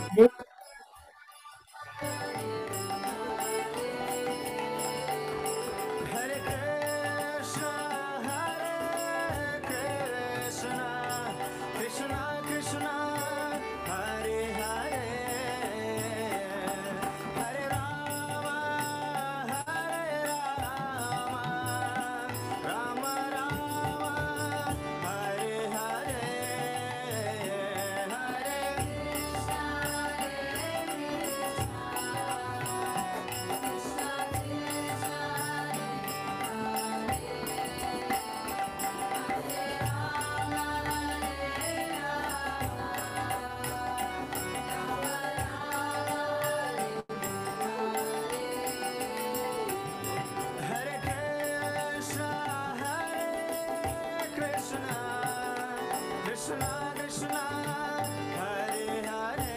Hare Krishna, Hare Krishna, Krishna Krishna, Hare Hare, Hare Rama, Hare Rama, Rama Rama, Hare Hare, Hare Hare Krishna, Hare Krishna, Krishna Krishna, Hare Hare,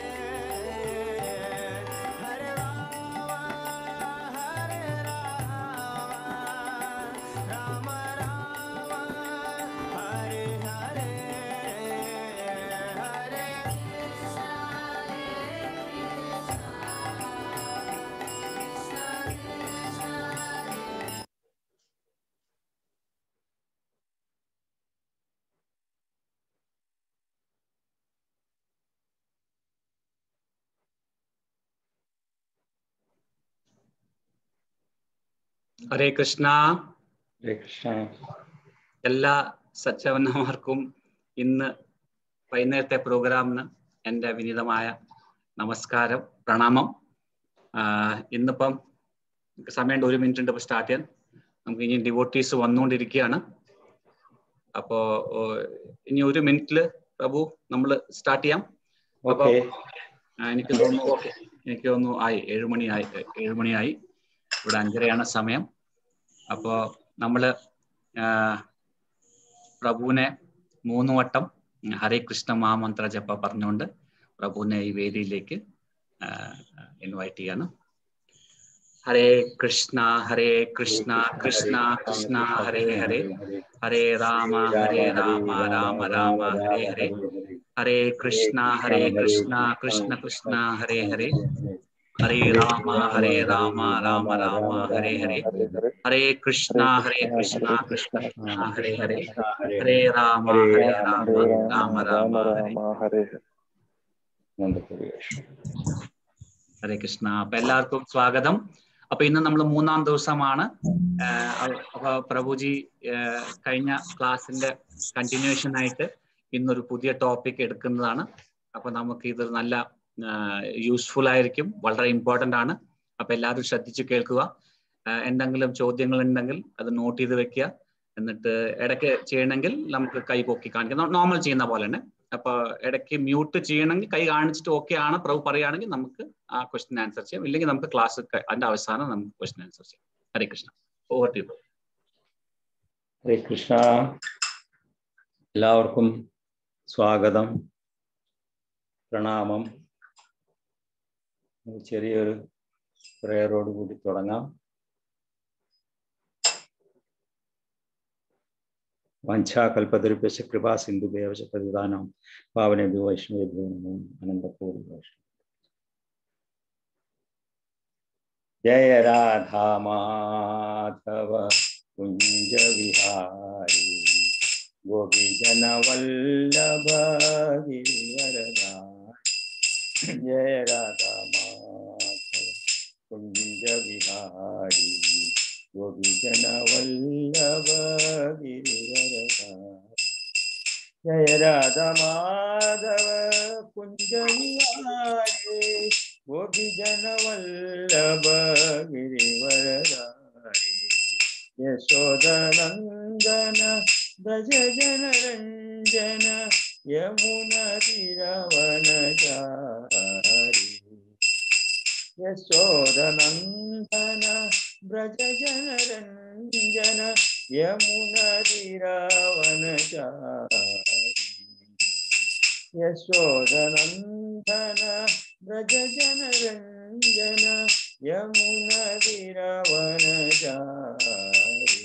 Hare Rama, Hare Rama, Rama Rama, Hare Hare, Hare ഹരേ കൃഷ്ണ ഹരേ കൃഷ്ണ എല്ലാ സച്ചവന്നമാർക്കും ഇന്ന് വൈകുന്നേരത്തെ പ്രോഗ്രാമിന് എൻ്റെ വിനീതമായ നമസ്കാരം പ്രണാമം ആഹ് ഇന്നിപ്പം സമയം ഒരു മിനിറ്റ് ഉണ്ട് സ്റ്റാർട്ട് ചെയ്യാൻ നമുക്ക് ഇനി ഡിവോട്ടീസ് വന്നുകൊണ്ടിരിക്കുകയാണ് അപ്പോ ഓ, ഇനി ഒരു മിനിറ്റില് പ്രഭു നമ്മൾ സ്റ്റാർട്ട് ചെയ്യാം അപ്പൊ ഓക്കെ ആ, എനിക്ക് തോന്നുന്നു ഓക്കെ എനിക്ക് തോന്നുന്നു ആയി ഏഴുമണിയായി ഏഴുമണിയായി ഇവിടെ അഞ്ചരയാണ് സമയം അപ്പോ നമ്മള് ആ, പ്രഭുവിനെ മൂന്ന് വട്ടം ഹരേ കൃഷ്ണ മഹാമന്ത്ര ജപ പറഞ്ഞുകൊണ്ട് പ്രഭുവിനെ ഈ വേദിയിലേക്ക് ഇൻവൈറ്റ് ചെയ്യാണ് ഹരേ കൃഷ്ണ ഹരേ കൃഷ്ണ കൃഷ്ണ കൃഷ്ണ ഹരേ ഹരേ ഹരേ രാമ ഹരേ രാമ രാമ രാമ ഹരേ ഹരേ ഹരേ കൃഷ്ണ ഹരേ കൃഷ്ണ കൃഷ്ണ കൃഷ്ണ ഹരേ ഹരേ ഹരേ രാമ ഹരേ രാമ രാമ രാമ ഹരേ ഹരേ ഹരേ കൃഷ്ണ ഹരേ കൃഷ്ണ കൃഷ്ണ കൃഷ്ണ ഹരേ ഹരേ ഹരേ രാമ ഹരേ രാമ രാമ രാമ ഹരേ ഹരേ കൃഷ്ണ അപ്പൊ എല്ലാവർക്കും സ്വാഗതം അപ്പൊ ഇന്ന് നമ്മൾ മൂന്നാം ദിവസമാണ് ആഹ് അപ്പൊ പ്രഭുജി ആഹ് കഴിഞ്ഞ ക്ലാസ്സിന്റെ കണ്ടിന്യൂഷൻ ആയിട്ട് ഇന്നൊരു പുതിയ ടോപ്പിക് എടുക്കുന്നതാണ് അപ്പൊ നമുക്ക് ഇത് നല്ല യൂസ്ഫുൾ ആയിരിക്കും വളരെ ഇമ്പോർട്ടന്റ് ആണ് അപ്പൊ എല്ലാവരും ശ്രദ്ധിച്ച് കേൾക്കുക ആഹ് എന്തെങ്കിലും ചോദ്യങ്ങൾ ഉണ്ടെങ്കിൽ അത് നോട്ട് ചെയ്ത് വെക്കുക എന്നിട്ട് ഇടയ്ക്ക് ചെയ്യണമെങ്കിൽ നമുക്ക് കൈ പൊക്കി കാണിക്കാം നോർമൽ ചെയ്യുന്ന പോലെ തന്നെ അപ്പൊ ഇടയ്ക്ക് മ്യൂട്ട് ചെയ്യണമെങ്കിൽ കൈ കാണിച്ചിട്ട് ഓക്കെ ആണ് പ്രഭു പറയുകയാണെങ്കിൽ നമുക്ക് ആ ക്വസ്റ്റ്യൻ ആൻസർ ചെയ്യാം ഇല്ലെങ്കിൽ നമുക്ക് ക്ലാസ് അതിന്റെ അവസാനം നമുക്ക് ക്വസ്റ്റ്യൻ ആൻസർ ചെയ്യാം ഹരേ കൃഷ്ണ ഓവർ ടു ഹരേ കൃഷ്ണ എല്ലാവർക്കും സ്വാഗതം പ്രണാമം ഒരു ചെറിയൊരു പ്രയറോട് കൂടി തുടങ്ങാം വഞ്ചാകൽപതരുപ്യശ കൃപാ സിന്ധുദേവശ പ്രതിദാനം പാവനേഭ്യോ വൈഷ്ണവേഭ്യോ നമോ അനന്തപൂർവ വൈഷ്ണവ ജയ രാധാ മാധവ കുഞ്ച വിഹാരി ഗോപിജന വല്ലഭ ഗിരിവരദാരി ജയ രാധാ മാധവ കുഞ്ച വിഹാരി ഗോപിജന വല്ലഭ ഗിരിവരദാരി ജയ രാധാ മാധവ കുഞ്ച വിഹാരി ഗോപിജന വല്ലഭ ഗിരിവരദാരി യശോദനന്ദന ഭജ ജനരഞ്ജന യമുന തിരവനചാരി യശോദനന്ദന വ്രജ ജനരഞ്ജന യമുന തിരവനചാരി യശോദനന്ദന വ്രജ ജനരഞ്ജന യമുന തിരവനചാരി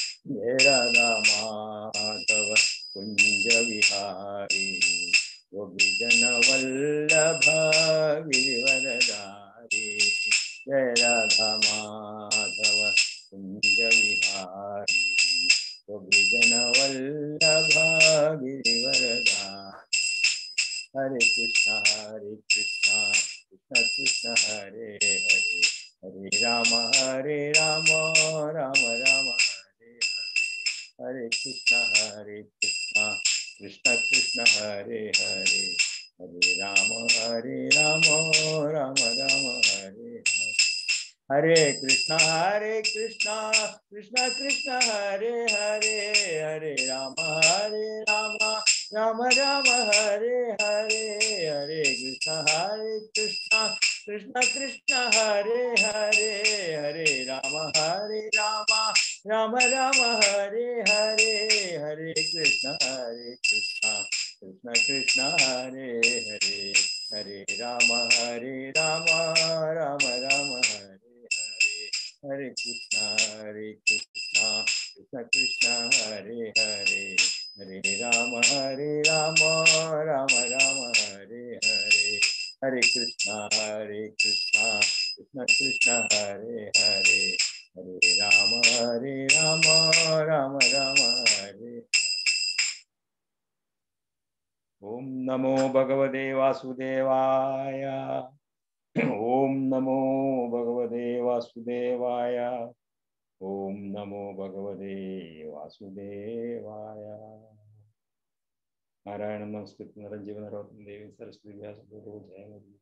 ജയ രാധാ മാധവ കുഞ്ച വിഹാരി വിജന വല്ലഭ ഗിരിവരധാരി ജയ രാധ മാധവ കുഞ്ച വിഹാരി വിജന വല്ലഭ ഗിരിവരധാരി ഹരേ കൃഷ്ണ ഹരേ കൃഷ്ണ കൃഷ്ണ കൃഷ്ണ ഹരേ ഹരേ ഹരേ രാമ ഹരേ രാമ രാമ രാമ ഹരേ ഹരേ ഹരേ കൃഷ്ണ ഹരേ കൃഷ്ണ കൃഷ്ണ കൃഷ്ണ ഹരേ ഹരേ ഹരേ രാമ ഹരേ രാമ രാമ രാമ ഹരേ ഹരേ ഹരേ കൃഷ്ണ ഹരേ കൃഷ്ണ കൃഷ്ണ കൃഷ്ണ ഹരേ ഹരേ ഹരേ രാമ ഹരേ രാമ രാമ രാമ ഹരേ ഹരേ ഹരേ കൃഷ്ണ ഹരേ കൃഷ്ണ കൃഷ്ണ കൃഷ്ണ ഹരേ ഹരേ ഹരേ രാമ ഹരേ രാമ രാമ രാമ ഹരേ ഹരേ ഹരേ കൃഷ്ണ ഹരേ കൃഷ്ണ കൃഷ്ണ കൃഷ്ണ ഹരേ ഹരേ ഹരേ രാമ ഹരേ രാമ രാമ രാമ ഹരേ ഹരേ ഹരേ കൃഷ്ണ ഹരേ കൃഷ്ണ കൃഷ്ണ കൃഷ്ണ ഹരേ ഹരേ ഹരേ രാമ ഹരേ രാമ രാമ രാമ ഹരേ ഹരേ ഹരേ കൃഷ്ണ ഹരേ കൃഷ്ണ കൃഷ്ണ കൃഷ്ണ ഹരേ ഹരേ ഹരേ രാമ ഹരേ രാമ രാമ രാമ ഹരേ ഓം നമോ ഭഗവതേ വാസുദേവായ ഓം നമോ ഭഗവതേ വാസുദേവായ ഓം നമോ ഭഗവതേ വാസുദേവായ നാരായണ നമസ്കൃതി നിരഞ്ജീവനരോധം ദേവി സരസ്വതി വ്യാസഗുരു ജയമതി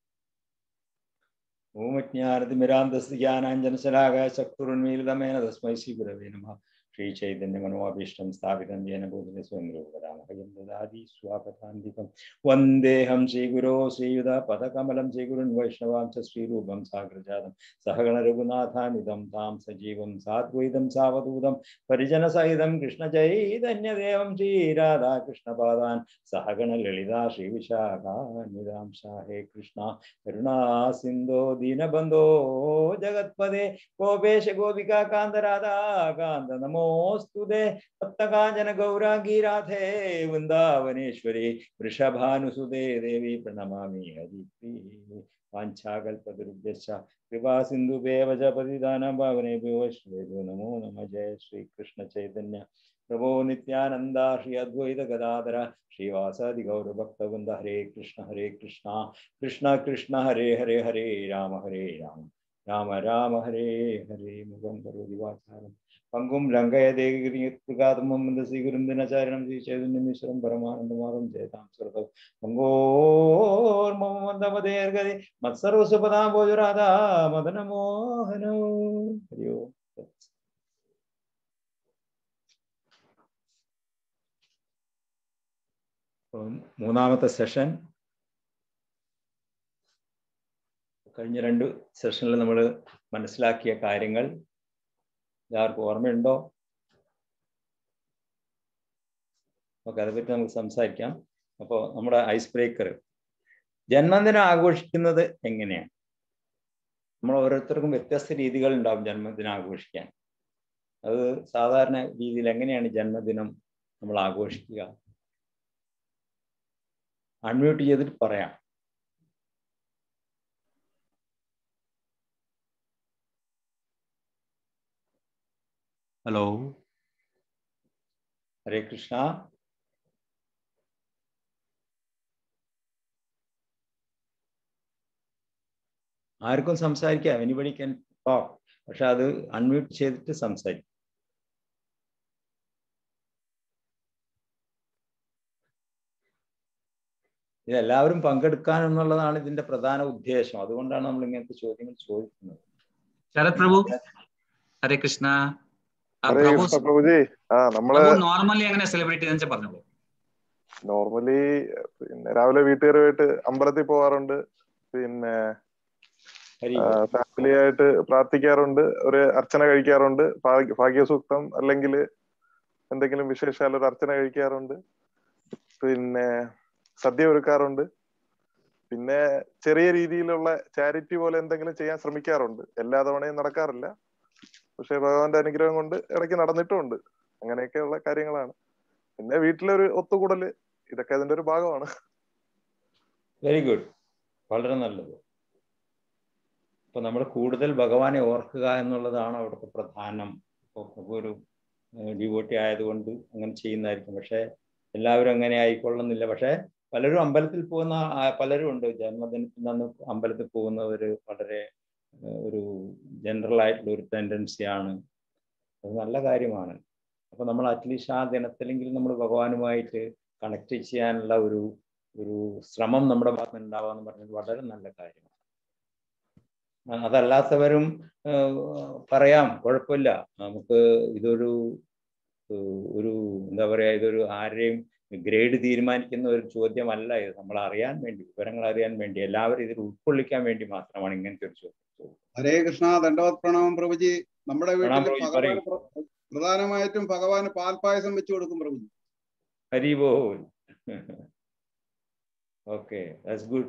ഓമജ്ഞാനതിമിരാന്തസ്തി ജ്ഞാനാഞ്ജനശലാകായ ചക്രുന്മീലിതമേന തസ്മൈ ശ്രീ ഗുരവേ നമ ശ്രീചൈതന്യമനോഭീഷ്ടം സ്ഥാപിതം ജേന ഭൂതിനെ സ്വയം രൂപരാമഹയം ദദാതി സ്വാപതാന്തികം വന്ദേഹം ശ്രീഗുരോ ശ്രീയുത പദകമലം ശ്രീഗുരുൻ വൈഷ്ണവാം ച ശ്രീരൂപം സാഗ്രജാതം സഹഗണ രഘുനാഥാനിതം താം സജീവം സാദ്വൈതം സാവധൂതം പരിജനസഹിതം കൃഷ്ണചൈതന്യദേവം ശ്രീരാധാകൃഷ്ണപാദാൻ സഹഗണ ലളിതാ ശ്രീവിശാഖാനിതാം ഹേ കൃഷ്ണ കരുണാ സിന്ധോ ദീനബന്ധോ ജഗത്പദേ ഗോപേശ ഗോപികാ കാന്ത രാധാ കാന്ത നമോസ്തുതേ സപ്തകാഞ്ചന ഗൗരാംഗീ രാധേ വൃന്ദാവനേശ്വരി വൃഷഭാനുസുതേ ദേവി പ്രണമാമി ഹരിപ്രിയേ വാഞ്ചാകൽപതരുഭ്യശ്ച കൃപാ സിന്ധുഭേവ ച പതിദാനം ഭാവനേഭ്യോ വൈഷ്ണവേഭ്യോ നമോ നമ ജയ ശ്രീകൃഷ്ണ ചൈതന്യ പ്രഭോ നിത്യാനന്ദ ശ്രീ അദ്വൈത ഗദാധര ശ്രീവാസാദി ഗൗരഭക്തവൃന്ദ ഹരേ കൃഷ്ണ ഹരേ കൃഷ്ണ കൃഷ്ണ കൃഷ്ണ ഹരേ ഹരേ ഹരേ രാമ ഹരേ രാമ രാമ രാമ ഹരേ ഹരേ മുഖം കരോതി വാചാരം പങ്കും ലങ്കയതേകാതമം ശ്രീഗുരുന്ദനാചാരണം ശ്രീ ചൈതന്യമീശ്വരം പരമാനന്ദമാറും ജയതാം ശ്രുതം പങ്കോർമന്ദമതേർഗതി മത്സർവസുപദാംബോജുരാധാ മദനമോഹനോ ഹരിയോ മൂന്നാമത്തെ സെഷൻ കഴിഞ്ഞ രണ്ട് സെഷനിൽ നമ്മൾ മനസ്സിലാക്കിയ കാര്യങ്ങൾ എല്ലാവർക്കും ഓർമ്മയുണ്ടോ ഓക്കെ അതേപ്പറ്റി നമുക്ക് സംസാരിക്കാം അപ്പോൾ നമ്മുടെ ഐസ് ബ്രേക്കർ ജന്മദിനം ആഘോഷിക്കുന്നത് എങ്ങനെയാണ് നമ്മൾ ഓരോരുത്തർക്കും വ്യത്യസ്ത രീതികൾ ഉണ്ടാവും ജന്മദിനം ആഘോഷിക്കാൻ അത് സാധാരണ രീതിയിൽ എങ്ങനെയാണ് ജന്മദിനം നമ്മൾ ആഘോഷിക്കുക അൺമ്യൂട്ട് ചെയ്തിട്ട് പറയാം ഹലോ ഹരേ കൃഷ്ണ ആർക്കും സംസാരിക്കാം എനിബഡി ക്യാൻ ടോക്ക് പക്ഷെ അത് അൺമ്യൂട്ട് ചെയ്തിട്ട് സംസാരിക്കും ഇതെല്ലാവരും പങ്കെടുക്കാൻ എന്നുള്ളതാണ് ഇതിന്റെ പ്രധാന ഉദ്ദേശം അതുകൊണ്ടാണ് നമ്മൾ ഇങ്ങനത്തെ ചോദ്യങ്ങൾ ചോദിക്കുന്നത് ശരത് പ്രഭു ഹരേ കൃഷ്ണ ആ, ഹരേ പ്രഭു കൃഷ്ണ പ്രഭുജി ആ നമ്മള് പ്രഭു നോർമലി എങ്ങനെ സെലിബ്രേറ്റ് ചെയ്തെന്ന് പറഞ്ഞോളൂ നോർമലി പിന്നെ രാവിലെ വീട്ടുകാരുമായിട്ട് അമ്പലത്തിൽ പോവാറുണ്ട് പിന്നെ ഹരി ഫാമിലി ആയിട്ട് പ്രാർത്ഥിക്കാറുണ്ട് ഒരു അർച്ചന കഴിക്കാറുണ്ട് ഭാഗ്യ- ഭാഗ്യസൂക്തം അല്ലെങ്കിൽ എന്തെങ്കിലും വിശേഷാൽ ഒരു അർച്ചന കഴിക്കാറുണ്ട് പിന്നെ സദ്യ ഒരുക്കാറുണ്ട് പിന്നെ ചെറിയ രീതിയിലുള്ള ചാരിറ്റി പോലെ എന്തെങ്കിലും ചെയ്യാൻ ശ്രമിക്കാറുണ്ട് എല്ലാ തവണയും നടക്കാറില്ല പക്ഷെ ഭഗവാന്റെ അനുഗ്രഹം കൊണ്ട് ഇടയ്ക്ക് നടന്നിട്ടുമുണ്ട് അങ്ങനെയൊക്കെയുള്ള കാര്യങ്ങളാണ് പിന്നെ വീട്ടിലൊരു ഒത്തുകൂടല് ഇതൊക്കെ അതിന്റെ ഒരു ഭാഗമാണ് വെരി ഗുഡ് വളരെ നല്ലത് അപ്പൊ നമ്മൾ കൂടുതൽ ഭഗവാനെ ഓർക്കുക എന്നുള്ളതാണ് അവിടുത്തെ പ്രധാനം ഇപ്പോൾ ഒരു ഡിവോട്ടി ആയതുകൊണ്ട് അങ്ങനെ ചെയ്യുന്നതായിരിക്കും പക്ഷെ എല്ലാവരും അങ്ങനെ ആയിക്കൊള്ളുന്നില്ല പക്ഷെ പലരും അമ്പലത്തിൽ പോകുന്ന ആ- പലരും ഉണ്ട് ജന്മദിനത്തിൽ അന്ന് അമ്പലത്തിൽ പോകുന്നവർ വളരെ ഏഹ്, ഒരു ജനറൽ ആയിട്ടുള്ള ഒരു ടെൻഡൻസിയാണ് അത് നല്ല കാര്യമാണ് അപ്പൊ നമ്മൾ അറ്റ്ലീസ്റ്റ് ആ ദിനത്തിലെങ്കിലും നമ്മൾ ഭഗവാനുമായിട്ട് കണക്ട് ചെയ്യാനുള്ള ഒരു ഒരു ശ്രമം നമ്മുടെ ഭാഗത്ത് ഉണ്ടാവാന്ന് പറഞ്ഞത് വളരെ നല്ല കാര്യമാണ് ആ, അതല്ലാത്തവരും ഏഹ്, പറയാം കുഴപ്പമില്ല നമുക്ക് ഇതൊരു ഏഹ്, ഒരു എന്താ പറയാ ഇതൊരു ആരെയും ഗ്രേഡ് തീരുമാനിക്കുന്ന ഒരു ചോദ്യമല്ല ഇത് നമ്മൾ അറിയാൻ വേണ്ടി വിവരങ്ങൾ അറിയാൻ വേണ്ടി എല്ലാവരും ഇതിൽ ഉൾക്കൊള്ളിക്കാൻ വേണ്ടി മാത്രമാണ് ഇങ്ങനത്തെ ഒരു ചോദ്യം ഹരേ കൃഷ്ണ ദണ്ഡവത് പ്രണാമം പ്രഭുജി നമ്മുടെ പ്രണാം വീട്ടിൽ പ്രഭുജി, ഭഗവാന് പറയൂ. പ്ര- പ്രധാനമായിട്ടും ഭഗവാന് പാൽപ്പായസം വെച്ചു കൊടുക്കും പ്രഭുജി ഹരി ബോൾ ഓക്കെ ദാറ്റ്സ് ഗുഡ്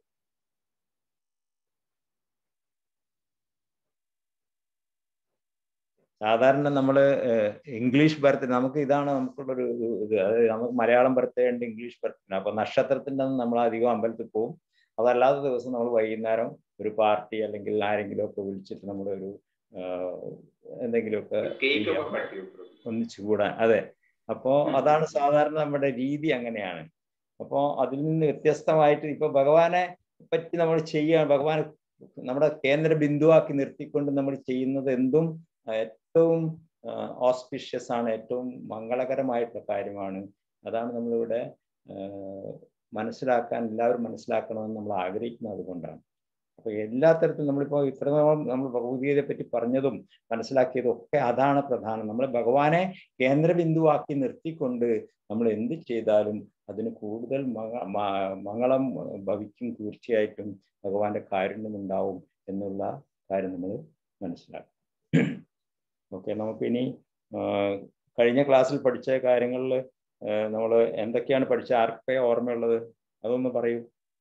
സാധാരണ നമ്മൾ ഇംഗ്ലീഷ് ബർത്ത് നമുക്ക് ഇതാണ് നമുക്കുള്ളൊരു ഇത് അതായത് നമുക്ക് മലയാളം ബർത്ത്ഡേ ഉണ്ട് ഇംഗ്ലീഷ് ബർത്ത്ഡേ ഉണ്ട് അപ്പൊ നക്ഷത്രത്തിന്റെ അന്ന് നമ്മൾ അധികം അമ്പലത്തിൽ പോകും അതല്ലാത്ത ദിവസം നമ്മൾ വൈകുന്നേരം ഒരു പാർട്ടി അല്ലെങ്കിൽ ആരെങ്കിലും ഒക്കെ വിളിച്ചിട്ട് നമ്മൾ ഒരു എന്തെങ്കിലുമൊക്കെ ചെയ്യാം. ഒന്നിച്ചു കൂടാൻ അതെ അപ്പോ അതാണ് സാധാരണ നമ്മുടെ രീതി അങ്ങനെയാണ് അപ്പോ അതിൽ നിന്ന് വ്യത്യസ്തമായിട്ട് ഇപ്പൊ ഭഗവാനെ പറ്റി നമ്മൾ ചെയ്യാൻ ഭഗവാൻ നമ്മുടെ കേന്ദ്ര ബിന്ദുവാക്കി നിർത്തിക്കൊണ്ട് നമ്മൾ ചെയ്യുന്നത് എന്തും ഏറ്റവും ഓസ്പിഷ്യസ് ആണ് ഏറ്റവും മംഗളകരമായിട്ടുള്ള കാര്യമാണ് അതാണ് നമ്മളിവിടെ ആഹ് മനസ്സിലാക്കാൻ എല്ലാവരും മനസ്സിലാക്കണമെന്ന് നമ്മൾ ആഗ്രഹിക്കുന്നത് അതുകൊണ്ടാണ് അപ്പൊ എല്ലാ തരത്തിലും നമ്മളിപ്പോ ഇത്രത്തോളം നമ്മൾ ഭഗവത്ഗീതയെ പറ്റി പറഞ്ഞതും മനസ്സിലാക്കിയതും ഒക്കെ അതാണ് പ്രധാനം നമ്മൾ ഭഗവാനെ കേന്ദ്രബിന്ദുവാക്കി നിർത്തിക്കൊണ്ട് നമ്മൾ എന്ത് ചെയ്താലും അതിന് കൂടുതൽ മങ്ങ മ- മംഗളം ഭവിക്കും തീർച്ചയായിട്ടും ഭഗവാന്റെ കാരുണ്യം ഉണ്ടാവും എന്നുള്ള കാര്യം നമ്മൾ മനസ്സിലാക്കും ഓക്കെ നമുക്കിനി ആ, കഴിഞ്ഞ ക്ലാസ്സിൽ പഠിച്ച കാര്യങ്ങളിൽ നമ്മൾ എന്തൊക്കെയാണ് പഠിച്ച ആർക്കൊക്കെ ഓർമ്മയുള്ളത് അതൊന്ന് പറയൂ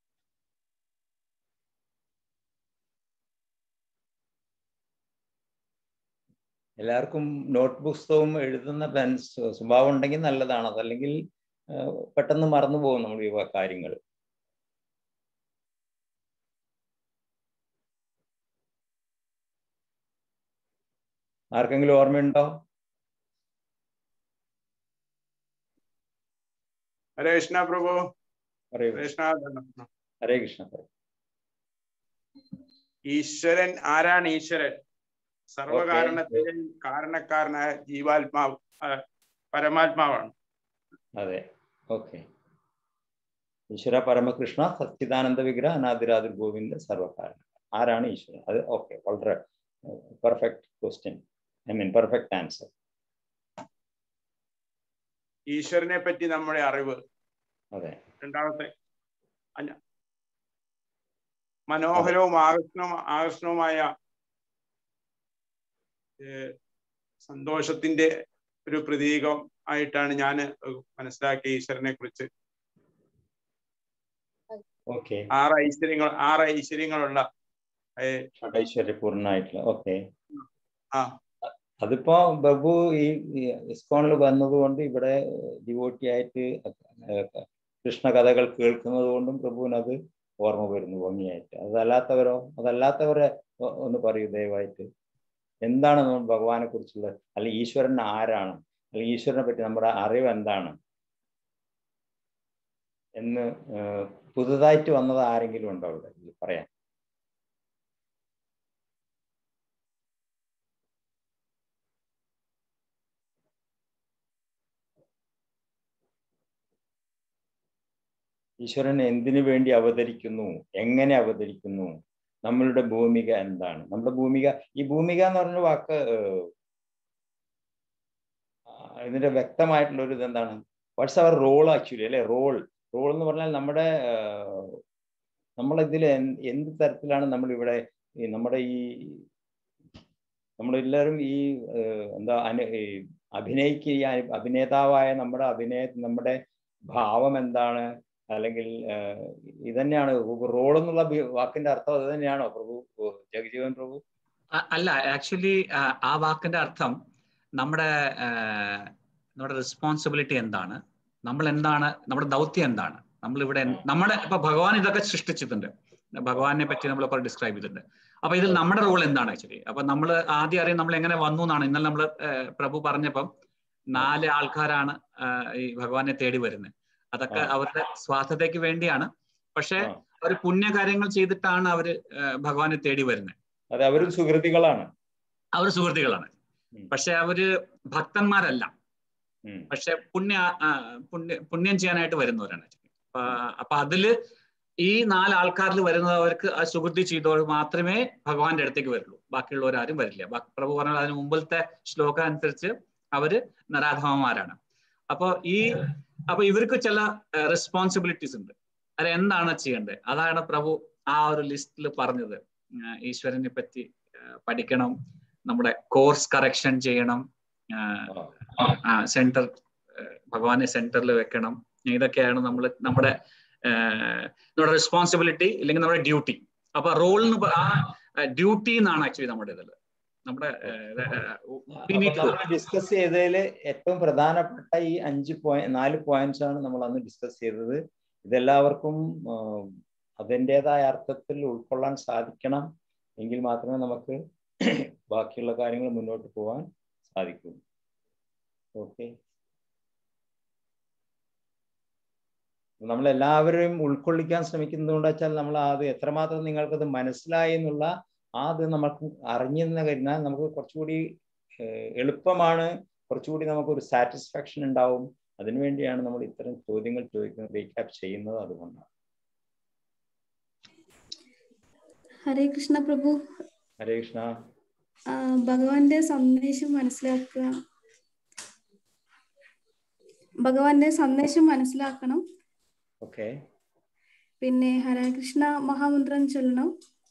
എല്ലാവർക്കും നോട്ട് പുസ്തകവും എഴുതുന്ന പെൻസ് സ്വഭാവം ഉണ്ടെങ്കിൽ നല്ലതാണ് അതല്ലെങ്കിൽ ആ, പെട്ടെന്ന് മറന്നു പോകും നമ്മൾ ഈ വ- കാര്യങ്ങൾ ആർക്കെങ്കിലും ഓർമ്മയുണ്ടോ ഹരേ കൃഷ്ണ പ്രഭു പറയൂ ഹരേ കൃഷ്ണ ധന്യ. ഹരേ കൃഷ്ണ പറയൂ ഈശ്വരൻ ആരാണ് ഈശ്വരൻ സർവകാരണത്തിന്റെയും കാരണക്കാരനായ ജീവാത്മാവ് ആ, പരമാത്മാവാണ് അതെ ഓക്കെ ഈശ്വര പരമകൃഷ്ണ സച്ചിദാനന്ദ വിഗ്രഹ അനാദിരാതിർ ഗോവിന്ദ സർവകാരണ ആരാണ് ഈശ്വരൻ അത് ഓക്കെ വളരെ perfect question I mean perfect answer ഈശ്വരനെ പറ്റി നമ്മുടെ അറിവ് അതെ രണ്ടാമത്തെ അഞ്ഞ- മനോഹരവും ആകർഷണവും ആകർഷണവുമായ ഏഹ്, സന്തോഷത്തിന്റെ ഒരു പ്രതീകം ആയിട്ടാണ് ഞാൻ മനസ്സിലാക്കിയ ഈശ്വരനെ കുറിച്ച് ഓക്കെ ആറ് ഐശ്വര്യങ്ങൾ ആറ് ഐശ്വര്യങ്ങളുള്ള ഏഹ്, ഐശ്വര്യപൂർണ്ണമായിട്ടുള്ള ഓക്കെ ആ അതിപ്പോ ബബു ഈ ഈ ഇസ്കോണിൽ വന്നതുകൊണ്ട് ഇവിടെ ഡിവോട്ടി ആയിട്ട് ഏഹ് കൃഷ്ണ കഥകൾ കേൾക്കുന്നത് കൊണ്ടും പ്രഭുവിന് അത് ഓർമ്മ വരുന്നു ഭംഗിയായിട്ട് അതല്ലാത്തവരോ അതല്ലാത്തവരെ ഒ- ഒന്ന് പറയൂ ദയവായിട്ട് എന്താണ് നമ്മൾ ഭഗവാനെ കുറിച്ചുള്ള അല്ലെങ്കിൽ ഈശ്വരൻ ആരാണ് അല്ലെങ്കിൽ ഈശ്വരനെ പറ്റി നമ്മുടെ അറിവ് എന്താണ് എന്ന് ഏഹ് പുതുതായിട്ട് വന്നത് ആരെങ്കിലും ഉണ്ടോ ഇവിടെ ഇതിൽ പറയാൻ ഈശ്വരൻ എന്തിനു വേണ്ടി അവതരിക്കുന്നു എങ്ങനെ അവതരിക്കുന്നു നമ്മളുടെ ഭൂമിക എന്താണ് നമ്മുടെ ഭൂമിക ഈ ഭൂമിക എന്ന് പറഞ്ഞ വാക്ക് ഏഹ്, ആ, ഇതിന്റെ വ്യക്തമായിട്ടുള്ള ഒരു ഇത് എന്താണ് വാട്ട്സ് അവർ റോൾ ആക്ച്വലി അല്ലെ റോൾ റോൾ എന്ന് പറഞ്ഞാൽ നമ്മുടെ ഏഹ്, നമ്മളിതിൽ എന്ത് എന്ത് തരത്തിലാണ് നമ്മൾ ഇവിടെ ഈ നമ്മുടെ ഈ നമ്മളെല്ലാവരും ഈ ഏഹ്, എന്താ അനു ഈ അഭിനയിക്കുക ഈ അഭി- അഭിനേതാവായ നമ്മുടെ അഭിനയ നമ്മുടെ ഭാവം എന്താണ് അല്ലെങ്കിൽ ഏഹ്, ഇതന്നെയാണ് റോൾ എന്നുള്ള ബി- വാക്കിന്റെ അർത്ഥം അത് തന്നെയാണോ പ്രഭു ഓ, ജഗജീവൻ പ്രഭു അ- അല്ല ആക്ച്വലി ആ വാക്കിന്റെ അർത്ഥം നമ്മുടെ ആ, നമ്മുടെ റെസ്പോൺസിബിലിറ്റി എന്താണ് നമ്മൾ എന്താണ് നമ്മുടെ ദൗത്യം എന്താണ് നമ്മൾ ഇവിടെ നമ്മുടെ ഇപ്പൊ ഭഗവാൻ ഇതൊക്കെ സൃഷ്ടിച്ചിട്ടുണ്ട് ഭഗവാനെ പറ്റി നമ്മൾ കുറെ ഡിസ്ക്രൈബ് ചെയ്തിട്ടുണ്ട് അപ്പൊ ഇതിൽ നമ്മുടെ റോൾ എന്താണ് ആക്ച്വലി അപ്പൊ നമ്മൾ ആദ്യം അറിയാം നമ്മൾ എങ്ങനെ വന്നു എന്നാണ് ഇന്നലെ നമ്മൾ പ്രഭു പറഞ്ഞപ്പം നാല് ആൾക്കാരാണ് ആ, ഈ ഭഗവാനെ തേടി വരുന്നത് അതൊക്കെ ആ. അവരുടെ സ്വാർത്ഥതയ്ക്ക് വേണ്ടിയാണ് പക്ഷെ ആ. അവർ പുണ്യകാര്യങ്ങൾ ചെയ്തിട്ടാണ് അവര് ആ, ഭഗവാനെ തേടി വരുന്നത് അതെ അവരും സുഹൃത്തുക്കളാണ് അവർ സുഹൃത്തുക്കളാണ് ഉം. പക്ഷെ അവര് ഭക്തന്മാരല്ല ഉം. പക്ഷെ പുണ്യ ആ, പുണ്യ പുണ്യം ചെയ്യാനായിട്ട് വരുന്നവരാണ് അപ്പൊ അപ്പൊ അതില് ഈ നാല് ആൾക്കാരിൽ വരുന്നവർക്ക് ആ സുഹൃത്തി ചെയ്തവർ മാത്രമേ ഭഗവാന്റെ അടുത്തേക്ക് വരുള്ളൂ ബാക്കിയുള്ളവരാരും വരില്ല ബാ- പ്രഭു പറഞ്ഞ അതിന് മുമ്പിലത്തെ ശ്ലോകം അനുസരിച്ച് അവര് നരാധമന്മാരാണ് അപ്പൊ ഈ അപ്പൊ ഇവർക്ക് ചില റെസ്പോൺസിബിലിറ്റീസ് ഉണ്ട് അത് എന്താണ് ചെയ്യേണ്ടത് അതാണ് പ്രഭു ആ ഒരു ലിസ്റ്റിൽ പറഞ്ഞത് ആ, ഈശ്വരനെ പറ്റി ആ, പഠിക്കണം നമ്മുടെ കോഴ്സ് കറക്ഷൻ ചെയ്യണം ആ. സെന്റർ ഭഗവാനെ സെന്ററിൽ വെക്കണം ഇതൊക്കെയാണ് നമ്മൾ നമ്മുടെ ആ, നമ്മുടെ റെസ്പോൺസിബിലിറ്റി അല്ലെങ്കിൽ നമ്മുടെ ഡ്യൂട്ടി അപ്പൊ റോൾ എന്ന് പ- ആ ഡ്യൂട്ടി എന്നാണ് ആക്ച്വലി നമ്മുടെ ഇതിൽ നമ്മുടെ ഡിസ്കസ് ചെയ്തതിൽ ഏറ്റവും പ്രധാനപ്പെട്ട ഈ അഞ്ച് പോയിന്റ് നാല് പോയിന്റ്സ് ആണ് നമ്മൾ അന്ന് ഡിസ്കസ് ചെയ്തത് ഇതെല്ലാവർക്കും ആ, അതിൻ്റെതായ അർത്ഥത്തിൽ ഉൾക്കൊള്ളാൻ സാധിക്കണം എങ്കിൽ മാത്രമേ നമുക്ക് ബാക്കിയുള്ള കാര്യങ്ങൾ മുന്നോട്ട് പോകാൻ സാധിക്കൂ ഓക്കെ നമ്മൾ എല്ലാവരെയും ഉൾക്കൊള്ളിക്കാൻ ശ്രമിക്കുന്നത് കൊണ്ട് വെച്ചാൽ നമ്മൾ അത് എത്രമാത്രം നിങ്ങൾക്കത് മനസ്സിലായി എന്നുള്ള ആ അത് നമുക്ക് അറിഞ്ഞെന്ന് കഴിഞ്ഞാൽ നമുക്ക് കുറച്ചുകൂടി ഏഹ്, എളുപ്പമാണ് കുറച്ചുകൂടി നമുക്കൊരു സാറ്റിസ്ഫാക്ഷൻ ഉണ്ടാവും അതിനുവേണ്ടിയാണ് നമ്മൾ ഇത്തരം ചോദ്യങ്ങൾ ചോദിക്കുന്നത് റീക്യാപ്പ് ചെയ്യുന്നത് അതുകൊണ്ടാണ് ഹരേ കൃഷ്ണ പ്രഭു ഹരേ കൃഷ്ണ ആ, ഭഗവാന്റെ സന്ദേശം മനസ്സിലാക്കുക ഭഗവാന്റെ സന്ദേശം മനസ്സിലാക്കണം ഓക്കെ പിന്നെ ഹരേ കൃഷ്ണ മഹാമന്ത്രം ചൊല്ലണം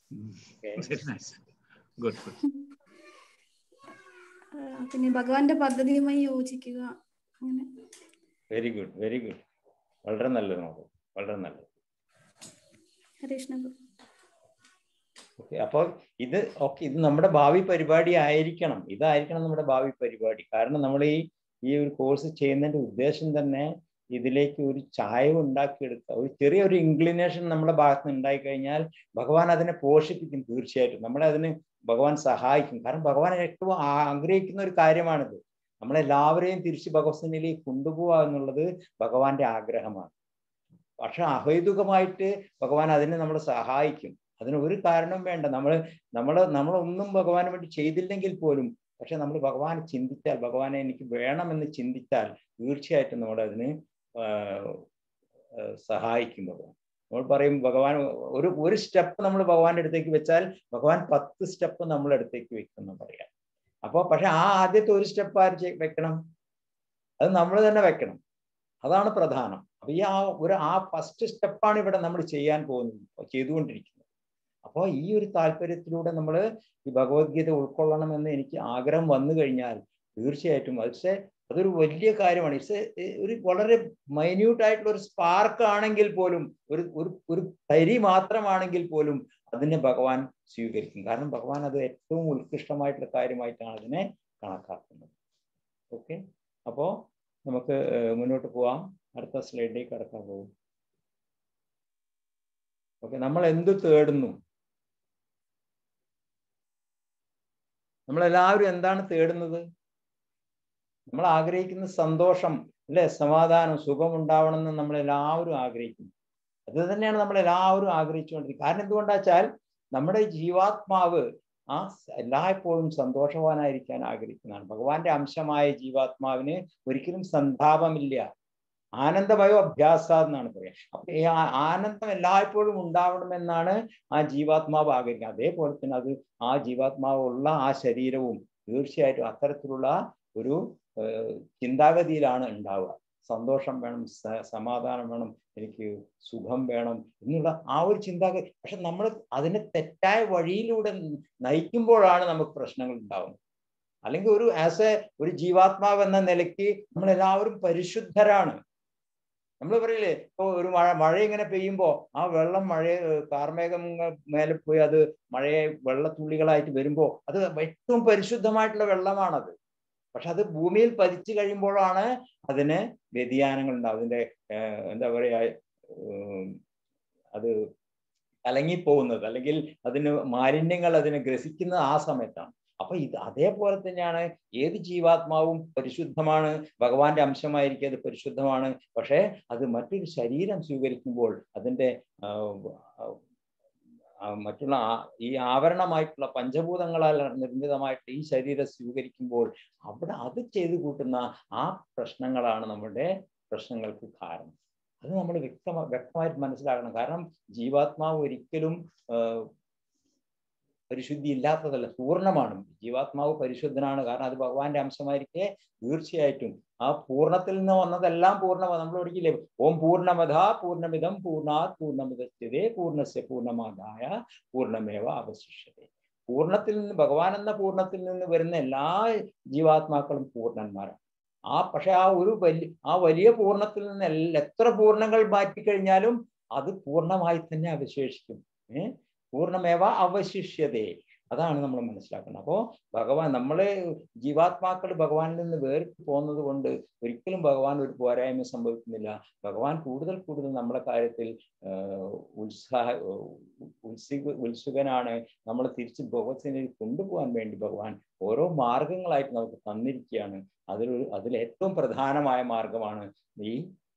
ഗുഡ് ഗുഡ് ആ, പിന്നെ ഭഗവാന്റെ പദ്ധതിയുമായി യോജിക്കുക അങ്ങനെ വെരി ഗുഡ് വെരി ഗുഡ് വളരെ നല്ലത് നമുക്ക് വളരെ നല്ലത് ഹരേ കൃഷ്ണ പ്രഭു ഓക്കെ അപ്പോൾ ഇത് ഓക്കെ ഇത് നമ്മുടെ ഭാവി പരിപാടി ആയിരിക്കണം ഇതായിരിക്കണം നമ്മുടെ ഭാവി പരിപാടി കാരണം നമ്മൾ ഈ ഈ ഒരു കോഴ്സ് ചെയ്യുന്നതിന്റെ ഉദ്ദേശം തന്നെ ഇതിലേക്ക് ഒരു ചായവ് ഉണ്ടാക്കിയെടുക്കുക ഒരു ചെറിയൊരു ഇൻക്ലിനേഷൻ നമ്മുടെ ഭാഗത്ത് നിന്ന് ഉണ്ടായി കഴിഞ്ഞാൽ ഭഗവാൻ അതിനെ പോഷിപ്പിക്കും തീർച്ചയായിട്ടും നമ്മളെ അതിന് ഭഗവാൻ സഹായിക്കും കാരണം ഭഗവാൻ ഏറ്റവും ആഗ്രഹിക്കുന്ന ഒരു കാര്യമാണിത് നമ്മളെല്ലാവരെയും തിരിച്ച് ഭഗവത്സനിലേക്ക് കൊണ്ടുപോവുക എന്നുള്ളത് ഭഗവാന്റെ ആഗ്രഹമാണ് പക്ഷെ അഹൈതുകമായിട്ട് ഭഗവാൻ അതിനെ നമ്മളെ സഹായിക്കും അതിന് ഒരു കാരണം വേണ്ട നമ്മൾ നമ്മൾ നമ്മളൊന്നും ഭഗവാന് വേണ്ടി ചെയ്തില്ലെങ്കിൽ പോലും പക്ഷെ നമ്മൾ ഭഗവാനെ ചിന്തിച്ചാൽ ഭഗവാനെ എനിക്ക് വേണമെന്ന് ചിന്തിച്ചാൽ തീർച്ചയായിട്ടും നമ്മൾ അതിന് സഹായിക്കും ഭഗവാൻ നമ്മൾ പറയും ഭഗവാൻ ഒരു ഒരു സ്റ്റെപ്പ് നമ്മൾ ഭഗവാന്റെ അടുത്തേക്ക് വെച്ചാൽ ഭഗവാൻ പത്ത് സ്റ്റെപ്പ് നമ്മളെ അടുത്തേക്ക് വെക്കുന്ന പറയാം അപ്പോൾ പക്ഷെ ആ ആദ്യത്തെ ഒരു സ്റ്റെപ്പ് ആര് ചെയ്- വെക്കണം അത് നമ്മൾ തന്നെ വെക്കണം അതാണ് പ്രധാനം അപ്പൊ ഈ ആ ഒരു ആ ഫസ്റ്റ് സ്റ്റെപ്പാണ് ഇവിടെ നമ്മൾ ചെയ്യാൻ പോകുന്നത് ചെയ്തുകൊണ്ടിരിക്കുന്നത് അപ്പോൾ ഈ ഒരു താല്പര്യത്തിലൂടെ നമ്മൾ ഈ ഭഗവത്ഗീത ഉൾക്കൊള്ളണമെന്ന് എനിക്ക് ആഗ്രഹം വന്നു കഴിഞ്ഞാൽ തീർച്ചയായിട്ടും പക്ഷേ അതൊരു വലിയ കാര്യമാണ് ഇറ്റ്സ് ഒരു വളരെ മൈന്യൂട്ട് ആയിട്ടുള്ള ഒരു സ്പാർക്ക് ആണെങ്കിൽ പോലും ഒരു ഒരു ഒരു തരി മാത്രമാണെങ്കിൽ പോലും അതിനെ ഭഗവാൻ സ്വീകരിക്കും കാരണം ഭഗവാൻ അത് ഏറ്റവും ഉത്കൃഷ്ടമായിട്ടുള്ള കാര്യമായിട്ടാണ് അതിനെ കണക്കാക്കുന്നത് ഓക്കെ അപ്പോ നമുക്ക് ഏഹ്, മുന്നോട്ട് പോവാം അടുത്ത സ്ലൈഡിലേക്ക് കടക്കാൻ പോകും ഓക്കെ നമ്മൾ എന്ത് തേടുന്നു നമ്മളെല്ലാവരും എന്താണ് തേടുന്നത് നമ്മൾ ആഗ്രഹിക്കുന്ന സന്തോഷം അല്ലെ സമാധാനം സുഖം ഉണ്ടാവണം എന്ന് നമ്മൾ എല്ലാവരും ആഗ്രഹിക്കുന്നു അത് തന്നെയാണ് നമ്മൾ എല്ലാവരും ആഗ്രഹിച്ചുകൊണ്ടിരിക്കുന്നത് കാരണം എന്തുകൊണ്ടാ വെച്ചാൽ നമ്മുടെ ജീവാത്മാവ് ആ സ- എല്ലായ്പ്പോഴും സന്തോഷവാനായിരിക്കാൻ ആഗ്രഹിക്കുന്നതാണ് ഭഗവാന്റെ അംശമായ ജീവാത്മാവിന് ഒരിക്കലും സന്താപമില്ല ആനന്ദമയോ അഭ്യാസ എന്നാണ് പറയാ അപ്പൊ ഈ ആ- ആനന്ദം എല്ലായ്പ്പോഴും ഉണ്ടാവണമെന്നാണ് ആ ജീവാത്മാവ് ആഗ്രഹിക്കുന്നത് അതേപോലെ തന്നെ അത് ആ ജീവാത്മാവുള്ള ആ ശരീരവും തീർച്ചയായിട്ടും അത്തരത്തിലുള്ള ഒരു ഏഹ്, ചിന്താഗതിയിലാണ് ഉണ്ടാവുക സന്തോഷം വേണം സ- സമാധാനം വേണം എനിക്ക് സുഖം വേണം എന്നുള്ള ആ ഒരു ചിന്താഗതി പക്ഷെ നമ്മൾ അതിനെ തെറ്റായ വഴിയിലൂടെ നയിക്കുമ്പോഴാണ് നമുക്ക് പ്രശ്നങ്ങൾ ഉണ്ടാവുന്നത് അല്ലെങ്കിൽ ഒരു ആസ് എ ഒരു ജീവാത്മാവ് എന്ന നിലയ്ക്ക് നമ്മൾ എല്ലാവരും പരിശുദ്ധരാണ് നമ്മൾ പറയില്ലേ ഇപ്പൊ ഒരു മഴ മഴ ഇങ്ങനെ പെയ്യുമ്പോ ആ വെള്ളം മഴ കാർമേഘങ്ങൾ മേലെ പോയി അത് മഴയെ വെള്ളത്തുള്ളികളായിട്ട് വരുമ്പോ അത് ഏറ്റവും പരിശുദ്ധമായിട്ടുള്ള വെള്ളമാണത് പക്ഷെ അത് ഭൂമിയിൽ പതിച്ചു കഴിയുമ്പോഴാണ് അതിന് വ്യതിയാനങ്ങൾ ഉണ്ടാവും അതിന്റെ ഏഹ്, എന്താ പറയാ ഉം, അത് കലങ്ങിപ്പോകുന്നത് അല്ലെങ്കിൽ അതിന് മാലിന്യങ്ങൾ അതിനെ ഗ്രസിക്കുന്നത് ആ സമയത്താണ് അപ്പൊ ഇത് അതേപോലെ തന്നെയാണ് ഏത് ജീവാത്മാവും പരിശുദ്ധമാണ് ഭഗവാന്റെ അംശമായിരിക്കും അത് പരിശുദ്ധമാണ് പക്ഷേ അത് മറ്റൊരു ശരീരം സ്വീകരിക്കുമ്പോൾ അതിൻ്റെ ആ, ആ, മറ്റുള്ള ആ- ഈ ആവരണമായിട്ടുള്ള പഞ്ചഭൂതങ്ങളാൽ നിർമ്മിതമായിട്ട് ഈ ശരീരം സ്വീകരിക്കുമ്പോൾ അവിടെ അത് ചെയ്തു കൂട്ടുന്ന ആ പ്രശ്നങ്ങളാണ് നമ്മുടെ പ്രശ്നങ്ങൾക്ക് കാരണം അത് നമ്മൾ വ്യക്തമാ വ്യക്തമായിട്ട് മനസ്സിലാക്കണം കാരണം ജീവാത്മാവ് ഒരിക്കലും ആ, പരിശുദ്ധി ഇല്ലാത്തതല്ല പൂർണ്ണമാണ് ജീവാത്മാവ് പരിശുദ്ധനാണ് കാരണം അത് ഭഗവാന്റെ അംശമായിരിക്കെ തീർച്ചയായിട്ടും ആ പൂർണ്ണത്തിൽ നിന്ന് വന്നതെല്ലാം പൂർണ്ണമാണ് നമ്മൾ ഒരിക്കലേ ഓം പൂർണ്ണമത പൂർണ്ണമിതം പൂർണ്ണാത് പൂർണ്ണമിതസ്ഥിതേ പൂർണ്ണസ്യ പൂർണ്ണമാതായ പൂർണ്ണമേവ അവശിഷ്യതേ പൂർണ്ണത്തിൽ നിന്ന് ഭഗവാൻ എന്ന പൂർണ്ണത്തിൽ നിന്ന് വരുന്ന എല്ലാ ജീവാത്മാക്കളും പൂർണ്ണന്മാരാണ് ആ പക്ഷെ ആ ഒരു വലിയ ആ വലിയ പൂർണ്ണത്തിൽ നിന്ന് എല്ലാ എത്ര പൂർണ്ണങ്ങൾ മാറ്റിക്കഴിഞ്ഞാലും അത് പൂർണ്ണമായി തന്നെ അവശേഷിക്കും ഏഹ് പൂർണ്ണമേവ അവശിഷ്യതേ അതാണ് നമ്മൾ മനസ്സിലാക്കുന്നത് അപ്പോൾ ഭഗവാൻ നമ്മളെ ജീവാത്മാക്കൾ ഭഗവാനിൽ നിന്ന് വേറിട്ട് പോകുന്നത് കൊണ്ട് ഒരിക്കലും ഭഗവാൻ ഒരു പോരായ്മ സംഭവിക്കുന്നില്ല ഭഗവാൻ കൂടുതൽ കൂടുതൽ നമ്മളെ കാര്യത്തിൽ ആഹ് ഉത്സാഹ ഉത്സുക ഉത്സുകനാണ് നമ്മളെ തിരിച്ച് ഭഗവത്സിനെ കൊണ്ടുപോകാൻ വേണ്ടി ഭഗവാൻ ഓരോ മാർഗങ്ങളായിട്ട് നമുക്ക് തന്നിരിക്കുകയാണ് അതിലൊരു അതിൽ ഏറ്റവും പ്രധാനമായ മാർഗമാണ് ഈ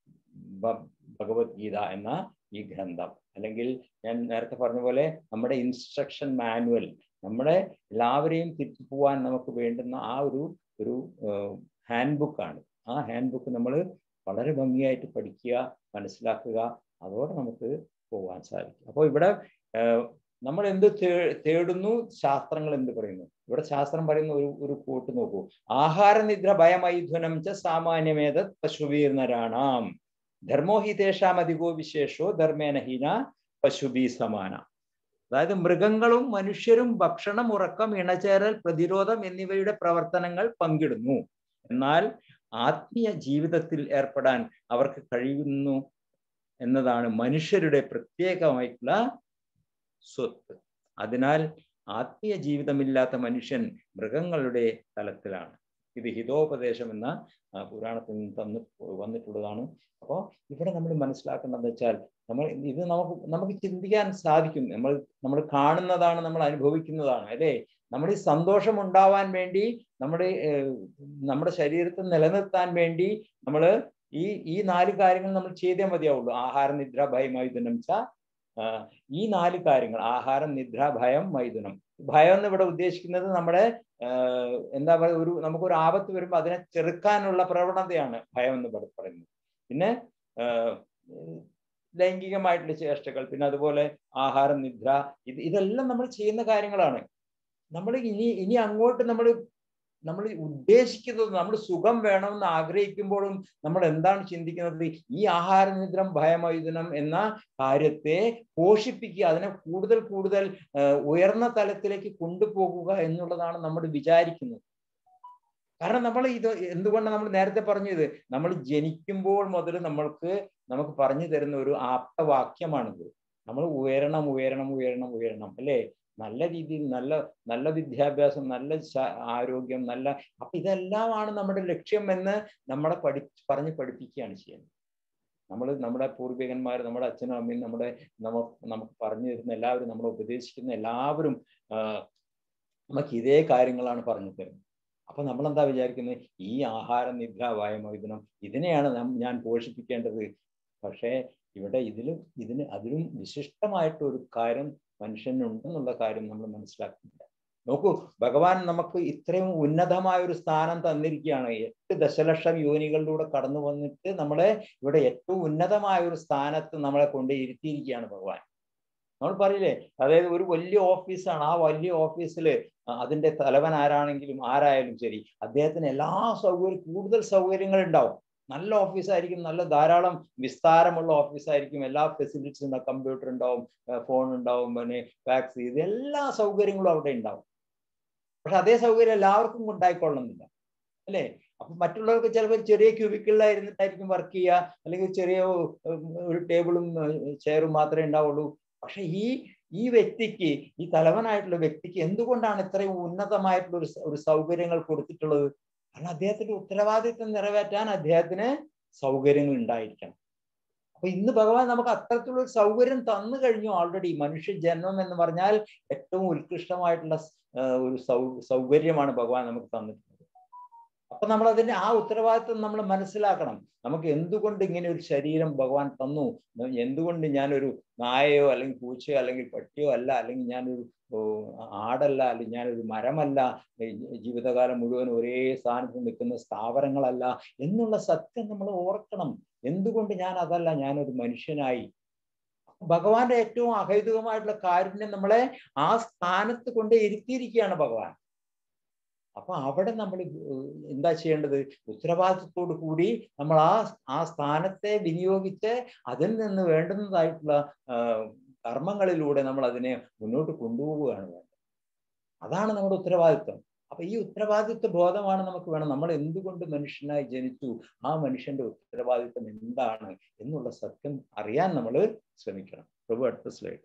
ഭ- ഭഗവത്ഗീത എന്ന ഈ ഗ്രന്ഥം അല്ലെങ്കിൽ ഞാൻ നേരത്തെ പറഞ്ഞ പോലെ നമ്മുടെ ഇൻസ്ട്രക്ഷൻ മാനുവൽ നമ്മുടെ എല്ലാവരെയും തിരിച്ചു പോവാൻ നമുക്ക് വേണ്ടുന്ന ആ ഒരു ഒരു ഹാൻഡ് ബുക്കാണ് ആ ഹാൻഡ് ബുക്ക് നമ്മൾ വളരെ ഭംഗിയായിട്ട് പഠിക്കുക മനസ്സിലാക്കുക അതോടെ നമുക്ക് പോകാൻ സാധിക്കും അപ്പോൾ ഇവിടെ ആഹ്, നമ്മൾ എന്ത് തേ- തേടുന്നു ശാസ്ത്രങ്ങൾ എന്ത് പറയുന്നു ഇവിടെ ശാസ്ത്രം പറയുന്ന ഒരു ഒരു കൂട്ട് നോക്കൂ ആഹാരനിദ്ര ഭയമൈഥുനം ച സാമാന്യമേത പശുവീർണരാണാം ധർമ്മോ ഹി തേഷാം അധികോ വിശേഷോ ധർമ്മേന ഹീന പശുബി സമാന അതായത് മൃഗങ്ങളും മനുഷ്യരും ഭക്ഷണം ഉറക്കം ഇണചേരൽ പ്രതിരോധം എന്നിവയുടെ പ്രവർത്തനങ്ങൾ പങ്കിടുന്നു എന്നാൽ ആത്മീയ ജീവിതത്തിൽ ഏർപ്പെടാൻ അവർക്ക് കഴിയുന്നു എന്നതാണ് മനുഷ്യരുടെ പ്രത്യേകമായിട്ടുള്ള സ്വത്ത് അതിനാൽ ആത്മീയ ജീവിതമില്ലാത്ത മനുഷ്യൻ മൃഗങ്ങളുടെ തലത്തിലാണ് ഇത് ഹിതോപദേശം എന്ന ആ, പുരാണത്തിൽ നിന്ന് തന്നു വന്നിട്ടുള്ളതാണ് അപ്പോൾ ഇവിടെ നമ്മൾ മനസ്സിലാക്കേണ്ടതെന്ന് വെച്ചാൽ നമ്മൾ ഇത് നമുക്ക് നമുക്ക് ചിന്തിക്കാൻ സാധിക്കും നമ്മൾ നമ്മൾ കാണുന്നതാണ് നമ്മൾ അനുഭവിക്കുന്നതാണ് അല്ലേ നമ്മുടെ ഈ സന്തോഷം ഉണ്ടാവാൻ വേണ്ടി നമ്മുടെ ഏഹ്, നമ്മുടെ ശരീരത്തെ നിലനിർത്താൻ വേണ്ടി നമ്മൾ ഈ ഈ നാല് കാര്യങ്ങൾ നമ്മൾ ചെയ്തേ മതിയാവുള്ളൂ ആഹാരം നിദ്ര ഭയം മൈഥുനം ച ആ, ഈ നാല് കാര്യങ്ങൾ ആഹാരം നിദ്ര ഭയം മൈഥുനം ഭയം എന്ന് ഇവിടെ ഉദ്ദേശിക്കുന്നത് നമ്മുടെ ആഹ്, എന്താ പറയുക ഒരു നമുക്കൊരു ആപത്ത് വരുമ്പോൾ അതിനെ ചെറുക്കാനുള്ള പ്രവണതയാണ് ഭയം എന്ന് പറ- പറയുന്നത് പിന്നെ ആഹ്, ലൈംഗികമായിട്ടുള്ള ചേഷ്ടകൾ പിന്നെ അതുപോലെ ആഹാരം നിദ്ര ഇത് ഇതെല്ലാം നമ്മൾ ചെയ്യുന്ന കാര്യങ്ങളാണ് നമ്മൾ ഇനി ഇനി അങ്ങോട്ട് നമ്മൾ നമ്മൾ ഉദ്ദേശിക്കുന്നത് നമ്മൾ സുഖം വേണമെന്ന് ആഗ്രഹിക്കുമ്പോഴും നമ്മൾ എന്താണ് ചിന്തിക്കുന്നത് ഈ ആഹാരനിദ്രം ഭയമൈഥുനം എന്ന കാര്യത്തെ പോഷിപ്പിക്കുക അതിനെ കൂടുതൽ കൂടുതൽ ആഹ് ഉയർന്ന തലത്തിലേക്ക് കൊണ്ടുപോകുക എന്നുള്ളതാണ് നമ്മൾ വിചാരിക്കുന്നത് കാരണം നമ്മൾ ഇത് എന്തുകൊണ്ടാണ് നമ്മൾ നേരത്തെ പറഞ്ഞത് നമ്മൾ ജനിക്കുമ്പോൾ മുതൽ നമ്മൾക്ക് നമുക്ക് പറഞ്ഞു തരുന്ന ഒരു ആപ്തവാക്യമാണിത് നമ്മൾ ഉയരണം ഉയരണം ഉയരണം ഉയരണം അല്ലേ നല്ല രീതിയിൽ നല്ല നല്ല വിദ്യാഭ്യാസം നല്ല ശ- ആരോഗ്യം നല്ല അപ്പൊ ഇതെല്ലാമാണ് നമ്മുടെ ലക്ഷ്യം എന്ന് നമ്മളെ പഠി പറഞ്ഞ് പഠിപ്പിക്കുകയാണ് ചെയ്യുന്നത് നമ്മൾ നമ്മുടെ പൂർവികന്മാർ നമ്മുടെ അച്ഛനും അമ്മയും നമ്മുടെ നമ്മ നമുക്ക് പറഞ്ഞു തരുന്ന എല്ലാവരും നമ്മളെ ഉപദേശിക്കുന്ന എല്ലാവരും ആ, നമുക്ക് ഇതേ കാര്യങ്ങളാണ് പറഞ്ഞു തരുന്നത് അപ്പൊ നമ്മൾ എന്താ വിചാരിക്കുന്നത് ഈ ആഹാരം നിദ്ര വായമോചനം ഇതിനെയാണ് നാം- ഞാൻ പോഷിപ്പിക്കേണ്ടത് പക്ഷേ ഇവിടെ ഇതിലും ഇതിന് അതിലും വിശിഷ്ടമായിട്ട് ഒരു കാര്യം മനുഷ്യനുണ്ടെന്നുള്ള കാര്യം നമ്മൾ മനസ്സിലാക്കുന്നില്ല നോക്കൂ ഭഗവാൻ നമുക്ക് ഇത്രയും ഉന്നതമായ ഒരു സ്ഥാനം തന്നിരിക്കുകയാണ് എട്ട് ദശലക്ഷം യോനികളിലൂടെ കടന്നു വന്നിട്ട് നമ്മളെ ഇവിടെ ഏറ്റവും ഉന്നതമായ ഒരു സ്ഥാനത്ത് നമ്മളെ കൊണ്ട് ഇരുത്തിയിരിക്കുകയാണ് ഭഗവാൻ നമ്മൾ പറയില്ലേ അതായത് ഒരു വലിയ ഓഫീസാണ് ആ വലിയ ഓഫീസിൽ അതിന്റെ തലവൻ ആരാണെങ്കിലും ആരായാലും ശരി അദ്ദേഹത്തിന് എല്ലാ സൗകര്യം കൂടുതൽ സൗകര്യങ്ങൾ ഉണ്ടാവും നല്ല ഓഫീസായിരിക്കും നല്ല ധാരാളം വിസ്താരമുള്ള ഓഫീസായിരിക്കും എല്ലാ ഫെസിലിറ്റീസും ഉണ്ടാവും കമ്പ്യൂട്ടർ ഉണ്ടാവും ഫോൺ ഉണ്ടാവും പിന്നെ ഫാക്സ് ഇത് എല്ലാ സൗകര്യങ്ങളും അവിടെ ഉണ്ടാവും പക്ഷെ അതേ സൗകര്യം എല്ലാവർക്കും ഉണ്ടായിക്കൊള്ളുന്നില്ല അല്ലേ അപ്പൊ മറ്റുള്ളവർക്ക് ചിലപ്പോൾ ചെറിയ ക്യൂബിക്കിളിലായിരുന്നിട്ടായിരിക്കും വർക്ക് ചെയ്യുക അല്ലെങ്കിൽ ചെറിയ ഉം, ഒരു ടേബിളും ചെയറും മാത്രമേ ഉണ്ടാവുള്ളൂ പക്ഷെ ഈ ഈ വ്യക്തിക്ക് ഈ തലവനായിട്ടുള്ള വ്യക്തിക്ക് എന്തുകൊണ്ടാണ് ഇത്രയും ഉന്നതമായിട്ടുള്ള ഒരു സ- ഒരു സൗകര്യങ്ങൾ കൊടുത്തിട്ടുള്ളത് കാരണം അദ്ദേഹത്തിന്റെ ഉത്തരവാദിത്വം നിറവേറ്റാൻ അദ്ദേഹത്തിന് സൗകര്യങ്ങൾ ഉണ്ടായിരിക്കണം അപ്പൊ ഇന്ന് ഭഗവാൻ നമുക്ക് അത്തരത്തിലുള്ള ഒരു സൗകര്യം തന്നു കഴിഞ്ഞു ഓൾറെഡി മനുഷ്യ ജന്മം എന്ന് പറഞ്ഞാൽ ഏറ്റവും ഉത്കൃഷ്ടമായിട്ടുള്ള സ്- ആ, ഒരു സൗ സൗകര്യമാണ് ഭഗവാൻ നമുക്ക് തന്നിട്ടുള്ളത് അപ്പൊ നമ്മൾ അതിന്റെ ആ ഉത്തരവാദിത്വം നമ്മൾ മനസ്സിലാക്കണം നമുക്ക് എന്തുകൊണ്ട് ഇങ്ങനെ ഒരു ശരീരം ഭഗവാൻ തന്നു എന്തുകൊണ്ട് ഞാനൊരു നായയോ അല്ലെങ്കിൽ പൂച്ചയോ അല്ലെങ്കിൽ പട്ടിയോ അല്ല അല്ലെങ്കിൽ ഞാനൊരു ഓ, ആടല്ല അല്ലെങ്കിൽ ഞാനൊരു മരമല്ല ഈ ജീവിതകാലം മുഴുവൻ ഒരേ സ്ഥാനത്ത് നിൽക്കുന്ന സ്ഥാപനങ്ങളല്ല എന്നുള്ള സത്യം നമ്മൾ ഓർക്കണം എന്തുകൊണ്ട് ഞാൻ അതല്ല ഞാനൊരു മനുഷ്യനായി ഭഗവാന്റെ ഏറ്റവും അഹൈതുകമായിട്ടുള്ള കാരുണ്യം നമ്മളെ ആ സ്ഥാനത്ത് കൊണ്ട് ഇരുത്തിയിരിക്കുകയാണ് ഭഗവാൻ അപ്പൊ അവിടെ നമ്മൾ എന്താ ചെയ്യേണ്ടത് ഉത്തരവാദിത്വത്തോടു കൂടി നമ്മൾ ആ ആ സ്ഥാനത്തെ വിനിയോഗിച്ച് അതിൽ നിന്ന് വേണ്ടുന്നതായിട്ടുള്ള ആ, കർമ്മങ്ങളിലൂടെ നമ്മൾ അതിനെ മുന്നോട്ട് കൊണ്ടുപോവുകയാണ് വേണ്ടത് അതാണ് നമ്മുടെ ഉത്തരവാദിത്വം അപ്പൊ ഈ ഉത്തരവാദിത്വ ബോധമാണ് നമുക്ക് വേണം നമ്മൾ എന്തുകൊണ്ട് മനുഷ്യനായി ജനിച്ചു ആ മനുഷ്യന്റെ ഉത്തരവാദിത്വം എന്താണ് എന്നുള്ള സത്യം അറിയാൻ നമ്മൾ ശ്രമിക്കണം പ്രഭു അടുത്ത സ്ലൈഡ്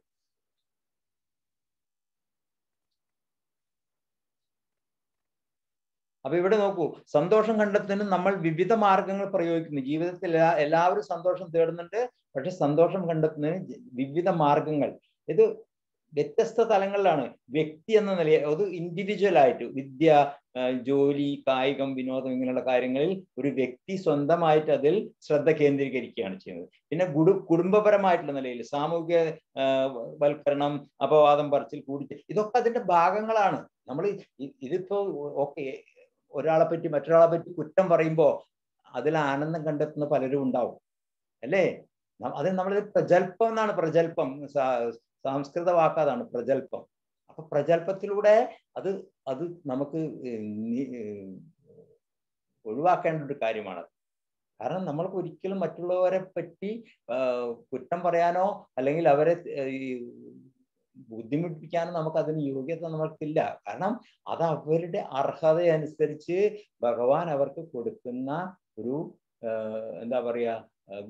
അപ്പൊ ഇവിടെ നോക്കൂ സന്തോഷം കണ്ടെത്തുന്നതിന് നമ്മൾ വിവിധ മാർഗങ്ങൾ പ്രയോഗിക്കുന്നു ജീവിതത്തിൽ എല്ലാ എല്ലാവരും സന്തോഷം തേടുന്നുണ്ട് പക്ഷെ സന്തോഷം കണ്ടെത്തുന്നതിന് ജ- വിവിധ മാർഗങ്ങൾ ഇത് വ്യത്യസ്ത തലങ്ങളിലാണ് വ്യക്തി എന്ന നിലയിൽ അത് ഇൻഡിവിജ്വൽ ആയിട്ട് വിദ്യ ആ, ജോലി കായികം വിനോദം ഇങ്ങനെയുള്ള കാര്യങ്ങളിൽ ഒരു വ്യക്തി സ്വന്തമായിട്ട് അതിൽ ശ്രദ്ധ കേന്ദ്രീകരിക്കുകയാണ് ചെയ്യുന്നത് പിന്നെ കുടു കുടുംബപരമായിട്ടുള്ള നിലയിൽ സാമൂഹിക ആ, വൽക്കരണം അപവാദം പറച്ചിൽ കൂടി ഇതൊക്കെ അതിന്റെ ഭാഗങ്ങളാണ് നമ്മൾ ഇതിപ്പോ ഓക്കെ ഒരാളെ പറ്റി മറ്റൊരാളെ പറ്റി കുറ്റം പറയുമ്പോ അതിൽ ആനന്ദം കണ്ടെത്തുന്ന പലരും ഉണ്ടാവും അല്ലേ ന- അത് നമ്മൾ പ്രജൽപ്പം എന്നാണ് പ്രജൽപ്പം സാ- സംസ്കൃത വാക്കാതാണ് പ്രജൽപ്പം അപ്പൊ പ്രജൽപ്പത്തിലൂടെ അത് അത് നമുക്ക് ഏർ നി- ഏർ ഒഴിവാക്കേണ്ട ഒരു കാര്യമാണ് കാരണം നമ്മൾക്ക് ഒരിക്കലും മറ്റുള്ളവരെ പറ്റി ആ, കുറ്റം പറയാനോ അല്ലെങ്കിൽ അവരെ ഏർ ഈ ബുദ്ധിമുട്ടിപ്പിക്കാനോ നമുക്ക് അതിന് യോഗ്യത നമ്മൾക്കില്ല കാരണം അത് അവരുടെ അർഹത അനുസരിച്ച് ഭഗവാൻ അവർക്ക് കൊടുക്കുന്ന ഒരു ആ, എന്താ പറയാ ആ,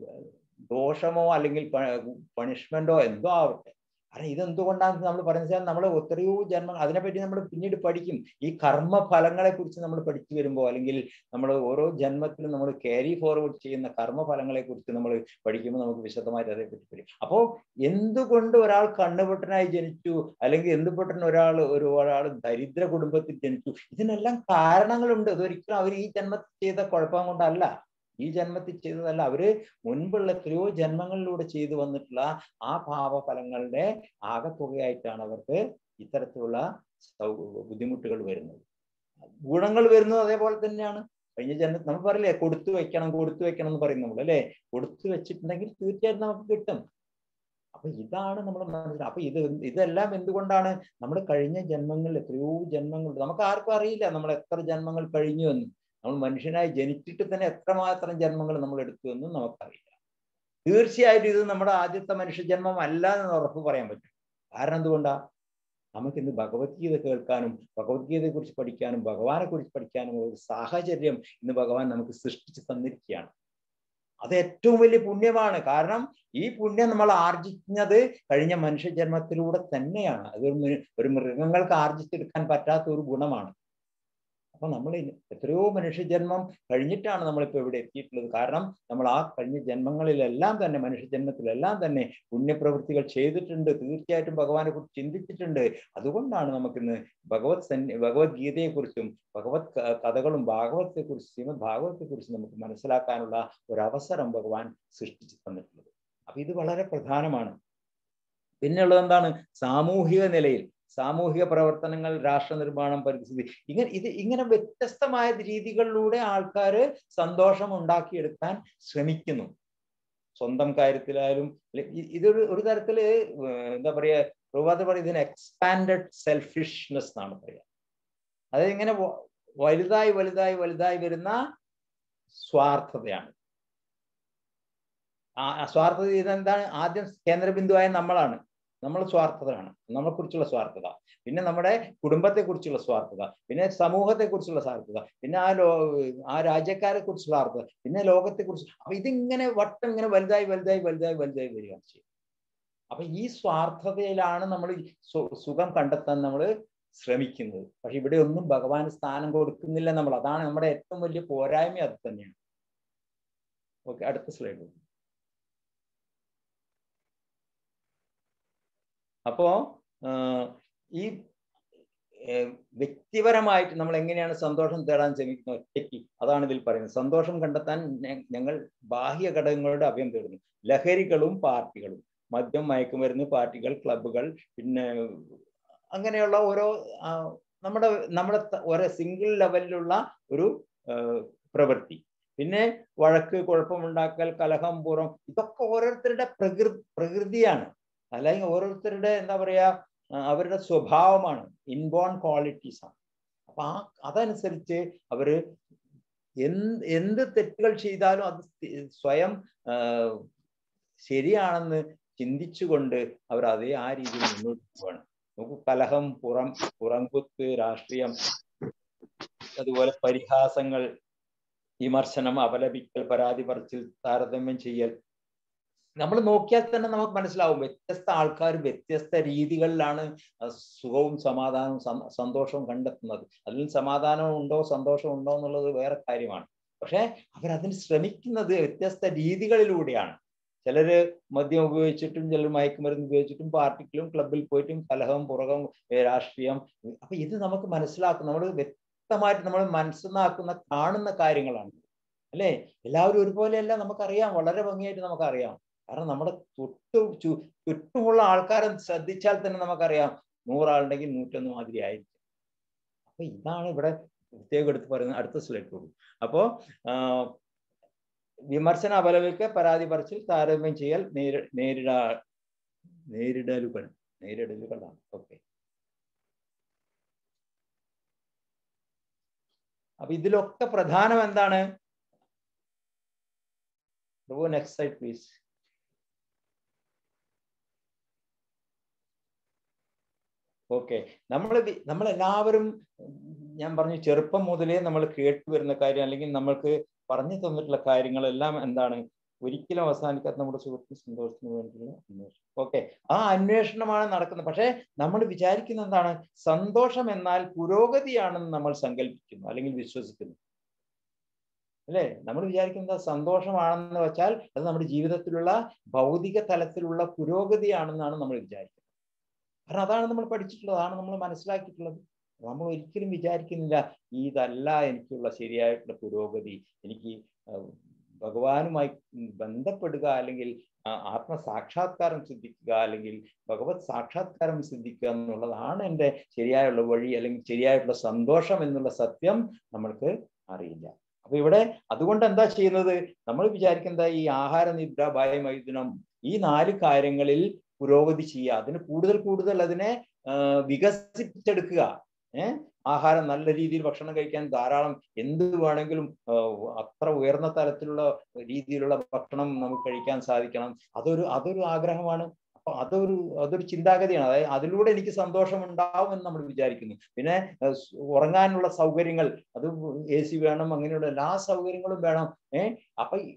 ദോഷമോ അല്ലെങ്കിൽ പണിഷ്മെന്റോ എന്തോ ആവട്ടെ കാരണം ഇതെന്തുകൊണ്ടാണ് നമ്മൾ പറയുന്നത് നമ്മൾ എത്രയോ ജന്മ അതിനെപ്പറ്റി നമ്മൾ പിന്നീട് പഠിക്കും ഈ കർമ്മ ഫലങ്ങളെ കുറിച്ച് നമ്മൾ പഠിച്ചു വരുമ്പോൾ അല്ലെങ്കിൽ നമ്മൾ ഓരോ ജന്മത്തിലും നമ്മൾ ക്യാരി ഫോർവേഡ് ചെയ്യുന്ന കർമ്മ ഫലങ്ങളെ കുറിച്ച് നമ്മൾ പഠിക്കുമ്പോൾ നമുക്ക് വിശദമായിട്ട് അതേപ്പറ്റി പഠിക്കും അപ്പോൾ എന്തുകൊണ്ട് ഒരാൾ കണ്ണുപൊട്ടനായി ജനിച്ചു അല്ലെങ്കിൽ എന്തുപൊട്ടൻ ഒരാൾ ഒരു ഒരാൾ ദരിദ്ര കുടുംബത്തിൽ ജനിച്ചു ഇതിനെല്ലാം കാരണങ്ങളുണ്ട് അതൊരിക്കലും അവർ ഈ ജന്മത്തിൽ ചെയ്ത കുഴപ്പം കൊണ്ടല്ല ഈ ജന്മത്തിൽ ചെയ്തതല്ല അവര് മുൻപുള്ള എത്രയോ ജന്മങ്ങളിലൂടെ ചെയ്തു വന്നിട്ടുള്ള ആ പാപഫലങ്ങളുടെ ആകത്തുകയായിട്ടാണ് അവർക്ക് ഇത്തരത്തിലുള്ള സൗ ബുദ്ധിമുട്ടുകൾ വരുന്നത് ഗുണങ്ങൾ വരുന്നത് അതേപോലെ തന്നെയാണ് കഴിഞ്ഞ ജന്മ നമ്മൾ പറയില്ലേ കൊടുത്തു വെക്കണം കൊടുത്തു വെക്കണം എന്ന് പറയും നമ്മൾ അല്ലെ കൊടുത്തു വെച്ചിട്ടുണ്ടെങ്കിൽ തീർച്ചയായിട്ടും നമുക്ക് കിട്ടും അപ്പൊ ഇതാണ് നമ്മൾ മനസ്സിലാക്കുക അപ്പൊ ഇത് ഇതെല്ലാം എന്തുകൊണ്ടാണ് നമ്മൾ കഴിഞ്ഞ ജന്മങ്ങളിൽ എത്രയോ ജന്മങ്ങൾ നമുക്ക് ആർക്കും അറിയില്ല നമ്മൾ എത്ര ജന്മങ്ങൾ കഴിഞ്ഞു എന്ന് നമ്മൾ മനുഷ്യനായി ജനിച്ചിട്ട് തന്നെ എത്രമാത്രം ജന്മങ്ങൾ നമ്മൾ എടുത്തു എന്നും നമുക്കറിയില്ല തീർച്ചയായിട്ടും ഇത് നമ്മുടെ ആദ്യത്തെ മനുഷ്യജന്മം അല്ല എന്ന് ഉറപ്പ് പറയാൻ പറ്റും കാരണം എന്തുകൊണ്ടാ നമുക്കിന്ന് ഭഗവത്ഗീത കേൾക്കാനും ഭഗവത്ഗീതയെ കുറിച്ച് പഠിക്കാനും ഭഗവാനെ കുറിച്ച് പഠിക്കാനും ഒരു സാഹചര്യം ഇന്ന് ഭഗവാൻ നമുക്ക് സൃഷ്ടിച്ചു തന്നിരിക്കുകയാണ് അത് ഏറ്റവും വലിയ പുണ്യമാണ് കാരണം ഈ പുണ്യം നമ്മൾ ആർജിക്കുന്നത് കഴിഞ്ഞ മനുഷ്യജന്മത്തിലൂടെ തന്നെയാണ് അത് ഒരു മൃ- ഒരു മൃഗങ്ങൾക്ക് ആർജിച്ചെടുക്കാൻ പറ്റാത്ത ഒരു ഗുണമാണ് അപ്പൊ നമ്മൾ എത്രയോ മനുഷ്യജന്മം കഴിഞ്ഞിട്ടാണ് നമ്മളിപ്പോ ഇവിടെ എത്തിയിട്ടുള്ളത് കാരണം നമ്മൾ ആ കഴിഞ്ഞ ജന്മങ്ങളിലെല്ലാം തന്നെ മനുഷ്യജന്മത്തിലെല്ലാം തന്നെ പുണ്യപ്രവൃത്തികൾ ചെയ്തിട്ടുണ്ട് തീർച്ചയായിട്ടും ഭഗവാനെ കുറിച്ച് ചിന്തിച്ചിട്ടുണ്ട് അതുകൊണ്ടാണ് നമുക്കിന്ന് ഭഗവത് സന്നി ഭഗവത്ഗീതയെക്കുറിച്ചും ഭഗവത് ക- കഥകളും ഭാഗവത്തെക്കുറിച്ച് ശ്രീമദ് ഭാഗവത്തെക്കുറിച്ച് നമുക്ക് മനസ്സിലാക്കാനുള്ള ഒരു അവസരം ഭഗവാൻ സൃഷ്ടിച്ചു തന്നിട്ടുള്ളത് അപ്പൊ ഇത് വളരെ പ്രധാനമാണ് പിന്നെയുള്ളത് എന്താണ് സാമൂഹിക നിലയിൽ സാമൂഹിക പ്രവർത്തനങ്ങൾ രാഷ്ട്ര നിർമ്മാണം പരിസ്ഥിതി ഇങ്ങനെ ഇത് ഇങ്ങനെ വ്യത്യസ്തമായ രീതികളിലൂടെ ആൾക്കാര് സന്തോഷം ഉണ്ടാക്കിയെടുക്കാൻ ശ്രമിക്കുന്നു സ്വന്തം കാര്യത്തിലായാലും അല്ലെ ഇ- ഇതൊരു ഒരു തരത്തില് ഏർ എന്താ പറയാ പ്രഭാത പറയുക ഇതിന് എക്സ്പാൻഡഡ് സെൽഫിഷ്നെസ് എന്നാണ് പറയുക അതായത് ഇങ്ങനെ വ- വലുതായി വലുതായി വലുതായി വരുന്ന സ്വാർത്ഥതയാണ് ആ ആ സ്വാർത്ഥത ഇതെന്താണ് ആദ്യം കേന്ദ്രബിന്ദുവായ നമ്മളാണ് നമ്മൾ സ്വാർത്ഥതയാണ് നമ്മളെ കുറിച്ചുള്ള സ്വാർത്ഥത പിന്നെ നമ്മുടെ കുടുംബത്തെ കുറിച്ചുള്ള സ്വാർത്ഥത പിന്നെ സമൂഹത്തെ കുറിച്ചുള്ള സ്വാർത്ഥത പിന്നെ ആ ലോ ആ രാജ്യക്കാരെ കുറിച്ചുള്ള സ്വാർത്ഥത പിന്നെ ലോകത്തെ കുറിച്ച് അപ്പൊ ഇതിങ്ങനെ വട്ടം ഇങ്ങനെ വലുതായി വലുതായി വലുതായി വലുതായി വരികയാണ് ചെയ്യും അപ്പൊ ഈ സ്വാർത്ഥതയിലാണ് നമ്മൾ സുഖം കണ്ടെത്താൻ നമ്മൾ ശ്രമിക്കുന്നത് പക്ഷെ ഇവിടെ ഒന്നും ഭഗവാൻ സ്ഥാനം കൊടുക്കുന്നില്ല നമ്മൾ അതാണ് നമ്മുടെ ഏറ്റവും വലിയ പോരായ്മ അത് തന്നെയാണ് ഓക്കെ അടുത്ത സ്ലൈഡ് അപ്പോ ആഹ് ഈ ഏർ വ്യക്തിപരമായിട്ട് നമ്മൾ എങ്ങനെയാണ് സന്തോഷം തേടാൻ ശ്രമിക്കുന്നത് ഒറ്റയ്ക്ക് അതാണ് ഇതിൽ പറയുന്നത് സന്തോഷം കണ്ടെത്താൻ ഞ- ഞങ്ങൾ ബാഹ്യ ഘടകങ്ങളുടെ അഭയം തേടുന്നു ലഹരികളും പാർട്ടികളും മദ്യം മയക്കുമരുന്ന് പാർട്ടികൾ ക്ലബ്ബുകൾ പിന്നെ അങ്ങനെയുള്ള ഓരോ ആ, നമ്മുടെ നമ്മുടെ ത- ഓരോ സിംഗിൾ ലെവലിലുള്ള ഒരു ആ, പ്രവൃത്തി പിന്നെ വഴക്ക് കുഴപ്പമുണ്ടാക്കൽ കലഹം പുറം ഇതൊക്കെ ഓരോരുത്തരുടെ പ്രകൃ പ്രകൃതിയാണ് അല്ലെങ്കിൽ ഓരോരുത്തരുടെ എന്താ പറയാ ആ, അവരുടെ സ്വഭാവമാണ് ഇൻബോൺ ക്വാളിറ്റീസ് ആണ് അപ്പൊ ആ അതനുസരിച്ച് അവര് എന്ത് എന്ത് തെറ്റുകൾ ചെയ്താലും അത് സ്ഥി- സ്വയം ആ, ശരിയാണെന്ന് ചിന്തിച്ചുകൊണ്ട് അവർ അതേ ആ രീതിയിൽ മുന്നോട്ട് പോവാണ് നമുക്ക് കലഹം പുറം പുറംകുത്ത് രാഷ്ട്രീയം അതുപോലെ പരിഹാസങ്ങൾ വിമർശനം അപലപിക്കൽ പരാതി പറച്ചിൽ താരതമ്യം ചെയ്യൽ നമ്മൾ നോക്കിയാൽ തന്നെ നമുക്ക് മനസ്സിലാവും വ്യത്യസ്ത ആൾക്കാർ വ്യത്യസ്ത രീതികളിലാണ് അഹ് സുഖവും സമാധാനവും സം- സന്തോഷവും കണ്ടെത്തുന്നത് അതിൽ സമാധാനം ഉണ്ടോ സന്തോഷം ഉണ്ടോ എന്നുള്ളത് വേറെ കാര്യമാണ് പക്ഷെ അവരതിന് ശ്രമിക്കുന്നത് വ്യത്യസ്ത രീതികളിലൂടെയാണ് ചിലര് മദ്യം ഉപയോഗിച്ചിട്ടും ചിലർ മയക്കുമരുന്ന് ഉപയോഗിച്ചിട്ടും പാർട്ടിക്കിലും ക്ലബിൽ പോയിട്ടും കലഹം പുറകം ഏ, രാഷ്ട്രീയം അപ്പൊ ഇത് നമുക്ക് മനസ്സിലാക്കും നമ്മൾ വ്യക്തമായിട്ട് നമ്മൾ മനസ്സിലാക്കുന്ന കാണുന്ന കാര്യങ്ങളാണ് അല്ലേ എല്ലാവരും ഒരുപോലെയല്ല നമുക്കറിയാം വളരെ ഭംഗിയായിട്ട് നമുക്കറിയാം കാരണം നമ്മുടെ തൊട്ട് ചു ചുറ്റുമുള്ള ആൾക്കാരെ ശ്രദ്ധിച്ചാൽ തന്നെ നമുക്കറിയാം നൂറാളുണ്ടെങ്കിൽ നൂറ്റൊന്ന് മാതിരി ആയിരിക്കും അപ്പൊ ഇതാണ് ഇവിടെ പ്രത്യേകം എടുത്ത് പറയുന്നത് അടുത്ത സ്ലൈഡ് പോകും അപ്പോ ആ, വിമർശന അപലപിക്ക പരാതി പറച്ചിൽ താരതമ്യം ചെയ്യൽ നേരി നേരിടാ നേരിടലുകൾ നേരിടലുകളാണ് ഓക്കെ അപ്പൊ ഇതിലൊക്കെ പ്രധാനം എന്താണ് നെക്സ്റ്റ് സൈഡ് പ്ലീസ് ഓക്കെ നമ്മൾ നമ്മൾ എല്ലാവരും ഞാൻ പറഞ്ഞു ചെറുപ്പം മുതലേ നമ്മൾ കേട്ടു വരുന്ന കാര്യം അല്ലെങ്കിൽ നമ്മൾക്ക് പറഞ്ഞു തന്നിട്ടുള്ള കാര്യങ്ങളെല്ലാം എന്താണ് ഒരിക്കലും അവസാനിക്കാത്ത നമ്മുടെ സുഹൃത്തിന് സന്തോഷത്തിന് വേണ്ടിയുള്ള അന്വേഷണം ഓക്കെ ആ അന്വേഷണമാണ് നടക്കുന്നത് പക്ഷേ നമ്മൾ വിചാരിക്കുന്ന എന്താണ് സന്തോഷം എന്നാൽ പുരോഗതിയാണെന്ന് നമ്മൾ സങ്കല്പിക്കുന്നു അല്ലെങ്കിൽ വിശ്വസിക്കുന്നു അല്ലേ നമ്മൾ വിചാരിക്കുന്നത് സന്തോഷമാണെന്ന് വെച്ചാൽ അത് നമ്മുടെ ജീവിതത്തിലുള്ള ഭൗതിക തലത്തിലുള്ള പുരോഗതിയാണെന്നാണ് നമ്മൾ വിചാരിക്കുന്നത് കാരണം അതാണ് നമ്മൾ പഠിച്ചിട്ടുള്ളത് അതാണ് നമ്മൾ മനസ്സിലാക്കിയിട്ടുള്ളത് നമ്മൾ ഒരിക്കലും വിചാരിക്കുന്നില്ല ഇതല്ല എനിക്കുള്ള ശരിയായിട്ടുള്ള പുരോഗതി എനിക്ക് ആ, ഭഗവാനുമായി ബന്ധപ്പെടുക അല്ലെങ്കിൽ ആ, ആത്മസാക്ഷാത്കാരം സിദ്ധിക്കുക അല്ലെങ്കിൽ ഭഗവത് സാക്ഷാത്കാരം സിദ്ധിക്കുക എന്നുള്ളതാണ് എൻ്റെ ശരിയായുള്ള വഴി അല്ലെങ്കിൽ ശരിയായിട്ടുള്ള സന്തോഷം എന്നുള്ള സത്യം നമ്മൾക്ക് അറിയില്ല അപ്പൊ ഇവിടെ അതുകൊണ്ട് എന്താ ചെയ്യുന്നത് നമ്മൾ വിചാരിക്കുന്നത് ഈ ആഹാര നിദ്ര ഭയമൈഥുനം ഈ നാല് കാര്യങ്ങളിൽ പുരോഗതി ചെയ്യുക അതിന് കൂടുതൽ കൂടുതൽ അതിനെ ആ, വികസിപ്പിച്ചെടുക്കുക ഏഹ് ആഹാരം നല്ല രീതിയിൽ ഭക്ഷണം കഴിക്കാൻ ധാരാളം എന്ത് വേണമെങ്കിലും ആ, അത്ര ഉയർന്ന തലത്തിലുള്ള രീതിയിലുള്ള ഭക്ഷണം നമുക്ക് കഴിക്കാൻ സാധിക്കണം അതൊരു അതൊരു ആഗ്രഹമാണ് അപ്പൊ അതൊരു അതൊരു ചിന്താഗതിയാണ് അതായത് അതിലൂടെ എനിക്ക് സന്തോഷം ഉണ്ടാവും എന്ന് നമ്മൾ വിചാരിക്കുന്നു പിന്നെ ആ, സ് ഉറങ്ങാനുള്ള സൗകര്യങ്ങൾ അത് എ സി വേണം അങ്ങനെയുള്ള എല്ലാ സൗകര്യങ്ങളും വേണം ഏഹ് അപ്പൊ ഈ-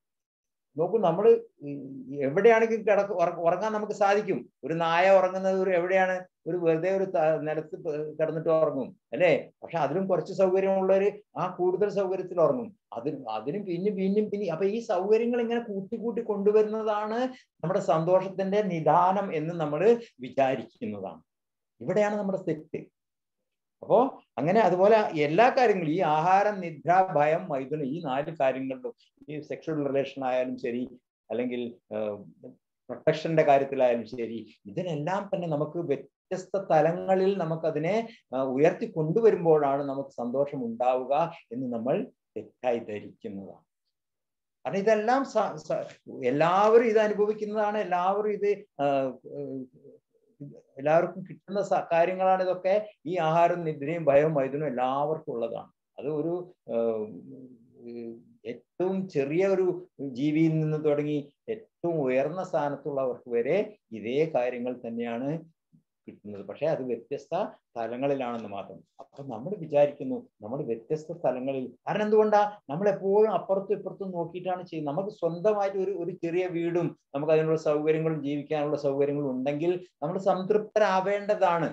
നോക്കൂ നമ്മൾ എവിടെയാണെങ്കിലും കിടക്ക് ഉറ- ഉറങ്ങാൻ നമുക്ക് സാധിക്കും ഒരു നായ ഉറങ്ങുന്നത് ഒരു എവിടെയാണ് ഒരു വെറുതെ ഒരു ത- നിലത്ത് പ- കിടന്നിട്ട് ഉറങ്ങും അല്ലേ പക്ഷെ അതിലും കുറച്ച് സൗകര്യമുള്ളവര് ആ കൂടുതൽ സൗകര്യത്തിൽ ഉറങ്ങും അതിന് അതിനും പിന്നും പിന്നും പിന്നെ അപ്പൊ ഈ സൗകര്യങ്ങൾ ഇങ്ങനെ കൂട്ടി കൂട്ടി കൊണ്ടുവരുന്നതാണ് നമ്മുടെ സന്തോഷത്തിന്റെ നിദാനം എന്ന് നമ്മൾ വിചാരിക്കുന്നതാണ് ഇവിടെയാണ് നമ്മുടെ തെറ്റ് അപ്പോ അങ്ങനെ അതുപോലെ എല്ലാ കാര്യങ്ങളും ഈ ആഹാരം നിദ്ര ഭയം മൈഥുനം ഈ നാല് കാര്യങ്ങളിലും ഈ സെക്ഷൽ റിലേഷൻ ആയാലും ശരി അല്ലെങ്കിൽ പ്രൊട്ടക്ഷന്റെ കാര്യത്തിലായാലും ശരി ഇതിനെല്ലാം തന്നെ നമുക്ക് വ്യത്യസ്ത തലങ്ങളിൽ നമുക്കതിനെ ആ, ഉയർത്തി കൊണ്ടുവരുമ്പോഴാണ് നമുക്ക് സന്തോഷം ഉണ്ടാവുക എന്ന് നമ്മൾ തെറ്റായി ധരിക്കുന്നതാണ് കാരണം ഇതെല്ലാം സ- സ- എല്ലാവരും ഇത് അനുഭവിക്കുന്നതാണ് എല്ലാവരും ഇത് ആ, ഏർ, എല്ലാവർക്കും കിട്ടുന്ന സ- കാര്യങ്ങളാണ് ഇതൊക്കെ ഈ ആഹാരം നിദ്രയും ഭയവും വൈദ്യനും എല്ലാവർക്കും ഉള്ളതാണ് അത് ഒരു ഏർ, ഏർ, ഏറ്റവും ചെറിയ ഒരു ജീവിയിൽ നിന്ന് തുടങ്ങി ഏറ്റവും ഉയർന്ന സ്ഥാനത്തുള്ളവർക്ക് വരെ ഇതേ കാര്യങ്ങൾ തന്നെയാണ് കിട്ടുന്നത് പക്ഷെ അത് വ്യത്യസ്ത തലങ്ങളിലാണെന്ന് മാത്രം അപ്പൊ നമ്മൾ വിചാരിക്കുന്നു നമ്മൾ വ്യത്യസ്ത തലങ്ങളിൽ കാരണം എന്തുകൊണ്ടാ നമ്മൾ എപ്പോഴും അപ്പുറത്തും ഇപ്പുറത്തും നോക്കിയിട്ടാണ് ചെയ്യുന്നത് നമുക്ക് സ്വന്തമായിട്ട് ഒരു ഒരു ചെറിയ വീടും നമുക്ക് അതിനുള്ള സൗകര്യങ്ങളും ജീവിക്കാനുള്ള സൗകര്യങ്ങളും ഉണ്ടെങ്കിൽ നമ്മൾ സംതൃപ്തരാവേണ്ടതാണ്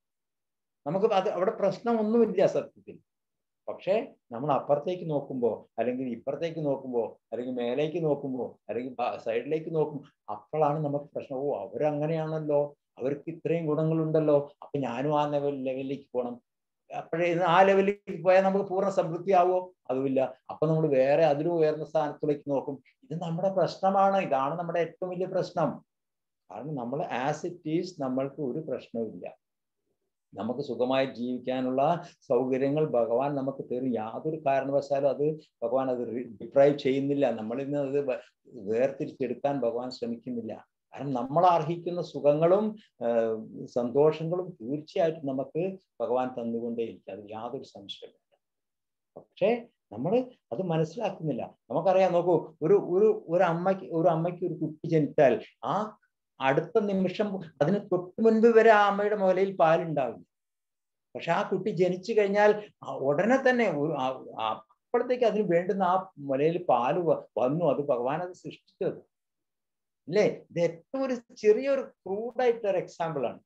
നമുക്ക് അത് അവിടെ പ്രശ്നമൊന്നുമില്ല സത്യത്തിൽ പക്ഷേ നമ്മൾ അപ്പുറത്തേക്ക് നോക്കുമ്പോൾ അല്ലെങ്കിൽ ഇപ്പുറത്തേക്ക് നോക്കുമ്പോൾ അല്ലെങ്കിൽ മേലേക്ക് നോക്കുമ്പോൾ അല്ലെങ്കിൽ സൈഡിലേക്ക് നോക്കുമ്പോൾ അപ്പോഴാണ് നമുക്ക് പ്രശ്നം ഓ അവരങ്ങനെയാണല്ലോ അവർക്ക് ഇത്രയും ഗുണങ്ങളുണ്ടല്ലോ അപ്പൊ ഞാനും ആ ലെവൽ ലെവലിലേക്ക് പോകണം അപ്പോഴേ ഇത് ആ ലെവലിലേക്ക് പോയാൽ നമുക്ക് പൂർണ്ണ സമൃദ്ധി ആവോ അതുമില്ല അപ്പൊ നമ്മൾ വേറെ അതിലും ഉയർന്ന സ്ഥാനത്തിലേക്ക് നോക്കും ഇത് നമ്മുടെ പ്രശ്നമാണ് ഇതാണ് നമ്മുടെ ഏറ്റവും വലിയ പ്രശ്നം കാരണം നമ്മൾ ആസ് ഇറ്റ് ഈസ് നമ്മൾക്ക് ഒരു പ്രശ്നവുമില്ല നമുക്ക് സുഖമായി ജീവിക്കാനുള്ള സൗകര്യങ്ങൾ ഭഗവാൻ നമുക്ക് തരും യാതൊരു കാരണവശാലും അത് ഭഗവാൻ അത് ഡിപ്രൈവ് ചെയ്യുന്നില്ല നമ്മളിൽ നിന്ന് അത് വ- വേർതിരിച്ചെടുക്കാൻ ഭഗവാൻ ശ്രമിക്കുന്നില്ല കാരണം നമ്മൾ അർഹിക്കുന്ന സുഖങ്ങളും ആഹ് സന്തോഷങ്ങളും തീർച്ചയായിട്ടും നമുക്ക് ഭഗവാൻ തന്നുകൊണ്ടേയിരിക്കും അതിൽ യാതൊരു സംശയമില്ല പക്ഷേ നമ്മൾ അത് മനസ്സിലാക്കുന്നില്ല നമുക്കറിയാം നോക്കൂ ഒരു ഒരു ഒരു അമ്മയ്ക്ക് ഒരു അമ്മയ്ക്ക് ഒരു കുട്ടി ജനിച്ചാൽ ആ അടുത്ത നിമിഷം അതിന് തൊട്ട് മുൻപ് വരെ ആ അമ്മയുടെ മുലയിൽ പാലുണ്ടാവില്ല പക്ഷെ ആ കുട്ടി ജനിച്ചു കഴിഞ്ഞാൽ ആ ഉടനെ തന്നെ ഒരു ആ- ആ അപ്പോഴത്തേക്ക് അതിന് വേണ്ടുന്ന ആ മുലയിൽ പാല് വ- വന്നു അത് ഭഗവാൻ അത് സൃഷ്ടിച്ചത് അല്ലേ ഇത് ഏറ്റവും ഒരു ചെറിയൊരു ക്രൂഡായിട്ടുള്ള ഒരു എക്സാമ്പിൾ ആണ്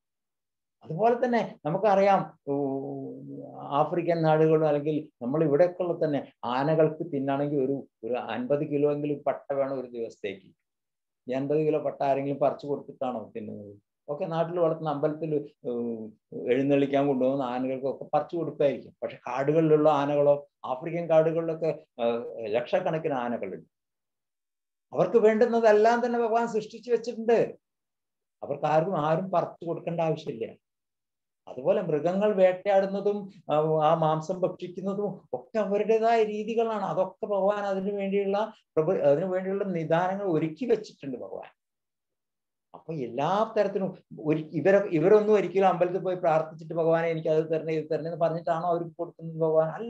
അതുപോലെ തന്നെ നമുക്കറിയാം ഊ, ആഫ്രിക്കൻ നാടുകളും അല്ലെങ്കിൽ നമ്മൾ ഇവിടെയൊക്കെയുള്ള തന്നെ ആനകൾക്ക് തിന്നാണെങ്കിൽ ഒരു ഒരു അൻപത് കിലോ എങ്കിലും പട്ട വേണം ഒരു ദിവസത്തേക്ക് ഈ അൻപത് കിലോ പട്ട ആരെങ്കിലും പറിച്ചു കൊടുത്തിട്ടാണോ തിന്നുന്നത് ഒക്കെ നാട്ടിൽ വളർത്തുന്ന അമ്പലത്തിൽ എഴുന്നള്ളിക്കാൻ കൊണ്ടുപോകുന്ന ആനകൾക്കൊക്കെ പറിച്ചു കൊടുക്കായിരിക്കും പക്ഷെ കാടുകളിലുള്ള ആനകളോ ആഫ്രിക്കൻ കാടുകളിലൊക്കെ ആ, ലക്ഷക്കണക്കിന് ആനകളുണ്ട് അവർക്ക് വേണ്ടുന്നതെല്ലാം തന്നെ ഭഗവാൻ സൃഷ്ടിച്ചു വെച്ചിട്ടുണ്ട് അവർക്ക് ആർക്കും ആരും പറിച്ചു കൊടുക്കേണ്ട ആവശ്യമില്ല അതുപോലെ മൃഗങ്ങൾ വേട്ടയാടുന്നതും ആ, ആ മാംസം ഭക്ഷിക്കുന്നതും ഒക്കെ അവരുടേതായ രീതികളാണ് അതൊക്കെ ഭഗവാൻ അതിനു വേണ്ടിയുള്ള പ്രഭ അതിനു വേണ്ടിയുള്ള നിദാനങ്ങൾ ഒരുക്കി വെച്ചിട്ടുണ്ട് ഭഗവാൻ അപ്പൊ എല്ലാ തരത്തിലും ഒരു ഇവരെ ഇവരൊന്നും ഒരിക്കലും അമ്പലത്തിൽ പോയി പ്രാർത്ഥിച്ചിട്ട് ഭഗവാനെ എനിക്ക് അത് തരണേ ഇത് തരണേ എന്ന് പറഞ്ഞിട്ടാണോ അവർക്ക് കൊടുക്കുന്നത് ഭഗവാൻ അല്ല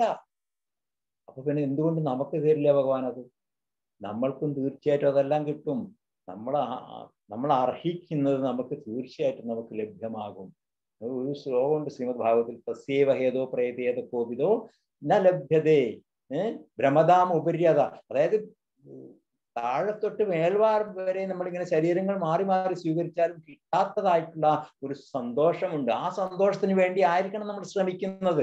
അപ്പൊ പിന്നെ എന്തുകൊണ്ട് നമുക്ക് തരില്ല ഭഗവാൻ അത് നമ്മൾക്കും തീർച്ചയായിട്ടും അതെല്ലാം കിട്ടും നമ്മൾ നമ്മൾ അർഹിക്കുന്നത് നമുക്ക് തീർച്ചയായിട്ടും നമുക്ക് ലഭ്യമാകും ഒരു ശ്ലോകമുണ്ട് ശ്രീമദ് ഭാഗവതത്തിൽ തസ്യേവ ഹേതോ പ്രേതേത കോപിതോ ന ലഭ്യതേ ഏഹ് ഭ്രമതാം ഉപര്യത അതായത് താഴെ തൊട്ട് മേൽവാർ വരെ നമ്മളിങ്ങനെ ശരീരങ്ങൾ മാറി മാറി സ്വീകരിച്ചാലും കിട്ടാത്തതായിട്ടുള്ള ഒരു സന്തോഷമുണ്ട് ആ സന്തോഷത്തിന് വേണ്ടി ആയിരിക്കണം നമ്മൾ ശ്രമിക്കുന്നത്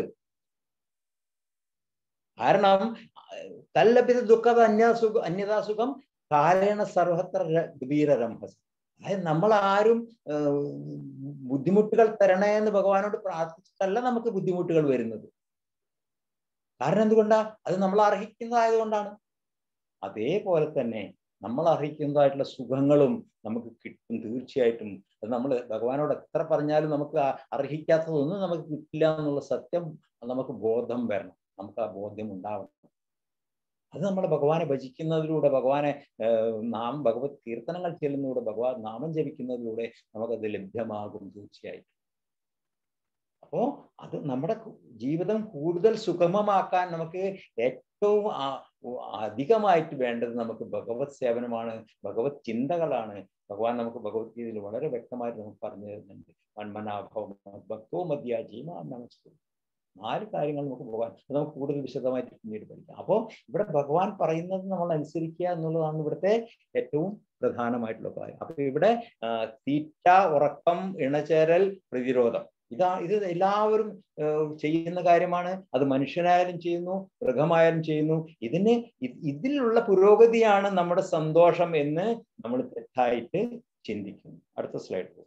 കാരണം തല്ലഭിത ദുഃഖത അന്യസുഖ അന്യതാസുഖം കാലേണ സർവത്ര ഗംഭീരരംഭസ് അതായത് നമ്മൾ ആരും ബുദ്ധിമുട്ടുകൾ തരണേ എന്ന് ഭഗവാനോട് പ്രാർത്ഥിച്ചിട്ടല്ല നമുക്ക് ബുദ്ധിമുട്ടുകൾ വരുന്നത് കാരണം എന്തുകൊണ്ടാ അത് നമ്മൾ അർഹിക്കുന്നതായതുകൊണ്ടാണ് അതേപോലെ തന്നെ നമ്മൾ അർഹിക്കുന്നതായിട്ടുള്ള സുഖങ്ങളും നമുക്ക് കിട്ടും തീർച്ചയായിട്ടും അത് നമ്മൾ ഭഗവാനോട് എത്ര പറഞ്ഞാലും നമുക്ക് അർഹിക്കാത്തതൊന്നും നമുക്ക് കിട്ടില്ല എന്നുള്ള സത്യം നമുക്ക് ബോധം വരണം നമുക്ക് ആ ബോധ്യം ഉണ്ടാവണം അത് നമ്മൾ ഭഗവാനെ ഭജിക്കുന്നതിലൂടെ ഭഗവാനെ നാം ഭഗവത് കീർത്തനങ്ങൾ ചെല്ലുന്നതിലൂടെ ഭഗവാൻ നാമം ജപിക്കുന്നതിലൂടെ നമുക്കത് ലഭ്യമാകും തീർച്ചയായിട്ടും അപ്പോ അത് നമ്മുടെ ജീവിതം കൂടുതൽ സുഗമമാക്കാൻ നമുക്ക് ഏറ്റവും അധികമായിട്ട് വേണ്ടത് നമുക്ക് ഭഗവത് സേവനമാണ് ഭഗവത് ചിന്തകളാണ് ഭഗവാൻ നമുക്ക് ഭഗവത്ഗീതയിൽ വളരെ വ്യക്തമായിട്ട് നമുക്ക് പറഞ്ഞു തരുന്നുണ്ട് മന്മനാഭവം ഭക്തോ മധ്യ ജീമാം നമസ്തു നാല് കാര്യങ്ങൾ നമുക്ക് ഭഗവാൻ നമുക്ക് കൂടുതൽ വിശദമായിട്ട് പിന്നീട് പഠിക്കാം അപ്പോൾ ഇവിടെ ഭഗവാൻ പറയുന്നത് നമ്മൾ അനുസരിക്കുക എന്നുള്ളതാണ് ഇവിടുത്തെ ഏറ്റവും പ്രധാനമായിട്ടുള്ള കാര്യം അപ്പൊ ഇവിടെ തീറ്റ ഉറക്കം ഇണചേരൽ പ്രതിരോധം ഇതാ ഇത് എല്ലാവരും ചെയ്യുന്ന കാര്യമാണ് അത് മനുഷ്യനായാലും ചെയ്യുന്നു മൃഗമായാലും ചെയ്യുന്നു ഇതിന് ഇതിലുള്ള പുരോഗതിയാണ് നമ്മുടെ സന്തോഷം എന്ന് നമ്മൾ തെറ്റായിട്ട് ചിന്തിക്കുന്നു അടുത്ത സ്ലൈഡ് പോകും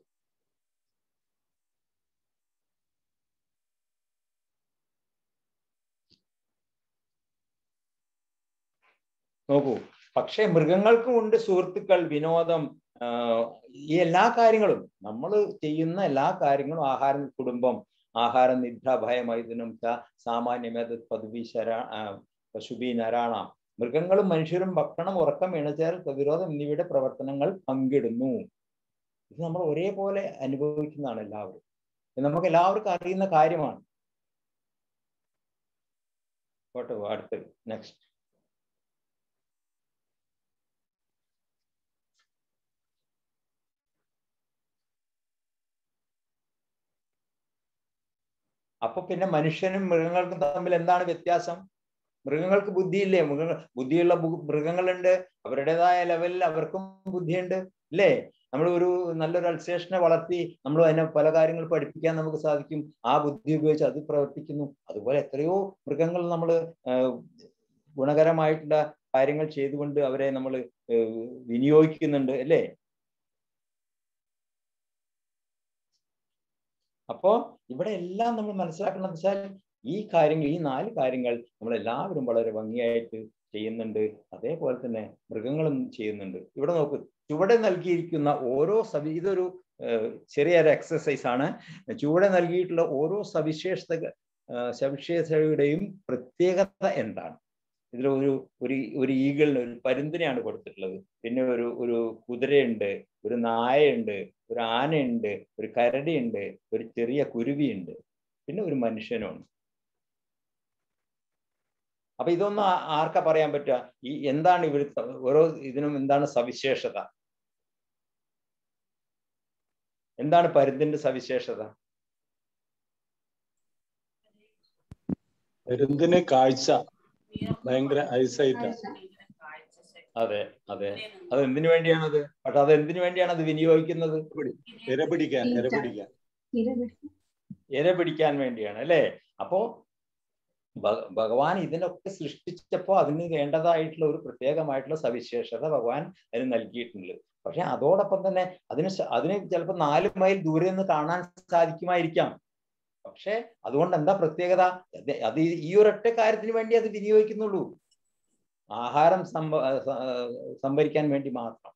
നോക്കൂ പക്ഷേ മൃഗങ്ങൾക്കും ഉണ്ട് സുഹൃത്തുക്കൾ വിനോദം ഈ എല്ലാ കാര്യങ്ങളും നമ്മൾ ചെയ്യുന്ന എല്ലാ കാര്യങ്ങളും ആഹാരം കുടുംബം ആഹാരം നിദ്ര ഭയമൈഥുനം സാമാന്യമേത പദവി ശരാ പശുബി നരാണ മൃഗങ്ങളും മനുഷ്യരും ഭക്ഷണം ഉറക്കം ഇണചേരൽ പ്രതിരോധം എന്നിവയുടെ പ്രവർത്തനങ്ങൾ പങ്കിടുന്നു ഇത് നമ്മൾ ഒരേപോലെ അനുഭവിക്കുന്നതാണ് എല്ലാവരും നമുക്ക് എല്ലാവർക്കും അറിയുന്ന കാര്യമാണ് പോട്ടെ അടുത്ത് നെക്സ്റ്റ് അപ്പൊ പിന്നെ മനുഷ്യനും മൃഗങ്ങൾക്കും തമ്മിൽ എന്താണ് വ്യത്യാസം മൃഗങ്ങൾക്ക് ബുദ്ധിയില്ലേ മൃഗങ്ങൾ ബുദ്ധിയുള്ള മൃഗങ്ങളുണ്ട് അവരുടേതായ ലെവലിൽ അവർക്കും ബുദ്ധിയുണ്ട് അല്ലേ നമ്മൾ ഒരു നല്ലൊരു അൽസേഷനെ വളർത്തി നമ്മൾ അതിനെ പല കാര്യങ്ങൾ പഠിപ്പിക്കാൻ നമുക്ക് സാധിക്കും ആ ബുദ്ധി ഉപയോഗിച്ച് അത് പ്രവർത്തിക്കുന്നു അതുപോലെ എത്രയോ മൃഗങ്ങൾ നമ്മൾ ഗുണകരമായിട്ടുള്ള കാര്യങ്ങൾ ചെയ്തുകൊണ്ട് അവരെ നമ്മൾ വിനിയോഗിക്കുന്നുണ്ട് അല്ലേ അപ്പോ ഇവിടെ എല്ലാം നമ്മൾ മനസ്സിലാക്കണം വെച്ചാൽ ഈ കാര്യങ്ങൾ ഈ നാല് കാര്യങ്ങൾ നമ്മൾ എല്ലാവരും വളരെ ഭംഗിയായിട്ട് ചെയ്യുന്നുണ്ട് അതേപോലെ തന്നെ മൃഗങ്ങളും ചെയ്യുന്നുണ്ട് ഇവിടെ നോക്കൂ ചുവടെ നൽകിയിരിക്കുന്ന ഓരോ സവി ഇതൊരു ഏഹ്, ചെറിയൊരു എക്സസൈസ് ആണ് ചുവടെ നൽകിയിട്ടുള്ള ഓരോ സവിശേഷത ഏഹ്, സവിശേഷതയുടെയും പ്രത്യേകത എന്താണ് ഇതിൽ ഒരു ഒരു ഒരു ഈഗിളിന് ഒരു പരുന്തിനെയാണ് കൊടുത്തിട്ടുള്ളത് പിന്നെ ഒരു ഒരു കുതിരയുണ്ട് ഒരു നായയുണ്ട് ഒരു ആനയുണ്ട് ഒരു കരടിയുണ്ട് ഒരു ചെറിയ കുരുവിയുണ്ട് പിന്നെ ഒരു മനുഷ്യനുണ്ട് അപ്പൊ ഇതൊന്നും ആ- ആർക്കാ പറയാൻ പറ്റുക ഈ എന്താണ് ഇവർ ഓരോ ഇതിനും എന്താണ് സവിശേഷത എന്താണ് പരുന്തിന്റെ സവിശേഷത പരുന്തിന് കാഴ്ച ഭയങ്കര ഐസൈറ്റാ അതെ അതെ അത് എന്തിനു വേണ്ടിയാണത് പക്ഷെ അത് എന്തിനു വേണ്ടിയാണ് അത് വിനിയോഗിക്കുന്നത് ഇര പിടിക്കാൻ ഇര പിടിക്കാൻ ഇര പിടിക്കാൻ വേണ്ടിയാണ് അല്ലേ അപ്പോ ഭ- ഭഗവാൻ ഇതിനൊക്കെ സൃഷ്ടിച്ചപ്പോ അതിന് വേണ്ടതായിട്ടുള്ള ഒരു പ്രത്യേകമായിട്ടുള്ള സവിശേഷത ഭഗവാൻ അതിന് നൽകിയിട്ടുണ്ട് പക്ഷെ അതോടൊപ്പം തന്നെ അതിന് സ- അതിന് ചിലപ്പോൾ നാല് മൈൽ ദൂരെ നിന്ന് കാണാൻ സാധിക്കുമായിരിക്കാം പക്ഷെ അതുകൊണ്ട് എന്താ പ്രത്യേകത അത് അത് ഈ- ഈ ഒരൊറ്റ കാര്യത്തിന് വേണ്ടി അത് വിനിയോഗിക്കുന്നുള്ളൂ ആഹാരം സംഭ സ- സംഭരിക്കാൻ വേണ്ടി മാത്രം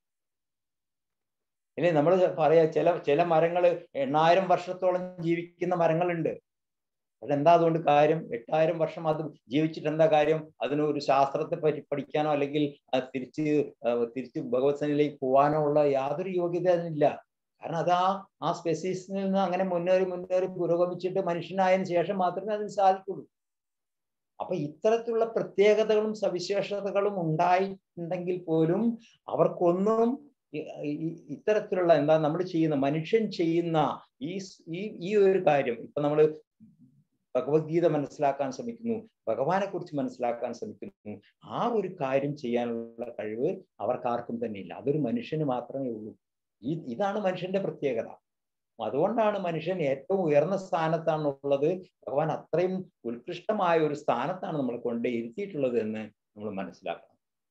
ഇനി നമ്മൾ പറയാ ചില ചില മരങ്ങൾ എണ്ണായിരം വർഷത്തോളം ജീവിക്കുന്ന മരങ്ങളുണ്ട് അതെന്താ അതുകൊണ്ട് കാര്യം എട്ടായിരം വർഷം അത് ജീവിച്ചിട്ട് എന്താ കാര്യം അതിന് ഒരു ശാസ്ത്രത്തെ പറ്റി പഠിക്കാനോ അല്ലെങ്കിൽ അത് തിരിച്ച് ആ, തിരിച്ച് ഭഗവത് സേനയിലേക്ക് പോകാനോ ഉള്ള യാതൊരു യോഗ്യത അതിനില്ല കാരണം അത് ആ ആ സ്പെസീസിൽ നിന്ന് അങ്ങനെ മുന്നേറി മുന്നേറി പുരോഗമിച്ചിട്ട് മനുഷ്യനായതിനു ശേഷം മാത്രമേ അതിന് സാധിക്കുള്ളൂ അപ്പൊ ഇത്തരത്തിലുള്ള പ്രത്യേകതകളും സവിശേഷതകളും ഉണ്ടായിട്ടുണ്ടെങ്കിൽ പോലും അവർക്കൊന്നും ഈ- ഈ- ഇത്തരത്തിലുള്ള എന്താ നമ്മൾ ചെയ്യുന്ന മനുഷ്യൻ ചെയ്യുന്ന ഈ സ്- ഈ ഈ ഒരു കാര്യം ഇപ്പൊ നമ്മൾ ഭഗവത്ഗീത മനസ്സിലാക്കാൻ ശ്രമിക്കുന്നു ഭഗവാനെ കുറിച്ച് മനസ്സിലാക്കാൻ ശ്രമിക്കുന്നു ആ ഒരു കാര്യം ചെയ്യാനുള്ള കഴിവ് അവർക്കാർക്കും തന്നെ ഇല്ല അതൊരു മനുഷ്യന് മാത്രമേ ഉള്ളൂ ഈ ഇതാണ് മനുഷ്യന്റെ പ്രത്യേകത അതുകൊണ്ടാണ് മനുഷ്യൻ ഏറ്റവും ഉയർന്ന സ്ഥാനത്താണ് ഉള്ളത് ഭഗവാൻ അത്രയും ഉത്കൃഷ്ടമായ ഒരു സ്ഥാനത്താണ് നമ്മൾ കൊണ്ട് ഇരുത്തിയിട്ടുള്ളത് എന്ന് നമ്മൾ മനസ്സിലാക്കണം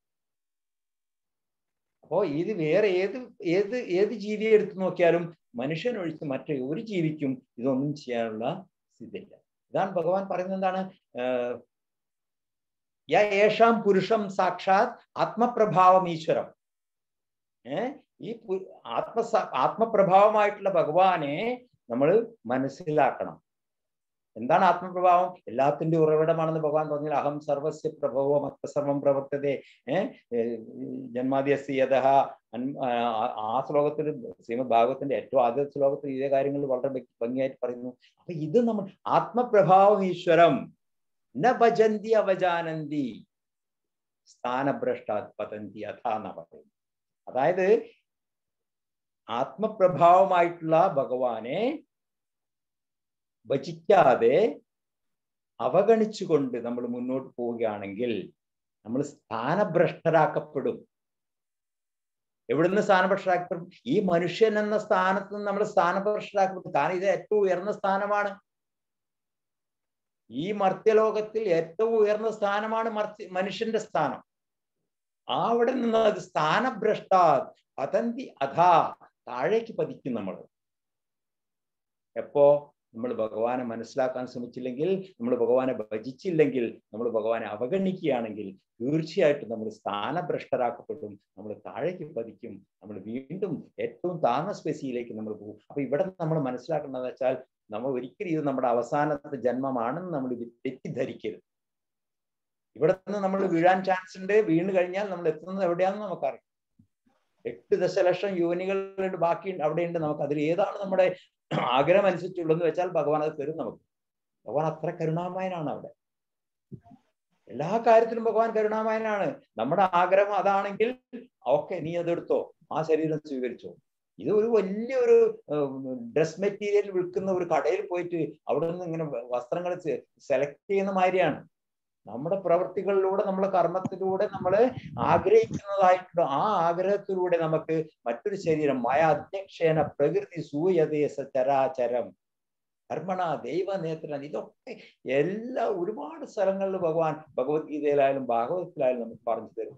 അപ്പോ ഇത് വേറെ ഏത് ഏത് ഏത് ജീവിയെ എടുത്തു നോക്കിയാലും മനുഷ്യൻ ഒഴിച്ച് മറ്റു ഒരു ജീവിക്കും ഇതൊന്നും ചെയ്യാനുള്ള സ്ഥിതിയില്ല ഇതാണ് ഭഗവാൻ പറയുന്നത് എന്താണ് ആഹ് യ ഏഷാം പുരുഷം സാക്ഷാത് ആത്മപ്രഭാവം ഈശ്വരം ഏർ ഈ പു- ആത്മ ആത്മപ്രഭാവമായിട്ടുള്ള ഭഗവാനെ നമ്മൾ മനസ്സിലാക്കണം എന്താണ് ആത്മപ്രഭാവം എല്ലാത്തിന്റെ ഉറവിടമാണെന്ന് ഭഗവാൻ പറഞ്ഞാൽ അഹം സർവസ്യ പ്രഭവോ മത്തസർവം പ്രവർത്തതേ ഏഹ് ജന്മാദ്യസ്യത ആ ശ്ലോകത്തിൽ ശ്രീമദ് ഭാഗവത്തിന്റെ ഏറ്റവും ആദ്യ ശ്ലോകത്തിൽ ഇതേ കാര്യങ്ങൾ വളരെ ഭംഗി- ഭംഗിയായിട്ട് പറയുന്നു അപ്പൊ ഇത് നമ്മൾ ആത്മപ്രഭാവം ഈശ്വരം ന ഭജന്തി അവജാനന്തി സ്ഥാനഭ്രഷ്ടാത് പതന്തി അഥാ എന്ന് പറയും അതായത് ആത്മപ്രഭാവമായിട്ടുള്ള ഭഗവാനെ ഭജിക്കാതെ അവഗണിച്ചുകൊണ്ട് നമ്മൾ മുന്നോട്ട് പോവുകയാണെങ്കിൽ നമ്മൾ സ്ഥാനഭ്രഷ്ടരാക്കപ്പെടും എവിടുന്ന് സ്ഥാനഭ്രഷ്ടരാക്കപ്പെടും ഈ മനുഷ്യൻ എന്ന സ്ഥാനത്ത് നിന്ന് നമ്മൾ സ്ഥാനഭ്രഷ്ടരാക്കപ്പെടും കാരണം ഇത് ഏറ്റവും ഉയർന്ന സ്ഥാനമാണ് ഈ മർത്യലോകത്തിൽ ഏറ്റവും ഉയർന്ന സ്ഥാനമാണ് മർത്യ മനുഷ്യന്റെ സ്ഥാനം അവിടെ നിന്ന് അത് സ്ഥാനഭ്രഷ്ട പതന്തി അഥാ താഴേക്ക് പതിക്കും നമ്മൾ എപ്പോ നമ്മൾ ഭഗവാനെ മനസ്സിലാക്കാൻ ശ്രമിച്ചില്ലെങ്കിൽ നമ്മൾ ഭഗവാനെ ഭജിച്ചില്ലെങ്കിൽ നമ്മൾ ഭഗവാനെ അവഗണിക്കുകയാണെങ്കിൽ തീർച്ചയായിട്ടും നമ്മൾ സ്ഥാനഭ്രഷ്ടരാക്കപ്പെടും നമ്മൾ താഴേക്ക് പതിക്കും നമ്മൾ വീണ്ടും ഏറ്റവും താഴ്ന്ന സ്പെസിയിലേക്ക് നമ്മൾ പോകും അപ്പൊ ഇവിടെ നമ്മൾ മനസ്സിലാക്കേണ്ടത് വെച്ചാൽ നമ്മൾ ഒരിക്കലും ഇത് നമ്മുടെ അവസാനത്തെ ജന്മമാണെന്ന് നമ്മൾ ഇത് തെറ്റിദ്ധരിക്കരുത് ഇവിടെ നിന്ന് നമ്മൾ വീഴാൻ ചാൻസ് ഉണ്ട് വീണ് കഴിഞ്ഞാൽ നമ്മൾ എത്തുന്നത് എവിടെയാണെന്ന് നമുക്കറിയാം എട്ട് ദശലക്ഷം യോനികളുണ്ട് ബാക്കി അവിടെയുണ്ട് നമുക്ക് അതിൽ ഏതാണ് നമ്മുടെ ആഗ്രഹം അനുസരിച്ചുള്ളതെന്ന് വെച്ചാൽ ഭഗവാൻ അത് തരും നമുക്ക് ഭഗവാൻ അത്ര കരുണാമയനാണ് അവിടെ എല്ലാ കാര്യത്തിലും ഭഗവാൻ കരുണാമയനാണ് നമ്മുടെ ആഗ്രഹം അതാണെങ്കിൽ ഓക്കെ നീ അതെടുത്തോ ആ ശരീരം സ്വീകരിച്ചോ ഇത് ഒരു വലിയൊരു ഡ്രസ് മെറ്റീരിയൽ വിൽക്കുന്ന ഒരു കടയിൽ പോയിട്ട് അവിടെ നിന്ന് ഇങ്ങനെ വസ്ത്രങ്ങൾ സെലക്ട് ചെയ്യുന്ന മാതിരിയാണ് നമ്മുടെ പ്രവൃത്തികളിലൂടെ നമ്മളെ കർമ്മത്തിലൂടെ നമ്മൾ ആഗ്രഹിക്കുന്നതായിട്ടുള്ള ആ ആഗ്രഹത്തിലൂടെ നമുക്ക് മറ്റൊരു ശരീരം മയ അധ്യക്ഷേന പ്രകൃതി സൂയതേസ ചരാചരം കർമ്മണ ദൈവനേത്രൻ ഇതൊക്കെ എല്ലാ ഒരുപാട് സ്ഥലങ്ങളിൽ ഭഗവാൻ ഭഗവത്ഗീതയിലായാലും ഭാഗവതത്തിലായാലും നമുക്ക് പറഞ്ഞു തരും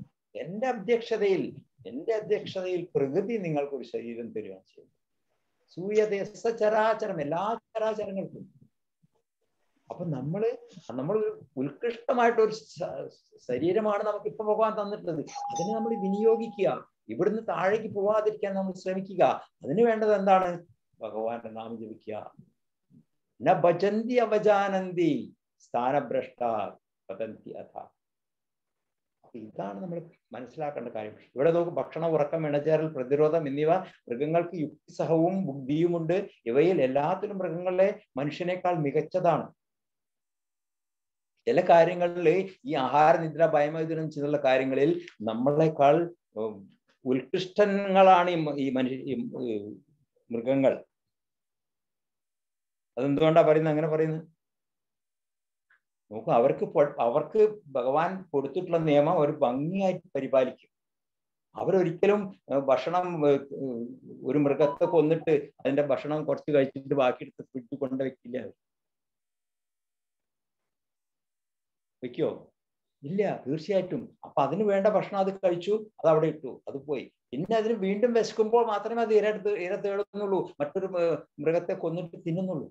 എന്റെ അധ്യക്ഷതയിൽ എന്റെ അധ്യക്ഷതയിൽ പ്രകൃതി നിങ്ങൾക്ക് ഒരു ശരീരം തരുകയാണ് ചെയ്യുന്നത് സൂയത ചരാചരം എല്ലാ ചരാചരങ്ങൾക്കും അപ്പൊ നമ്മള് നമ്മൾ ഉത്കൃഷ്ടമായിട്ട് ഒരു ശരീരമാണ് നമുക്ക് ഇപ്പൊ ഭഗവാൻ തന്നിട്ടുള്ളത് അതിനെ നമ്മൾ വിനിയോഗിക്കുക ഇവിടുന്ന് താഴേക്ക് പോവാതിരിക്കാൻ നമ്മൾ ശ്രമിക്കുക അതിന് വേണ്ടത് എന്താണ് ഭഗവാന്റെ നാമം ജപിക്കുക ന ഭജന്തി അവജാനന്തി സ്ഥാനഭ്രഷ്ട പതന്തി അഥ അപ്പൊ ഇതാണ് നമ്മൾ മനസ്സിലാക്കേണ്ട കാര്യം ഇവിടെ നോക്ക് ഭക്ഷണം ഉറക്കം ഇണചേരൽ പ്രതിരോധം എന്നിവ മൃഗങ്ങൾക്ക് യുക്തിസഹവും ബുദ്ധിയുമുണ്ട് ഇവയിൽ എല്ലാത്തിലും മൃഗങ്ങളെ മനുഷ്യനേക്കാൾ മികച്ചതാണ് ചില കാര്യങ്ങളിൽ ഈ ആഹാര നിദ്ര ഭയമോചനം ചെയ്തുള്ള കാര്യങ്ങളിൽ നമ്മളെക്കാൾ ഉത്കൃഷ്ടങ്ങളാണ് ഈ മനുഷ്യ ഈ മൃഗങ്ങൾ അതെന്തുകൊണ്ടാ പറയുന്നത് അങ്ങനെ പറയുന്നത് നോക്കൂ അവർക്ക് അവർക്ക് ഭഗവാൻ കൊടുത്തിട്ടുള്ള നിയമം അവർ ഭംഗിയായിട്ട് പരിപാലിക്കും അവരൊരിക്കലും ഭക്ഷണം ഒരു മൃഗത്തെ കൊന്നിട്ട് അതിന്റെ ഭക്ഷണം കുറച്ച് കഴിച്ചിട്ട് ബാക്കിയെടുത്ത് ഫ്രിഡ്ജ് കൊണ്ട് വെക്കില്ല വെക്കോ ഇല്ല തീർച്ചയായിട്ടും അപ്പൊ അതിന് വേണ്ട ഭക്ഷണം അത് കഴിച്ചു അത് അവിടെ ഇട്ടു അത് പോയി പിന്നെ അതിന് വീണ്ടും വിശക്കുമ്പോൾ മാത്രമേ അത് ഇരടുത്ത് ഇര തേടുന്നുള്ളൂ മറ്റൊരു മൃഗത്തെ കൊന്നിട്ട് തിന്നുന്നുള്ളൂ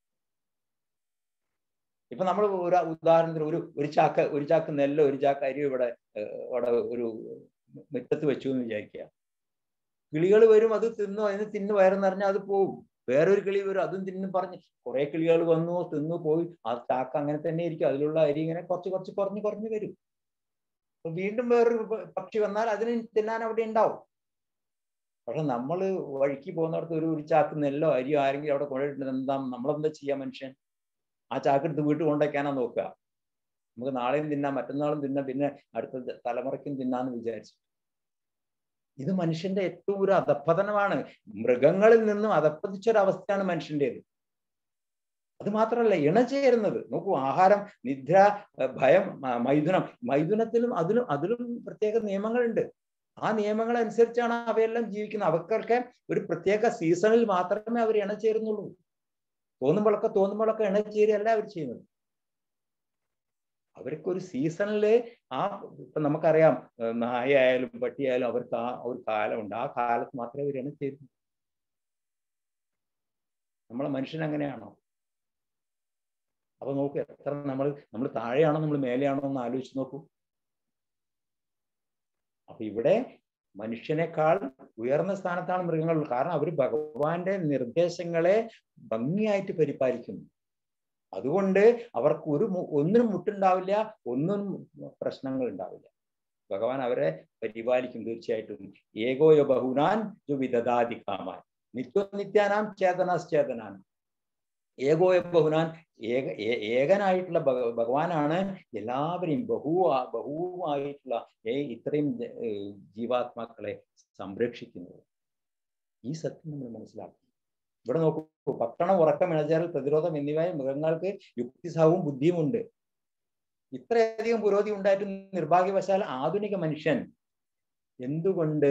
ഇപ്പൊ നമ്മൾ ഒരു ഉദാഹരണത്തിന് ഒരു ഒരു ചാക്ക് ഒരു ചാക്ക് നെല്ല് ഒരു ചാക്ക് അരി ഇവിടെ അവിടെ ഒരു മുറ്റത്ത് വെച്ചു എന്ന് വിചാരിക്കുക കിളികൾ വരും അത് തിന്നു അതിന് തിന്ന് വയറെന്നറിഞ്ഞാൽ അത് പോകും വേറൊരു കിളി വരും അതും തിന്നും പറഞ്ഞ് കുറെ കിളികൾ വന്നു തിന്നു പോയി ആ ചാക്ക് അങ്ങനെ തന്നെ ഇരിക്കും അതിലുള്ള അരി ഇങ്ങനെ കുറച്ച് കുറച്ച് കുറഞ്ഞ് കുറഞ്ഞ് വരും അപ്പൊ വീണ്ടും വേറൊരു പക്ഷി വന്നാൽ അതിന് തിന്നാൻ അവിടെ ഉണ്ടാവും പക്ഷെ നമ്മൾ വഴിക്ക് പോകുന്നിടത്ത് ഒരു ഒരു ചാക്ക് നെല്ലോ അരിയോ ആരെങ്കിലും അവിടെ കൊണ്ടിട്ടുണ്ട് എന്താ നമ്മളെന്താ ചെയ്യാ മനുഷ്യൻ ആ ചാക്കെടുത്ത് വീട്ടിൽ കൊണ്ടുവയ്ക്കാനാ നോക്കുക നമുക്ക് നാളെയും തിന്നാം മറ്റന്നാളും തിന്നാം പിന്നെ അടുത്ത തലമുറയ്ക്കും തിന്നാന്ന് വിചാരിച്ചു ഇത് മനുഷ്യന്റെ ഏറ്റവും ഒരു അധപ്പതനമാണ് മൃഗങ്ങളിൽ നിന്നും അധപ്പതിച്ചൊരവസ്ഥയാണ് മനുഷ്യൻ്റെത് അത് മാത്രമല്ല ഇണചേരുന്നത് നോക്കൂ ആഹാരം നിദ്ര ഭയം മൈഥുനം മൈഥുനത്തിലും അതിലും അതിലും പ്രത്യേക നിയമങ്ങളുണ്ട് ആ നിയമങ്ങൾ അനുസരിച്ചാണ് അവയെല്ലാം ജീവിക്കുന്നത് അവർക്കൊക്കെ ഒരു പ്രത്യേക സീസണിൽ മാത്രമേ അവർ ഇണചേരുന്നുള്ളൂ തോന്നുമ്പോഴൊക്കെ തോന്നുമ്പോഴൊക്കെ ഇണചേരുകയല്ല അവർ ചെയ്യുന്നത് അവർക്ക് ഒരു സീസണില് ആ ഇപ്പൊ നമുക്കറിയാം നായ ആയാലും പട്ടിയായാലും അവർക്ക് ആ ഒരു കാലമുണ്ട് ആ കാലത്ത് മാത്രമേ അവർ ഇണചേരുന്നു നമ്മളെ മനുഷ്യൻ അങ്ങനെയാണോ അപ്പൊ നോക്കൂ എത്ര നമ്മൾ നമ്മൾ താഴെയാണോ നമ്മൾ മേലെയാണോ എന്ന് ആലോചിച്ച് നോക്കൂ അപ്പൊ ഇവിടെ മനുഷ്യനേക്കാൾ ഉയർന്ന സ്ഥാനത്താണ് മൃഗങ്ങൾ കാരണം അവർ ഭഗവാന്റെ നിർദ്ദേശങ്ങളെ ഭംഗിയായിട്ട് പരിപാലിക്കുന്നു അതുകൊണ്ട് അവർക്ക് ഒരു ഒന്നിനും മുട്ടുണ്ടാവില്ല ഒന്നിനും പ്രശ്നങ്ങൾ ഉണ്ടാവില്ല ഭഗവാൻ അവരെ പരിപാലിക്കും തീർച്ചയായിട്ടും ഏകോയ ബഹുനാൻ ജു വിദദാതി കാമാൻ നിത്യോനിത്യാനാം ചേതനാശ്ചേതനാൻ ഏകോയ ബഹുനാൻ ഏക ഏകനായിട്ടുള്ള ഭഗവാനാണ് എല്ലാവരെയും ബഹു ബഹുവായിട്ടുള്ള ഇത്രയും ജീവാത്മാക്കളെ സംരക്ഷിക്കുന്നത് ഈ സത്യം നമ്മൾ മനസ്സിലാക്കും ഇവിടെ നോക്കൂ ഭക്ഷണം ഉറക്കം ഇണചേരൽ പ്രതിരോധം എന്നിവ മൃഗങ്ങൾക്ക് യുക്തിസഹവും ബുദ്ധിയുമുണ്ട് ഇത്രയധികം പുരോഗതി ഉണ്ടായിട്ടും നിർഭാഗ്യവശാൽ ആധുനിക മനുഷ്യൻ എന്തുകൊണ്ട്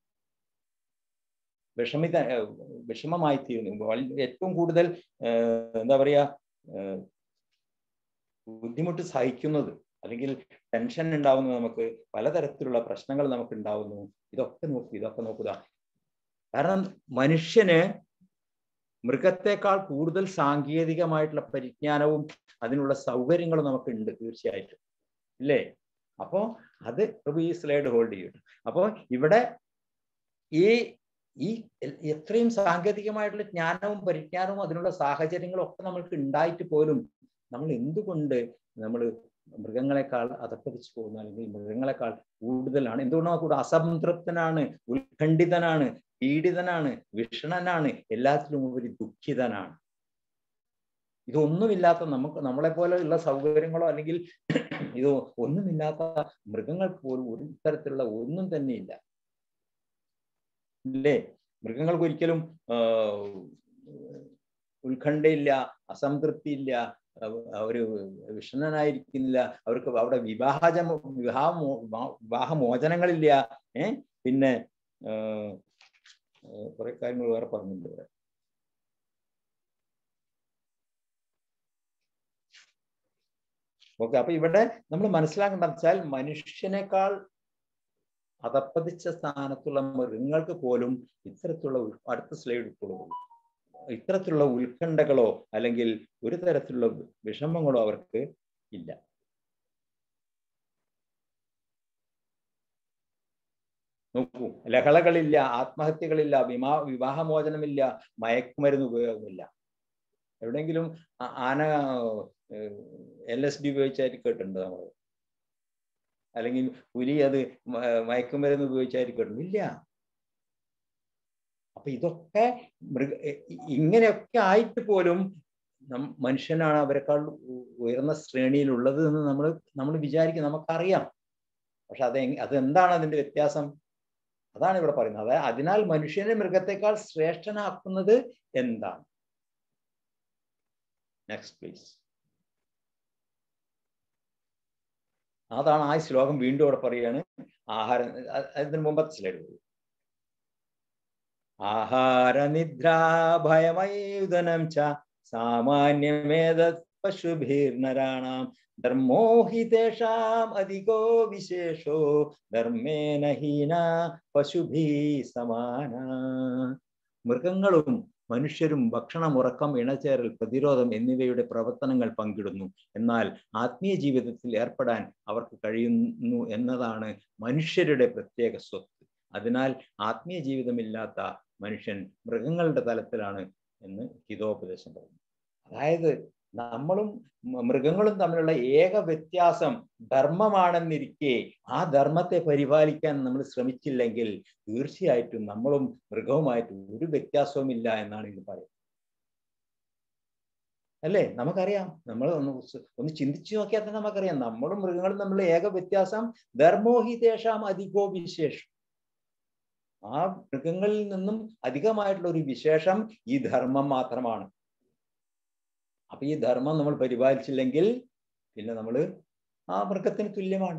വിഷമിത വിഷമമായി തീരുന്നു ഏറ്റവും കൂടുതൽ എന്താ പറയാ ബുദ്ധിമുട്ട് സഹിക്കുന്നത് അല്ലെങ്കിൽ ടെൻഷൻ ഉണ്ടാവുന്നു നമുക്ക് പലതരത്തിലുള്ള പ്രശ്നങ്ങൾ നമുക്ക് ഉണ്ടാവുന്നു ഇതൊക്കെ നോക്കൂ ഇതൊക്കെ നോക്കുക കാരണം മനുഷ്യന് മൃഗത്തെക്കാൾ കൂടുതൽ സാങ്കേതികമായിട്ടുള്ള പരിജ്ഞാനവും അതിനുള്ള സൗകര്യങ്ങളും നമുക്ക് ഉണ്ട് തീർച്ചയായിട്ടും ഇല്ലേ അപ്പോ അത് പ്രഭു ഈ സ്ലൈഡ് ഹോൾഡ് ചെയ്യും അപ്പോൾ ഇവിടെ ഈ ഈ എത്രയും സാങ്കേതികമായിട്ടുള്ള ജ്ഞാനവും പരിജ്ഞാനവും അതിനുള്ള സാഹചര്യങ്ങളും ഒക്കെ നമ്മൾക്ക് ഉണ്ടായിട്ട് പോലും നമ്മൾ എന്തുകൊണ്ട് നമ്മൾ മൃഗങ്ങളെക്കാൾ അതപ്പതിച്ചു പോകുന്നു അല്ലെങ്കിൽ മൃഗങ്ങളെക്കാൾ കൂടുതലാണ് എന്തുകൊണ്ടാണ് കൂടുതൽ അസംതൃപ്തനാണ് ഉത്കണ്ഠിതനാണ് പീഡിതനാണ് വിഷണനാണ് എല്ലാത്തിലും ഉപരി ദുഃഖിതനാണ് ഇതൊന്നുമില്ലാത്ത നമുക്ക് നമ്മളെ പോലെ ഉള്ള സൗകര്യങ്ങളോ അല്ലെങ്കിൽ ഇത് ഒന്നുമില്ലാത്ത മൃഗങ്ങൾക്ക് പോലും ഒരു തരത്തിലുള്ള ഒന്നും തന്നെ ഇല്ല ഇല്ലേ മൃഗങ്ങൾക്ക് ഒരിക്കലും ഉത്കണ്ഠയില്ല അസംതൃപ്തി ഇല്ല ഒരു വിഷണനായിരിക്കുന്നില്ല അവർക്ക് അവിടെ വിവാഹജ വിവാഹ വിവാഹമോചനങ്ങളില്ല ഏ പിന്നെ കുറെ കാര്യങ്ങൾ വേറെ പറഞ്ഞിട്ടുണ്ട് ഇവിടെ ഓക്കെ അപ്പൊ ഇവിടെ നമ്മൾ മനസ്സിലാക്കേണ്ട വെച്ചാൽ മനുഷ്യനേക്കാൾ അതപ്പതിച്ച സ്ഥാനത്തുള്ള മൃഗങ്ങൾക്ക് പോലും ഇത്തരത്തിലുള്ള അടുത്ത സ്ലൈഡ് ഇട്ടുള്ളൂ ഇത്തരത്തിലുള്ള ഉത്കണ്ഠകളോ അല്ലെങ്കിൽ ഒരു തരത്തിലുള്ള വിഷമങ്ങളോ അവർക്ക് ഇല്ല നോക്കൂ ലഹളകളില്ല ആത്മഹത്യകളില്ല വിമാ വിവാഹമോചനമില്ല മയക്കുമരുന്ന് ഉപയോഗമില്ല എവിടെയെങ്കിലും ആ- ആന എൽ എസ് ഡി ഉപയോഗിച്ചായിട്ട് കേട്ടിട്ടുണ്ടോ നമ്മൾ അല്ലെങ്കിൽ പുലി അത് മ- മയക്കുമരുന്ന് ഉപയോഗിച്ചായിട്ട് കേട്ടിട്ടുണ്ട് ഇല്ല അപ്പൊ ഇതൊക്കെ മൃഗ ഇ- ഇങ്ങനെയൊക്കെ ആയിട്ട് പോലും നം- മനുഷ്യനാണ് അവരെക്കാൾ ഉ- ഉയർന്ന ശ്രേണിയിലുള്ളത് എന്ന് നമ്മൾ നമ്മൾ വിചാരിക്കും നമുക്കറിയാം പക്ഷെ അത് എങ്- അതെന്താണ് അതിന്റെ വ്യത്യാസം അതാണ് ഇവിടെ പറയുന്നത് അതായത് അതിനാൽ മനുഷ്യനെ മൃഗത്തെക്കാൾ ശ്രേഷ്ഠനാക്കുന്നത് എന്താണ് നെക്സ്റ്റ് പ്ലീസ് അതാണ് ആ ശ്ലോകം വീണ്ടും ഇവിടെ പറയാണ് ആഹാരം അ- അതിന് മുമ്പത്തെ സ്ലൈഡ് പോയി ആഹാര നിദ്ര ഭയമയുധനം ച സാമാന്യമേത പശുഭിർനരാണാം ധർമ്മോ ഹി തേഷാം അധികോ വിശേഷോ ധർമ്മേന ഹീന പശുഭി സമാന മൃഗങ്ങളും മനുഷ്യരും ഭക്ഷണം ഉറക്കം ഇണചേരൽ പ്രതിരോധം എന്നിവയുടെ പ്രവർത്തനങ്ങൾ പങ്കിടുന്നു എന്നാൽ ആത്മീയ ജീവിതത്തിൽ ഏർപ്പെടാൻ അവർക്ക് കഴിയുന്നു എന്നതാണ് മനുഷ്യരുടെ പ്രത്യേക സ്വത്ത് അതിനാൽ ആത്മീയ ജീവിതമില്ലാത്ത മനുഷ്യൻ മൃഗങ്ങളുടെ തലത്തിലാണ് എന്ന് ഹിതോപദേശം പറയുന്നു അതായത് നമ്മളും മ- മൃഗങ്ങളും തമ്മിലുള്ള ഏക വ്യത്യാസം ധർമ്മമാണെന്നിരിക്കെ ആ ധർമ്മത്തെ പരിപാലിക്കാൻ നമ്മൾ ശ്രമിച്ചില്ലെങ്കിൽ തീർച്ചയായിട്ടും നമ്മളും മൃഗവുമായിട്ട് ഒരു വ്യത്യാസവും ഇല്ല എന്നാണ് ഇത് പറയുന്നത് അല്ലേ നമുക്കറിയാം നമ്മൾ ഒന്ന് ഉസ് ഒന്ന് ചിന്തിച്ചു നോക്കിയാൽ തന്നെ നമുക്കറിയാം നമ്മളും മൃഗങ്ങളും തമ്മിലുള്ള ഏക വ്യത്യാസം ധർമ്മോഹിതേഷാം അധികോ വിശേഷം ആ മൃഗങ്ങളിൽ നിന്നും അധികമായിട്ടുള്ള ഒരു വിശേഷം ഈ ധർമ്മം മാത്രമാണ് അപ്പൊ ഈ ധർമ്മം നമ്മൾ പരിപാലിച്ചില്ലെങ്കിൽ പിന്നെ നമ്മൾ ആ മൃഗത്തിന് തുല്യമാണ്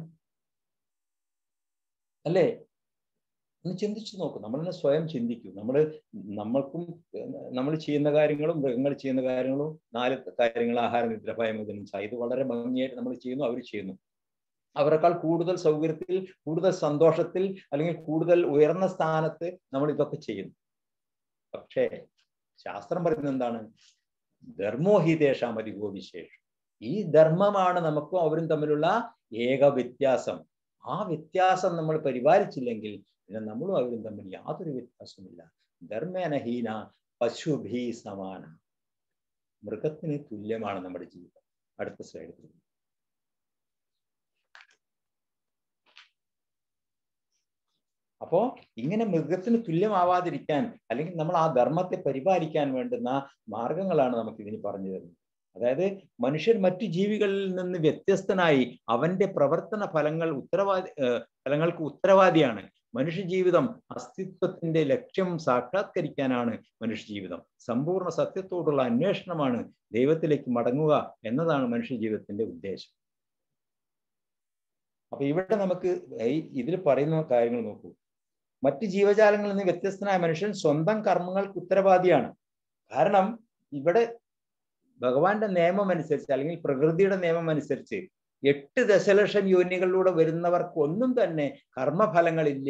അല്ലേ ഒന്ന് ചിന്തിച്ചു നോക്കൂ നമ്മൾ തന്നെ സ്വയം ചിന്തിക്കൂ നമ്മൾ നമ്മൾക്കും നമ്മൾ ചെയ്യുന്ന കാര്യങ്ങളും മൃഗങ്ങൾ ചെയ്യുന്ന കാര്യങ്ങളും നാല് കാര്യങ്ങൾ ആഹാര നിദ്ര ഭയമോചനം ച ഇത് വളരെ ഭംഗിയായിട്ട് നമ്മൾ ചെയ്യുന്നു അവർ ചെയ്യുന്നു അവരെക്കാൾ കൂടുതൽ സൗകര്യത്തിൽ കൂടുതൽ സന്തോഷത്തിൽ അല്ലെങ്കിൽ കൂടുതൽ ഉയർന്ന സ്ഥാനത്ത് നമ്മൾ ഇതൊക്കെ ചെയ്യുന്നു പക്ഷേ ശാസ്ത്രം പറയുന്നത് എന്താണ് ധർമ്മോഹിതേഷാം അധികോ വിശേഷം ഈ ധർമ്മമാണ് നമുക്കും അവരും തമ്മിലുള്ള ഏക വ്യത്യാസം ആ വ്യത്യാസം നമ്മൾ പരിപാലിച്ചില്ലെങ്കിൽ പിന്നെ നമ്മളും അവരും തമ്മിൽ യാതൊരു വ്യത്യാസവുമില്ല ധർമ്മേനഹീന പശുഭി സമാന മൃഗത്തിന് തുല്യമാണ് നമ്മുടെ ജീവിതം അടുത്ത സ്ലൈഡ് അപ്പോ ഇങ്ങനെ മൃഗത്തിന് തുല്യമാവാതിരിക്കാൻ അല്ലെങ്കിൽ നമ്മൾ ആ ധർമ്മത്തെ പരിപാലിക്കാൻ വേണ്ടുന്ന മാർഗങ്ങളാണ് നമുക്ക് ഇതിന് പറഞ്ഞു തരുന്നത് അതായത് മനുഷ്യൻ മറ്റു ജീവികളിൽ നിന്ന് വ്യത്യസ്തനായി അവന്റെ പ്രവർത്തന ഫലങ്ങൾ ഉത്തരവാദി ഏർ ഫലങ്ങൾക്ക് ഉത്തരവാദിയാണ് മനുഷ്യ ജീവിതം അസ്തിത്വത്തിന്റെ ലക്ഷ്യം സാക്ഷാത്കരിക്കാനാണ് മനുഷ്യ ജീവിതം സമ്പൂർണ്ണ സത്യത്തോടുള്ള അന്വേഷണമാണ് ദൈവത്തിലേക്ക് മടങ്ങുക എന്നതാണ് മനുഷ്യ ജീവിതത്തിന്റെ ഉദ്ദേശം അപ്പൊ ഇവിടെ നമുക്ക് ഈ ഇതിൽ പറയുന്ന കാര്യങ്ങൾ നോക്കൂ മറ്റ് ജീവജാലങ്ങളിൽ നിന്ന് വ്യത്യസ്തനായ മനുഷ്യൻ സ്വന്തം കർമ്മങ്ങൾക്ക് ഉത്തരവാദിയാണ് കാരണം ഇവിടെ ഭഗവാന്റെ നിയമം അനുസരിച്ച് അല്ലെങ്കിൽ പ്രകൃതിയുടെ നിയമം അനുസരിച്ച് എട്ട് ദശലക്ഷം യോനികളിലൂടെ വരുന്നവർക്കൊന്നും തന്നെ കർമ്മഫലങ്ങളില്ല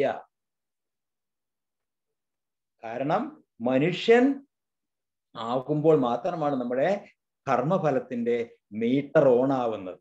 കാരണം മനുഷ്യൻ ആകുമ്പോൾ മാത്രമാണ് നമ്മുടെ കർമ്മഫലത്തിന്റെ മീറ്റർ ഓൺ ആവുന്നത്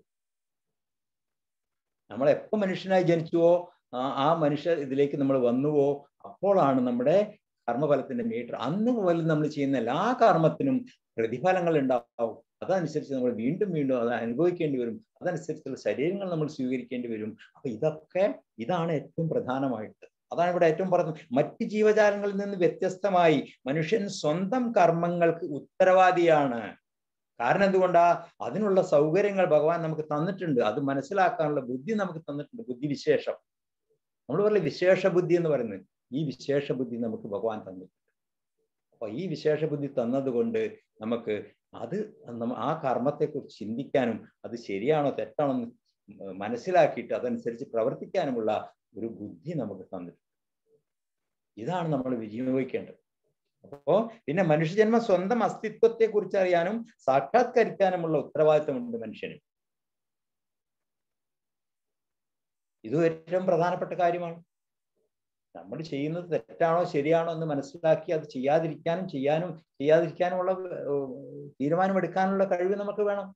നമ്മൾ എപ്പോ മനുഷ്യനായി ജനിച്ചുവോ ആ- ആ മനുഷ്യ ഇതിലേക്ക് നമ്മൾ വന്നുവോ അപ്പോഴാണ് നമ്മുടെ കർമ്മഫലത്തിന്റെ മീറ്റർ അന്ന് മുതൽ നമ്മൾ ചെയ്യുന്ന എല്ലാ കർമ്മത്തിനും പ്രതിഫലങ്ങൾ ഉണ്ടാവും അതനുസരിച്ച് നമ്മൾ വീണ്ടും വീണ്ടും അത് അനുഭവിക്കേണ്ടി വരും അതനുസരിച്ചുള്ള ശരീരങ്ങൾ നമ്മൾ സ്വീകരിക്കേണ്ടി വരും അപ്പൊ ഇതൊക്കെ ഇതാണ് ഏറ്റവും പ്രധാനമായിട്ട് അതാണ് ഇവിടെ ഏറ്റവും പറഞ്ഞത് മറ്റ് ജീവജാലങ്ങളിൽ നിന്ന് വ്യത്യസ്തമായി മനുഷ്യൻ സ്വന്തം കർമ്മങ്ങൾക്ക് ഉത്തരവാദിയാണ് കാരണം എന്തുകൊണ്ടാ അതിനുള്ള സൗകര്യങ്ങൾ ഭഗവാൻ നമുക്ക് തന്നിട്ടുണ്ട് അത് മനസ്സിലാക്കാനുള്ള ബുദ്ധി നമുക്ക് തന്നിട്ടുണ്ട് ബുദ്ധിവിശേഷം നമ്മൾ പറയില്ല വിശേഷ ബുദ്ധി എന്ന് പറയുന്നത് ഈ വിശേഷ ബുദ്ധി നമുക്ക് ഭഗവാൻ തന്നിട്ടുണ്ട് അപ്പൊ ഈ വിശേഷ ബുദ്ധി തന്നതുകൊണ്ട് നമുക്ക് അത് നമ്മ- ആ കർമ്മത്തെക്കുറിച്ച് ചിന്തിക്കാനും അത് ശരിയാണോ തെറ്റാണോ എന്ന് മനസ്സിലാക്കിയിട്ട് അതനുസരിച്ച് പ്രവർത്തിക്കാനുമുള്ള ഒരു ബുദ്ധി നമുക്ക് തന്നിട്ടുണ്ട് ഇതാണ് നമ്മൾ വിനിയോഗിക്കേണ്ടത് അപ്പോ പിന്നെ മനുഷ്യജന്മം സ്വന്തം അസ്തിത്വത്തെ കുറിച്ച് അറിയാനും സാക്ഷാത്കരിക്കാനുമുള്ള ഉത്തരവാദിത്തമുണ്ട് മനുഷ്യന് ഇത് ഏറ്റവും പ്രധാനപ്പെട്ട കാര്യമാണ് നമ്മൾ ചെയ്യുന്നത് തെറ്റാണോ ശരിയാണോ എന്ന് മനസ്സിലാക്കി അത് ചെയ്യാതിരിക്കാനും ചെയ്യാനും ചെയ്യാതിരിക്കാനുമുള്ള ഏർ, തീരുമാനമെടുക്കാനുള്ള കഴിവ് നമുക്ക് വേണം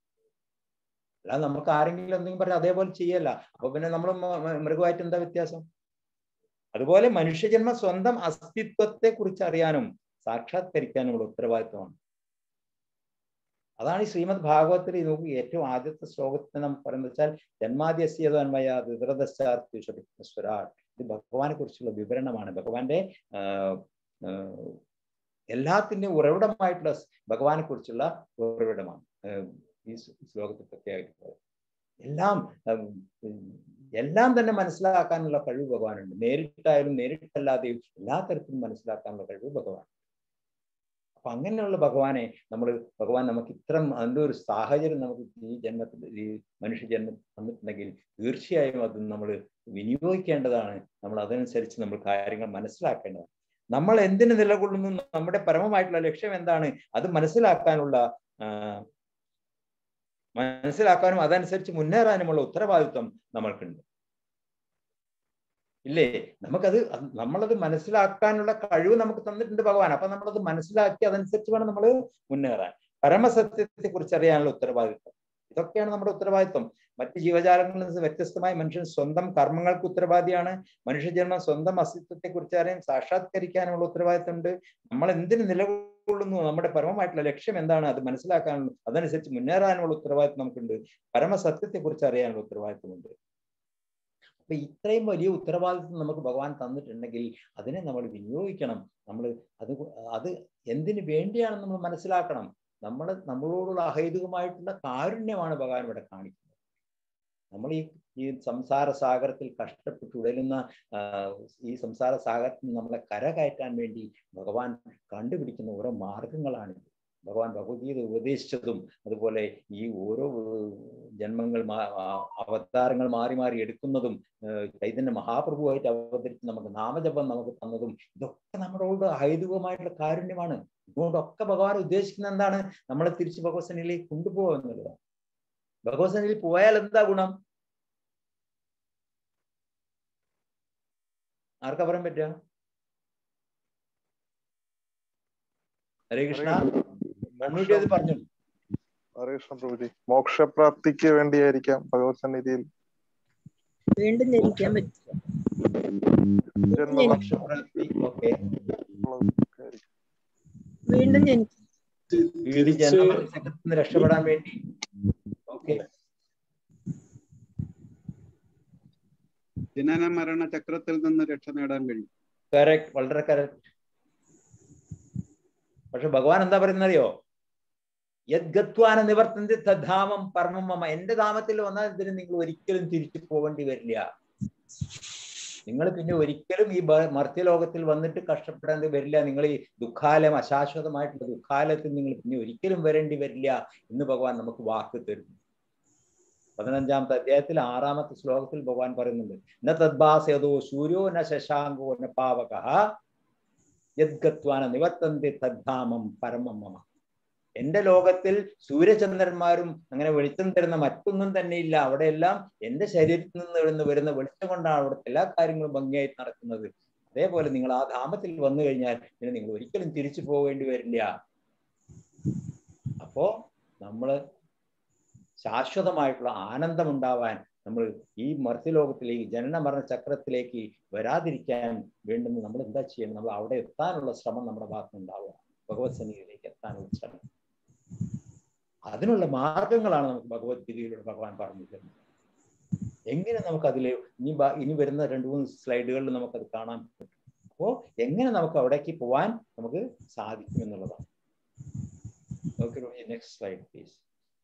അല്ലാതെ നമുക്ക് ആരെങ്കിലും എന്തെങ്കിലും പറഞ്ഞാൽ അതേപോലെ ചെയ്യല്ല അപ്പൊ പിന്നെ നമ്മൾ മൃഗമായിട്ട് എന്താ വ്യത്യാസം അതുപോലെ മനുഷ്യജന്മ സ്വന്തം അസ്തിത്വത്തെ കുറിച്ച് അറിയാനും സാക്ഷാത്കരിക്കാനുമുള്ള ഉത്തരവാദിത്വമാണ് അതാണ് ഈ ശ്രീമദ് ഭാഗവത്തിൽ നോക്കി ഏറ്റവും ആദ്യത്തെ ശ്ലോകത്തിൽ നമുക്ക് പറയുന്നത് വെച്ചാൽ ജന്മാദ്യസ്യതന്മയ വിവൃതശ്ചാർത്തിസ്വരാട് ഇത് ഭഗവാനെ കുറിച്ചുള്ള വിവരണമാണ് ഭഗവാന്റെ ആഹ് ആഹ് എല്ലാത്തിന്റെയും ഉറവിടമായിട്ടുള്ള ഭഗവാനെ കുറിച്ചുള്ള ഉറവിടമാണ് ആഹ് ഈ ശ്ലോകത്തിൽ പ്രത്യേകമായിട്ട് എല്ലാം ഉം, ഉം, എല്ലാം തന്നെ മനസ്സിലാക്കാനുള്ള കഴിവ് ഭഗവാനുണ്ട് നേരിട്ടായാലും നേരിട്ടല്ലാതെയും എല്ലാ തരത്തിലും മനസ്സിലാക്കാനുള്ള കഴിവ് ഭഗവാൻ അപ്പൊ അങ്ങനെയുള്ള ഭഗവാനെ നമ്മൾ ഭഗവാൻ നമുക്ക് ഇത്തരം അതിൻ്റെ ഒരു സാഹചര്യം നമുക്ക് ഈ ജന്മത്തിൽ ഈ മനുഷ്യ ജന്മത്തിൽ തന്നിട്ടുണ്ടെങ്കിൽ തീർച്ചയായും അത് നമ്മൾ വിനിയോഗിക്കേണ്ടതാണ് നമ്മൾ അതനുസരിച്ച് നമ്മൾ കാര്യങ്ങൾ മനസ്സിലാക്കേണ്ടതാണ് നമ്മൾ എന്തിനു നിലകൊള്ളുന്നു നമ്മുടെ പരമമായിട്ടുള്ള ലക്ഷ്യം എന്താണ് അത് മനസ്സിലാക്കാനുള്ള ആ, മനസ്സിലാക്കാനും അതനുസരിച്ച് മുന്നേറാനുമുള്ള ഉത്തരവാദിത്വം നമ്മൾക്കുണ്ട് ഇല്ലേ നമുക്കത് അത് നമ്മളത് മനസ്സിലാക്കാനുള്ള കഴിവ് നമുക്ക് തന്നിട്ടുണ്ട് ഭഗവാൻ അപ്പൊ നമ്മളത് മനസ്സിലാക്കി അതനുസരിച്ച് വേണം നമ്മൾ മുന്നേറാൻ പരമസത്യത്തെ കുറിച്ച് അറിയാനുള്ള ഉത്തരവാദിത്വം ഇതൊക്കെയാണ് നമ്മുടെ ഉത്തരവാദിത്വം മറ്റ് ജീവജാലങ്ങളിൽ നിന്ന് വ്യത്യസ്തമായി മനുഷ്യൻ സ്വന്തം കർമ്മങ്ങൾക്ക് ഉത്തരവാദിയാണ് മനുഷ്യജന്മം സ്വന്തം അസ്തിത്വത്തെ കുറിച്ച് അറിയാൻ സാക്ഷാത്കരിക്കാനുള്ള ഉത്തരവാദിത്തമുണ്ട് നമ്മൾ എന്തിനു നിലകൊള്ളുന്നു നമ്മുടെ പരമമായിട്ടുള്ള ലക്ഷ്യം എന്താണ് അത് മനസ്സിലാക്കാനുള്ള അതനുസരിച്ച് മുന്നേറാനുള്ള ഉത്തരവാദിത്വം നമുക്കുണ്ട് പരമസത്യത്തെ കുറിച്ച് അറിയാനുള്ള ഉത്തരവാദിത്വമുണ്ട് അപ്പൊ ഇത്രയും വലിയ ഉത്തരവാദിത്വം നമുക്ക് ഭഗവാൻ തന്നിട്ടുണ്ടെങ്കിൽ അതിനെ നമ്മൾ വിനിയോഗിക്കണം നമ്മൾ അത് അത് എന്തിനു വേണ്ടിയാണ് നമ്മൾ മനസ്സിലാക്കണം നമ്മൾ നമ്മളോടുള്ള അഹൈതുകമായിട്ടുള്ള കാരുണ്യമാണ് ഭഗവാൻ ഇവിടെ കാണിക്കുന്നത് നമ്മൾ ഈ ഈ സംസാര സാഗരത്തിൽ കഷ്ടപ്പെട്ട് ഉടലുന്ന ആ, ഈ സംസാര സാഗരത്തിൽ നിന്ന് നമ്മളെ കരകയറ്റാൻ വേണ്ടി ഭഗവാൻ കണ്ടുപിടിക്കുന്ന ഓരോ മാർഗങ്ങളാണിത് ഭഗവാൻ ഭഗവത്ഗീത ഉപദേശിച്ചതും അതുപോലെ ഈ ഓരോ ഏർ, ജന്മങ്ങൾ മാ- ആ- അവതാരങ്ങൾ മാറി മാറി എടുക്കുന്നതും ഏർ, ചൈതന്യ മഹാപ്രഭുവായിട്ട് അവതരിച്ച് നമുക്ക് നാമജപം നമുക്ക് തന്നതും ഇതൊക്കെ നമ്മളോട് ഹൈതുകമായിട്ടുള്ള കാരുണ്യമാണ് ഇതുകൊണ്ടൊക്കെ ഭഗവാൻ ഉദ്ദേശിക്കുന്നത് എന്താണ് നമ്മളെ തിരിച്ച് ഭഗവത്സനിലേക്ക് കൊണ്ടുപോകുക എന്നുള്ളതാണ് ഭഗവത്സനിൽ പോയാൽ എന്താ ഗുണം ആർക്കാ പറയാൻ പറ്റുക ഹരേ കൃഷ്ണ മണ്ണൂട്ടി അത് പറഞ്ഞു ഹരേ കൃഷ്ണ പ്രഭുജി മോക്ഷപ്രാപ്തിക്ക് വേണ്ടിയായിരിക്കാം ഭഗവത് സന്നിധിയിൽ വീണ്ടും ജനിക്കാൻ പറ്റില്ല ജന്മ മോക്ഷപ്രാപ്തി ഓക്കെ വീണ്ടും ജനിക്കും ഈ തിരിച്ച് ജന്മചക്രത്തിൽ നിന്ന് രക്ഷപ്പെടാൻ വേണ്ടി ഓക്കെ ജനന മരണ ചക്രത്തിൽ നിന്ന് രക്ഷ നേടാൻ കഴിയും കറക്റ്റ് വളരെ കറക്റ്റ് പക്ഷെ ഭഗവാൻ എന്താ പറയുന്നത് അറിയോ യദ്ഗത്വാന നിവർത്തന്തി തദ്ധാമം പരമം മമ എന്റെ ധാമത്തിൽ വന്നാൽ ഇതിന് നിങ്ങൾ ഒരിക്കലും തിരിച്ചു പോകേണ്ടി വരില്ല നിങ്ങൾ പിന്നെ ഒരിക്കലും ഈ ബ- മർത്യലോകത്തിൽ വന്നിട്ട് കഷ്ടപ്പെടേണ്ടി വരില്ല നിങ്ങൾ ഈ ദുഃഖാലയം അശാശ്വതമായിട്ടുള്ള ദുഃഖാലയത്തിൽ നിങ്ങൾ പിന്നെ ഒരിക്കലും വരേണ്ടി വരില്ല എന്ന് ഭഗവാൻ നമുക്ക് വാക്ക് തരുന്നു പതിനഞ്ചാമത്തെ അധ്യായത്തിൽ ആറാമത്തെ ശ്ലോകത്തിൽ ഭഗവാൻ പറയുന്നുണ്ട് ന തദ്ഭാസയതോ സൂര്യോ ന ശശാങ്കോ ന പാവക യദ്ഗത്വാന നിവർത്തന്തി തദ്ധാമം പരമം മമ എന്റെ ലോകത്തിൽ സൂര്യചന്ദ്രന്മാരും അങ്ങനെ വെളിച്ചം തരുന്ന മറ്റൊന്നും തന്നെ ഇല്ല അവിടെയെല്ലാം എന്റെ ശരീരത്തിൽ നിന്ന് വരുന്ന വരുന്ന വെളിച്ചം കൊണ്ടാണ് അവിടുത്തെ എല്ലാ കാര്യങ്ങളും ഭംഗിയായി നടക്കുന്നത് അതേപോലെ നിങ്ങൾ ആ ധാമത്തിൽ വന്നു കഴിഞ്ഞാൽ പിന്നെ നിങ്ങൾ ഒരിക്കലും തിരിച്ചു പോകേണ്ടി വരില്ല അപ്പോ നമ്മള് ശാശ്വതമായിട്ടുള്ള ആനന്ദം ഉണ്ടാവാൻ നമ്മൾ ഈ മർത്യലോകത്തിലേക്ക് ജനന മരണ ചക്രത്തിലേക്ക് വരാതിരിക്കാൻ വേണ്ടുന്ന നമ്മൾ എന്താ ചെയ്യണം നമ്മൾ അവിടെ എത്താനുള്ള ശ്രമം നമ്മുടെ ഭാഗത്തുനിന്നുണ്ടാവുക ഭഗവത് സന്നിധിയിലേക്ക് എത്താനുള്ള ശ്രമം അതിനുള്ള മാർഗങ്ങളാണ് നമുക്ക് ഭഗവത്ഗീതയിലൂടെ ഭഗവാൻ പറഞ്ഞു തരുന്നത് എങ്ങനെ നമുക്ക് അതിൽ ഇനി ബാ- ഇനി വരുന്ന രണ്ട് മൂന്ന് സ്ലൈഡുകളിൽ നമുക്കത് കാണാൻ പറ്റും അപ്പോ എങ്ങനെ നമുക്ക് അവിടേക്ക് പോവാൻ നമുക്ക് സാധിക്കും എന്നുള്ളതാണ് ഓക്കെ നെക്സ്റ്റ് സ്ലൈഡ് പ്ലീസ്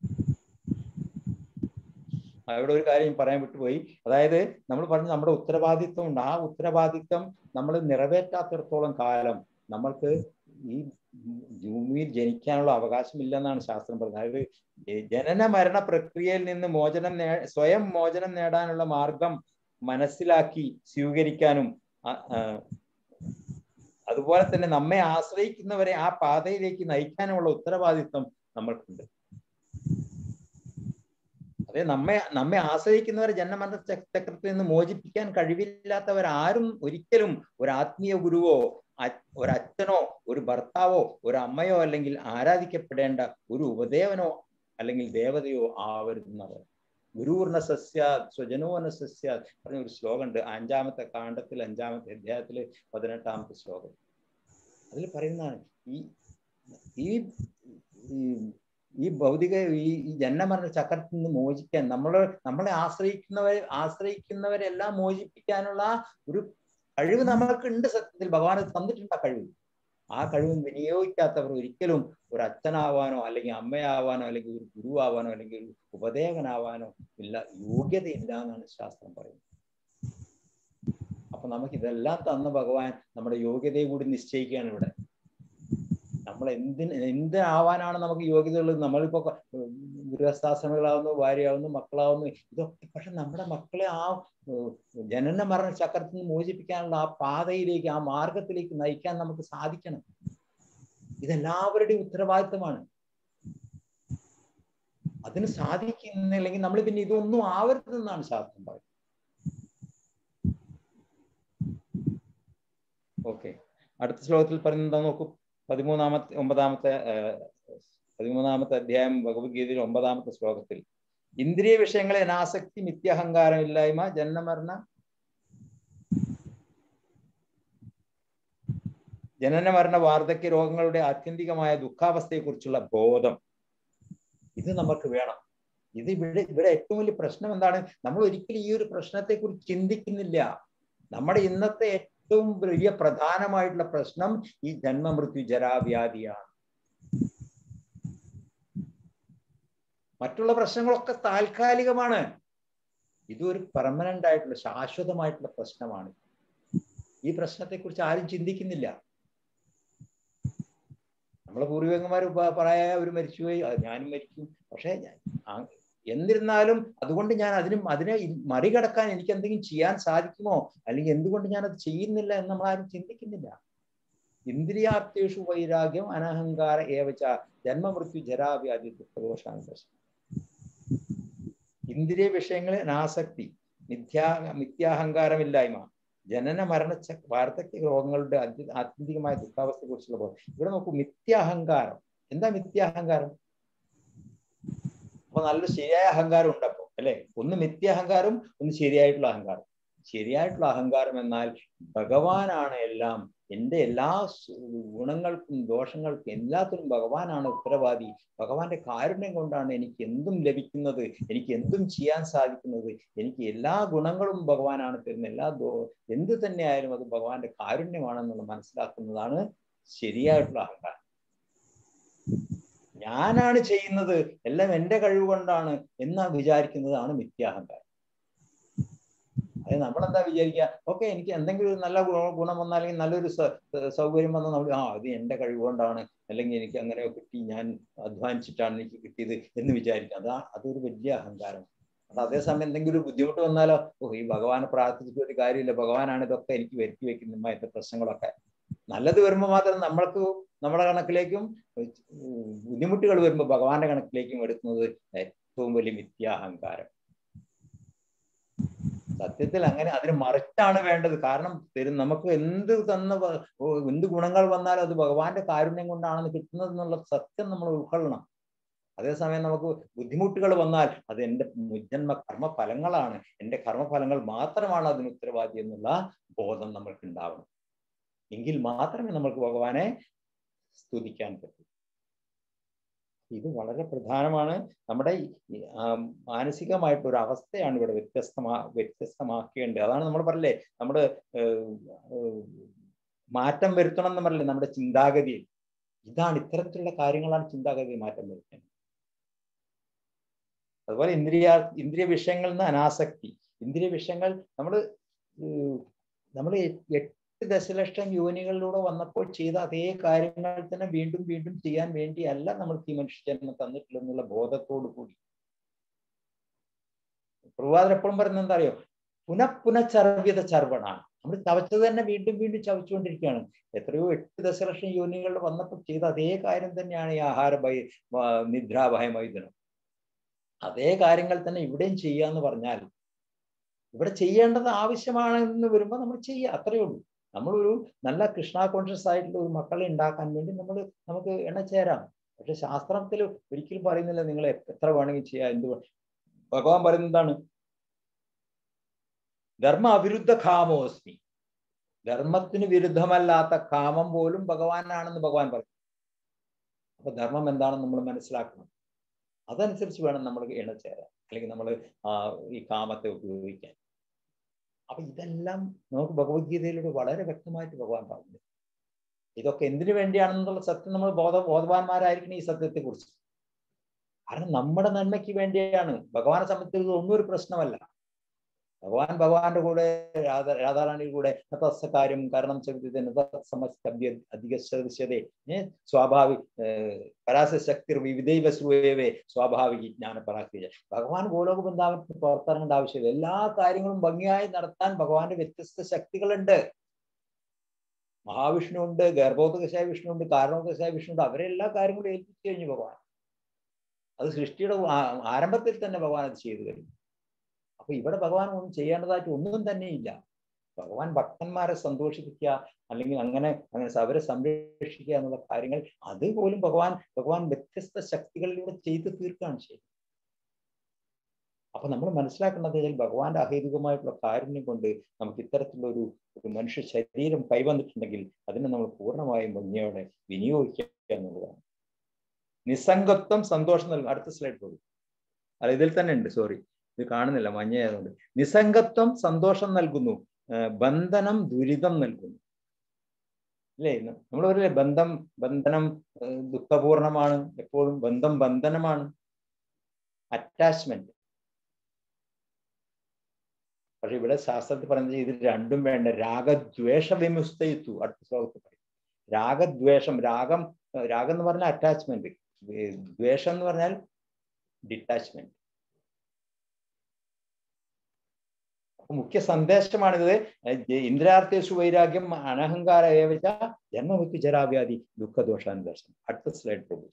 അവിടെ ഒരു കാര്യം പറയാൻ വിട്ടുപോയി അതായത് നമ്മൾ പറഞ്ഞു നമ്മുടെ ഉത്തരവാദിത്വം ഉണ്ട് ആ ഉത്തരവാദിത്വം നമ്മൾ നിറവേറ്റാത്തിടത്തോളം കാലം നമ്മൾക്ക് ഈ ഭൂമിയിൽ ജനിക്കാനുള്ള അവകാശമില്ലെന്നാണ് ശാസ്ത്രം പറയുന്നത് അതായത് ജ- ജനന മരണ പ്രക്രിയയിൽ നിന്ന് മോചനം നേ സ്വയം മോചനം നേടാനുള്ള മാർഗം മനസ്സിലാക്കി സ്വീകരിക്കാനും ആ- ആ, അതുപോലെ തന്നെ നമ്മെ ആശ്രയിക്കുന്നവരെ ആ പാതയിലേക്ക് നയിക്കാനുമുള്ള ഉത്തരവാദിത്വം നമ്മൾക്കുണ്ട് അതെ നമ്മെ നമ്മെ ആശ്രയിക്കുന്നവരെ ജന്മമരണ ച- ചക്രത്തിൽ നിന്ന് മോചിപ്പിക്കാൻ കഴിവില്ലാത്തവരാരും ഒരിക്കലും ഒരു ആത്മീയ ഗുരുവോ അ- ഒരു അച്ഛനോ ഒരു ഭർത്താവോ ഒരു അമ്മയോ അല്ലെങ്കിൽ ആരാധിക്കപ്പെടേണ്ട ഒരു ഉപദേവനോ അല്ലെങ്കിൽ ദേവതയോ ആവരുന്നവർ ഗുരുവർണ സസ്യ സ്വജനോന സസ്യ പറഞ്ഞ ഒരു ശ്ലോകം ഉണ്ട് അഞ്ചാമത്തെ കാണ്ഡത്തിൽ അഞ്ചാമത്തെ അധ്യായത്തില് പതിനെട്ടാമത്തെ ശ്ലോകം അതിൽ പറയുന്നതാണ് ഈ ഈ ഈ- ഈ ഭൗതിക ഈ ഈ ജന്മമരണ ചക്രത്തിൽ നിന്ന് മോചിക്കാൻ നമ്മൾ നമ്മളെ ആശ്രയിക്കുന്നവരെ ആശ്രയിക്കുന്നവരെല്ലാം മോചിപ്പിക്കാനുള്ള ഒരു കഴിവ് നമ്മൾക്കുണ്ട് സത്യത്തിൽ ഭഗവാൻ അത് തന്നിട്ടുണ്ട് ആ കഴിവ് ആ കഴിവ് വിനിയോഗിക്കാത്തവർ ഒരിക്കലും ഒരു അച്ഛനാവാനോ അല്ലെങ്കിൽ അമ്മയാവാനോ അല്ലെങ്കിൽ ഒരു ഗുരുവാവാനോ അല്ലെങ്കിൽ ഒരു ഉപദേവനാവാനോ ഇല്ല യോഗ്യതയില്ല എന്നാണ് ശാസ്ത്രം പറയുന്നത് അപ്പൊ നമുക്ക് ഇതെല്ലാം തന്ന ഭഗവാൻ നമ്മുടെ യോഗ്യതയെ കൂടി നിശ്ചയിക്കുകയാണ് ഇവിടെ നമ്മൾ എന്തിന് എന്തിനാവാനാണ് നമുക്ക് യോഗ്യതയുള്ളത് നമ്മളിപ്പോ ഉം, ഗൃഹസ്ഥാശ്രമികളാവുന്നു ഭാര്യയാവുന്നു മക്കളാവുന്നു ഇതൊക്കെ പക്ഷെ നമ്മുടെ മക്കളെ ആ ഉം, ജനന മരണ ചക്രത്തിൽ നിന്ന് മോചിപ്പിക്കാനുള്ള ആ പാതയിലേക്ക് ആ മാർഗത്തിലേക്ക് നയിക്കാൻ നമുക്ക് സാധിക്കണം ഇതെല്ലാവരുടെയും ഉത്തരവാദിത്തമാണ് അതിന് സാധിക്കുന്നില്ലെങ്കിൽ നമ്മൾ പിന്നെ ഇതൊന്നും ആവരുതെന്നാണ് ശാസ്ത്രം പറയുന്നത് ഓക്കെ അടുത്ത ശ്ലോകത്തിൽ പറയുന്നത് നോക്കൂ പതിമൂന്നാമത്തെ ഒമ്പതാമത്തെ ആ, പതിമൂന്നാമത്തെ അധ്യായം ഭഗവത്ഗീതയിൽ ഒമ്പതാമത്തെ ശ്ലോകത്തിൽ ഇന്ദ്രിയ വിഷയങ്ങളെ അനാസക്തി മിഥ്യഹങ്കാരം ഇല്ലായ്മ ജനനമരണ ജനനമരണ വാർദ്ധക്യ രോഗങ്ങളുടെ ആത്യന്തികമായ ദുഃഖാവസ്ഥയെക്കുറിച്ചുള്ള ബോധം ഇത് നമുക്ക് വേണം ഇത് ഇവിടെ ഇവിടെ ഏറ്റവും വലിയ പ്രശ്നം എന്താണ് നമ്മൾ ഒരിക്കലും ഈ ഒരു പ്രശ്നത്തെ കുറിച്ച് ചിന്തിക്കുന്നില്ല നമ്മുടെ ഇന്നത്തെ ഏറ്റവും വലിയ പ്രധാനമായിട്ടുള്ള പ്രശ്നം ഈ ജന്മമൃത്യു ജരാവ്യാധിയാണ് മറ്റുള്ള പ്രശ്നങ്ങളൊക്കെ താൽക്കാലികമാണ് ഇതൊരു പെർമനന്റ് ആയിട്ടുള്ള ശാശ്വതമായിട്ടുള്ള പ്രശ്നമാണ് ഈ പ്രശ്നത്തെക്കുറിച്ച് ആരും ചിന്തിക്കുന്നില്ല നമ്മളെ പൂർവികന്മാർ പറയാ അവർ മരിച്ചുപോയി അത് ഞാനും മരിക്കും പക്ഷേ ഞാൻ- ആ- എന്നിരുന്നാലും അതുകൊണ്ട് ഞാൻ അതിനും അതിനെ ഇ- മറികടക്കാൻ എനിക്ക് എന്തെങ്കിലും ചെയ്യാൻ സാധിക്കുമോ അല്ലെങ്കിൽ എന്തുകൊണ്ട് ഞാൻ അത് ചെയ്യുന്നില്ല എന്ന് നമ്മൾ ആരും ചിന്തിക്കുന്നില്ല ഇന്ദ്രിയാർത്ഥേഷു വൈരാഗ്യം അനഹങ്കാര ഏവച്ച ജന്മമൃത്യു ജരാവ്യാധി ദുഃഖദോഷാണ് പ്രശ്നം ഇന്ദ്രിയ വിഷയങ്ങളിൽ അനാസക്തി മിഥ്യാ മിഥ്യാഹങ്കാരമില്ലായ്മ ജനന മരണ ച- വാർദ്ധക്യ രോഗങ്ങളുടെ അത്യ- ആത്യന്തികമായ ദുഃഖാവസ്ഥയെ കുറിച്ചുള്ള ബോധം ഇവിടെ നോക്കൂ മിഥ്യാഹങ്കാരം എന്താ മിഥ്യാഹങ്കാരം അപ്പൊ നല്ല ശരിയായ അഹങ്കാരം ഉണ്ട് അപ്പൊ അല്ലെ ഒന്ന് മിഥ്യാഹങ്കാരം ഒന്ന് ശരിയായിട്ടുള്ള അഹങ്കാരം ശരിയായിട്ടുള്ള അഹങ്കാരം എന്നാൽ ഭഗവാനാണ് എല്ലാം എൻ്റെ എല്ലാ സ് ഗുണങ്ങൾക്കും ദോഷങ്ങൾക്കും എല്ലാത്തിനും ഭഗവാനാണ് ഉത്തരവാദി ഭഗവാന്റെ കാരുണ്യം കൊണ്ടാണ് എനിക്ക് എന്തും ലഭിക്കുന്നത് എനിക്ക് എന്തും ചെയ്യാൻ സാധിക്കുന്നത് എനിക്ക് എല്ലാ ഗുണങ്ങളും ഭഗവാനാണ് തരുന്നത് എല്ലാ ദോ എന്ത് തന്നെ ആയാലും അത് ഭഗവാന്റെ കാരുണ്യമാണെന്നുള്ള മനസ്സിലാക്കുന്നതാണ് ശരിയായിട്ടുള്ള അഹങ്കാരം ഞാനാണ് ചെയ്യുന്നത് എല്ലാം എൻ്റെ കഴിവ് കൊണ്ടാണ് എന്ന് വിചാരിക്കുന്നതാണ് മിഥ്യാഹങ്കാരം അതായത് നമ്മളെന്താ വിചാരിക്കുക ഓക്കെ എനിക്ക് എന്തെങ്കിലും ഒരു നല്ല ഗുണ- ഗുണം വന്നാൽ അല്ലെങ്കിൽ നല്ലൊരു സ- സ- സൗകര്യം വന്നാൽ നമ്മൾ ആ ഇത് എൻ്റെ കഴിവ് കൊണ്ടാണ് അല്ലെങ്കിൽ എനിക്ക് അങ്ങനെ കിട്ടി ഞാൻ അധ്വാനിച്ചിട്ടാണ് എനിക്ക് കിട്ടിയത് എന്ന് വിചാരിക്കുക അതാ അതൊരു വലിയ അഹങ്കാരം അത് അതേസമയം എന്തെങ്കിലും ഒരു ബുദ്ധിമുട്ട് വന്നാലോ ഓ ഈ ഭഗവാനെ പ്രാർത്ഥിച്ചിട്ട് ഒരു കാര്യമില്ല ഭഗവാനാണ് ഇതൊക്കെ എനിക്ക് വരുത്തി വെക്കുന്ന ഇമായത്തെ പ്രശ്നങ്ങളൊക്കെ നല്ലത് വരുമ്പോൾ മാത്രം നമ്മൾക്ക് നമ്മുടെ കണക്കിലേക്കും ഉം, ബുദ്ധിമുട്ടുകൾ വരുമ്പോൾ ഭഗവാന്റെ കണക്കിലേക്കും എടുക്കുന്നത് ഏറ്റവും വലിയ മിഥ്യാഹങ്കാരം സത്യത്തിൽ അങ്ങനെ അതിന് മറിച്ചാണ് വേണ്ടത് കാരണം തരും നമുക്ക് എന്ത് തന്ന വ- ഓ, എന്ത് ഗുണങ്ങൾ വന്നാലും അത് ഭഗവാന്റെ കാരുണ്യം കൊണ്ടാണെന്ന് കിട്ടുന്നത് എന്നുള്ള സത്യം നമ്മൾ ഉൾക്കൊള്ളണം അതേസമയം നമുക്ക് ബുദ്ധിമുട്ടുകൾ വന്നാൽ അത് എൻ്റെ മുജ്ജന്മ കർമ്മഫലങ്ങളാണ് എൻ്റെ കർമ്മഫലങ്ങൾ മാത്രമാണ് അതിന് ഉത്തരവാദി എന്നുള്ള ബോധം നമ്മൾക്ക് ഉണ്ടാവണം എങ്കിൽ മാത്രമേ നമ്മൾക്ക് ഭഗവാനെ സ്തുതിക്കാൻ പറ്റൂ ഇത് വളരെ പ്രധാനമാണ് നമ്മുടെ ഈ, ആ, മാനസികമായിട്ടുള്ള ഒരു അവസ്ഥയാണ് ഇവിടെ വ്യത്യസ്തമാ വ്യത്യസ്തമാക്കേണ്ടത് അതാണ് നമ്മൾ പറയില്ലേ നമ്മുടെ ഏഹ്, ഏഹ്, മാറ്റം വരുത്തണം എന്ന് പറയില്ലേ നമ്മുടെ ചിന്താഗതിയിൽ ഇതാണ് ഇത്തരത്തിലുള്ള കാര്യങ്ങളാണ് ചിന്താഗതിയിൽ മാറ്റം വരുത്തേണ്ടത് അതുപോലെ ഇന്ദ്രിയ ഇന്ദ്രിയ വിഷയങ്ങളിൽ നിന്ന് അനാസക്തി ഇന്ദ്രിയ വിഷയങ്ങൾ നമ്മൾ നമ്മൾ എട്ട് ദശലക്ഷം യോനികളിലൂടെ വന്നപ്പോൾ ചെയ്ത അതേ കാര്യങ്ങൾ തന്നെ വീണ്ടും വീണ്ടും ചെയ്യാൻ വേണ്ടിയല്ല നമ്മൾക്ക് ഈ മനുഷ്യജന്മം തന്നിട്ടുള്ളതെന്നുള്ള ബോധത്തോടു കൂടി പ്രഭാതർ എപ്പോഴും പറയുന്നത് എന്താ അറിയോ പുനഃപുനഃചർവ്യത ചർവണാണ് നമ്മൾ ചവച്ചത് തന്നെ വീണ്ടും വീണ്ടും ചവച്ചുകൊണ്ടിരിക്കുകയാണ് എത്രയോ എട്ട് ദശലക്ഷം യോനികളിൽ വന്നപ്പോൾ ചെയ്ത അതേ കാര്യം തന്നെയാണ് ഈ ആഹാര ഭയ നിദ്രാഭയമൈതനം അതേ കാര്യങ്ങൾ തന്നെ ഇവിടെയും ചെയ്യുക എന്ന് പറഞ്ഞാൽ ഇവിടെ ചെയ്യേണ്ടത് ആവശ്യമാണെന്ന് വരുമ്പോൾ നമ്മൾ ചെയ്യുക അത്രയേ ഉള്ളൂ നമ്മളൊരു നല്ല കൃഷ്ണ കോൺഷ്യസ് ആയിട്ടുള്ള ഒരു മക്കളെ ഉണ്ടാക്കാൻ വേണ്ടി നമ്മൾ നമുക്ക് ഇണചേരാം പക്ഷെ ശാസ്ത്രത്തിൽ ഒരിക്കലും പറയുന്നില്ല നിങ്ങൾ എത്ര വേണമെങ്കിൽ ചെയ്യാം എന്ത് വേ- ഭഗവാൻ പറയുന്നത് എന്താണ് ധർമ്മ അവിരുദ്ധ കാമോസ്മി ധർമ്മത്തിന് വിരുദ്ധമല്ലാത്ത കാമം പോലും ഭഗവാനാണെന്ന് ഭഗവാൻ പറയും അപ്പൊ ധർമ്മം എന്താണെന്ന് നമ്മൾ മനസ്സിലാക്കണം അതനുസരിച്ച് വേണം നമ്മൾ ഇണചേരാൻ അല്ലെങ്കിൽ നമ്മൾ ഈ കാമത്തെ ഉപയോഗിക്കാൻ അപ്പൊ ഇതെല്ലാം നമുക്ക് ഭഗവത്ഗീതയിലൂടെ വളരെ വ്യക്തമായിട്ട് ഭഗവാൻ പറഞ്ഞു ഇതൊക്കെ എന്തിനു വേണ്ടിയാണെന്നുള്ള സത്യം നമ്മൾ ബോധ ബോധവാന്മാരായിരിക്കണം ഈ സത്യത്തെ കുറിച്ച് കാരണം നമ്മുടെ നന്മയ്ക്ക് വേണ്ടിയാണ് ഭഗവാനെ സംബന്ധിച്ച് ഒന്നും ഒരു പ്രശ്നമല്ല ഭഗവാൻ ഭഗവാന്റെ കൂടെ രാധാ രാധാറാണിയുടെ കൂടെ തത്സകാര്യം കാരണം സമസ്തഭ്യ അധികശ്രദ്ധ്യതേ സ്വാഭാവിക പരാശക്തി വിവിധൈവ ശ്രൂയവേ സ്വാഭാവിക ജ്ഞാന പരാക്രിയ ഭഗവാൻ ഗോലോക ബൃന്ദാവനത്തിന് പുറത്തിറങ്ങേണ്ട ആവശ്യമില്ല എല്ലാ കാര്യങ്ങളും ഭംഗിയായി നടത്താൻ ഭഗവാന്റെ വ്യത്യസ്ത ശക്തികളുണ്ട് മഹാവിഷ്ണു ഉണ്ട് ഗർഭോദകശായ വിഷ്ണു ഉണ്ട് കാരണോദകശായ വിഷ്ണു ഉണ്ട് അവരെ എല്ലാ കാര്യങ്ങളും ഏൽപ്പിച്ചു കഴിഞ്ഞു ഭഗവാൻ അത് സൃഷ്ടിയുടെ ആ- ആരംഭത്തിൽ തന്നെ ഭഗവാൻ അത് ചെയ്തു കഴിഞ്ഞു അപ്പൊ ഇവിടെ ഭഗവാൻ ഒന്നും ചെയ്യേണ്ടതായിട്ട് ഒന്നും തന്നെ ഇല്ല ഭഗവാൻ ഭക്തന്മാരെ സന്തോഷിപ്പിക്കുക അല്ലെങ്കിൽ അങ്ങനെ അങ്ങനെ അവരെ സംരക്ഷിക്കുക എന്നുള്ള കാര്യങ്ങൾ അതുപോലും ഭഗവാൻ ഭഗവാൻ വ്യത്യസ്ത ശക്തികളിലൂടെ ചെയ്തു തീർക്കുകയാണ് ചെയ്യുന്നത് അപ്പൊ നമ്മൾ മനസ്സിലാക്കേണ്ടത് വെച്ചാൽ ഭഗവാന്റെ അഹേതുകമായിട്ടുള്ള കാരുണ്യം കൊണ്ട് നമുക്ക് ഇത്തരത്തിലുള്ള ഒരു ഒരു മനുഷ്യ ശരീരം കൈവന്നിട്ടുണ്ടെങ്കിൽ അതിനെ നമ്മൾ പൂർണ്ണമായും ഭംഗിയോടെ വിനിയോഗിക്കുക എന്നുള്ളതാണ് നിസ്സംഗത്വം സന്തോഷം നൽകും അടുത്ത സ്ലൈഡ് പോകും അല്ല ഇതിൽ തന്നെ ഉണ്ട് സോറി ഇത് കാണുന്നില്ല മഞ്ഞയായതുകൊണ്ട് നിസ്സംഗത്വം സന്തോഷം നൽകുന്നു ഏർ ബന്ധനം ദുരിതം നൽകുന്നു അല്ലേ നമ്മൾ പറയില്ലേ ബന്ധം ബന്ധനം ഏർ ദുഃഖപൂർണമാണ് എപ്പോഴും ബന്ധം ബന്ധനമാണ് അറ്റാച്ച്മെന്റ് പക്ഷെ ഇവിടെ ശാസ്ത്രത്തിൽ പറയുന്നത് ഇത് രണ്ടും വേണ്ട രാഗദ്വേഷ വിമുസ്തയിത്തു അടുത്ത ശ്ലോകത്തിൽ പറയും രാഗദ്വേഷം രാഗം രാഗം എന്ന് പറഞ്ഞാൽ അറ്റാച്ച്മെന്റ് ദ്വേഷം എന്ന് പറഞ്ഞാൽ ഡിറ്റാച്ച്മെന്റ് അപ്പൊ മുഖ്യ സന്ദേശമാണിത് ഇന്ദ്രാർത്ഥേഷു വൈരാഗ്യം അനഹങ്കാര ഏവച ജന്മമൃത്യു ജരാവ്യാധി ദുഃഖദോഷാനുദർശനം അടുത്ത സ്ലൈഡ് പോകും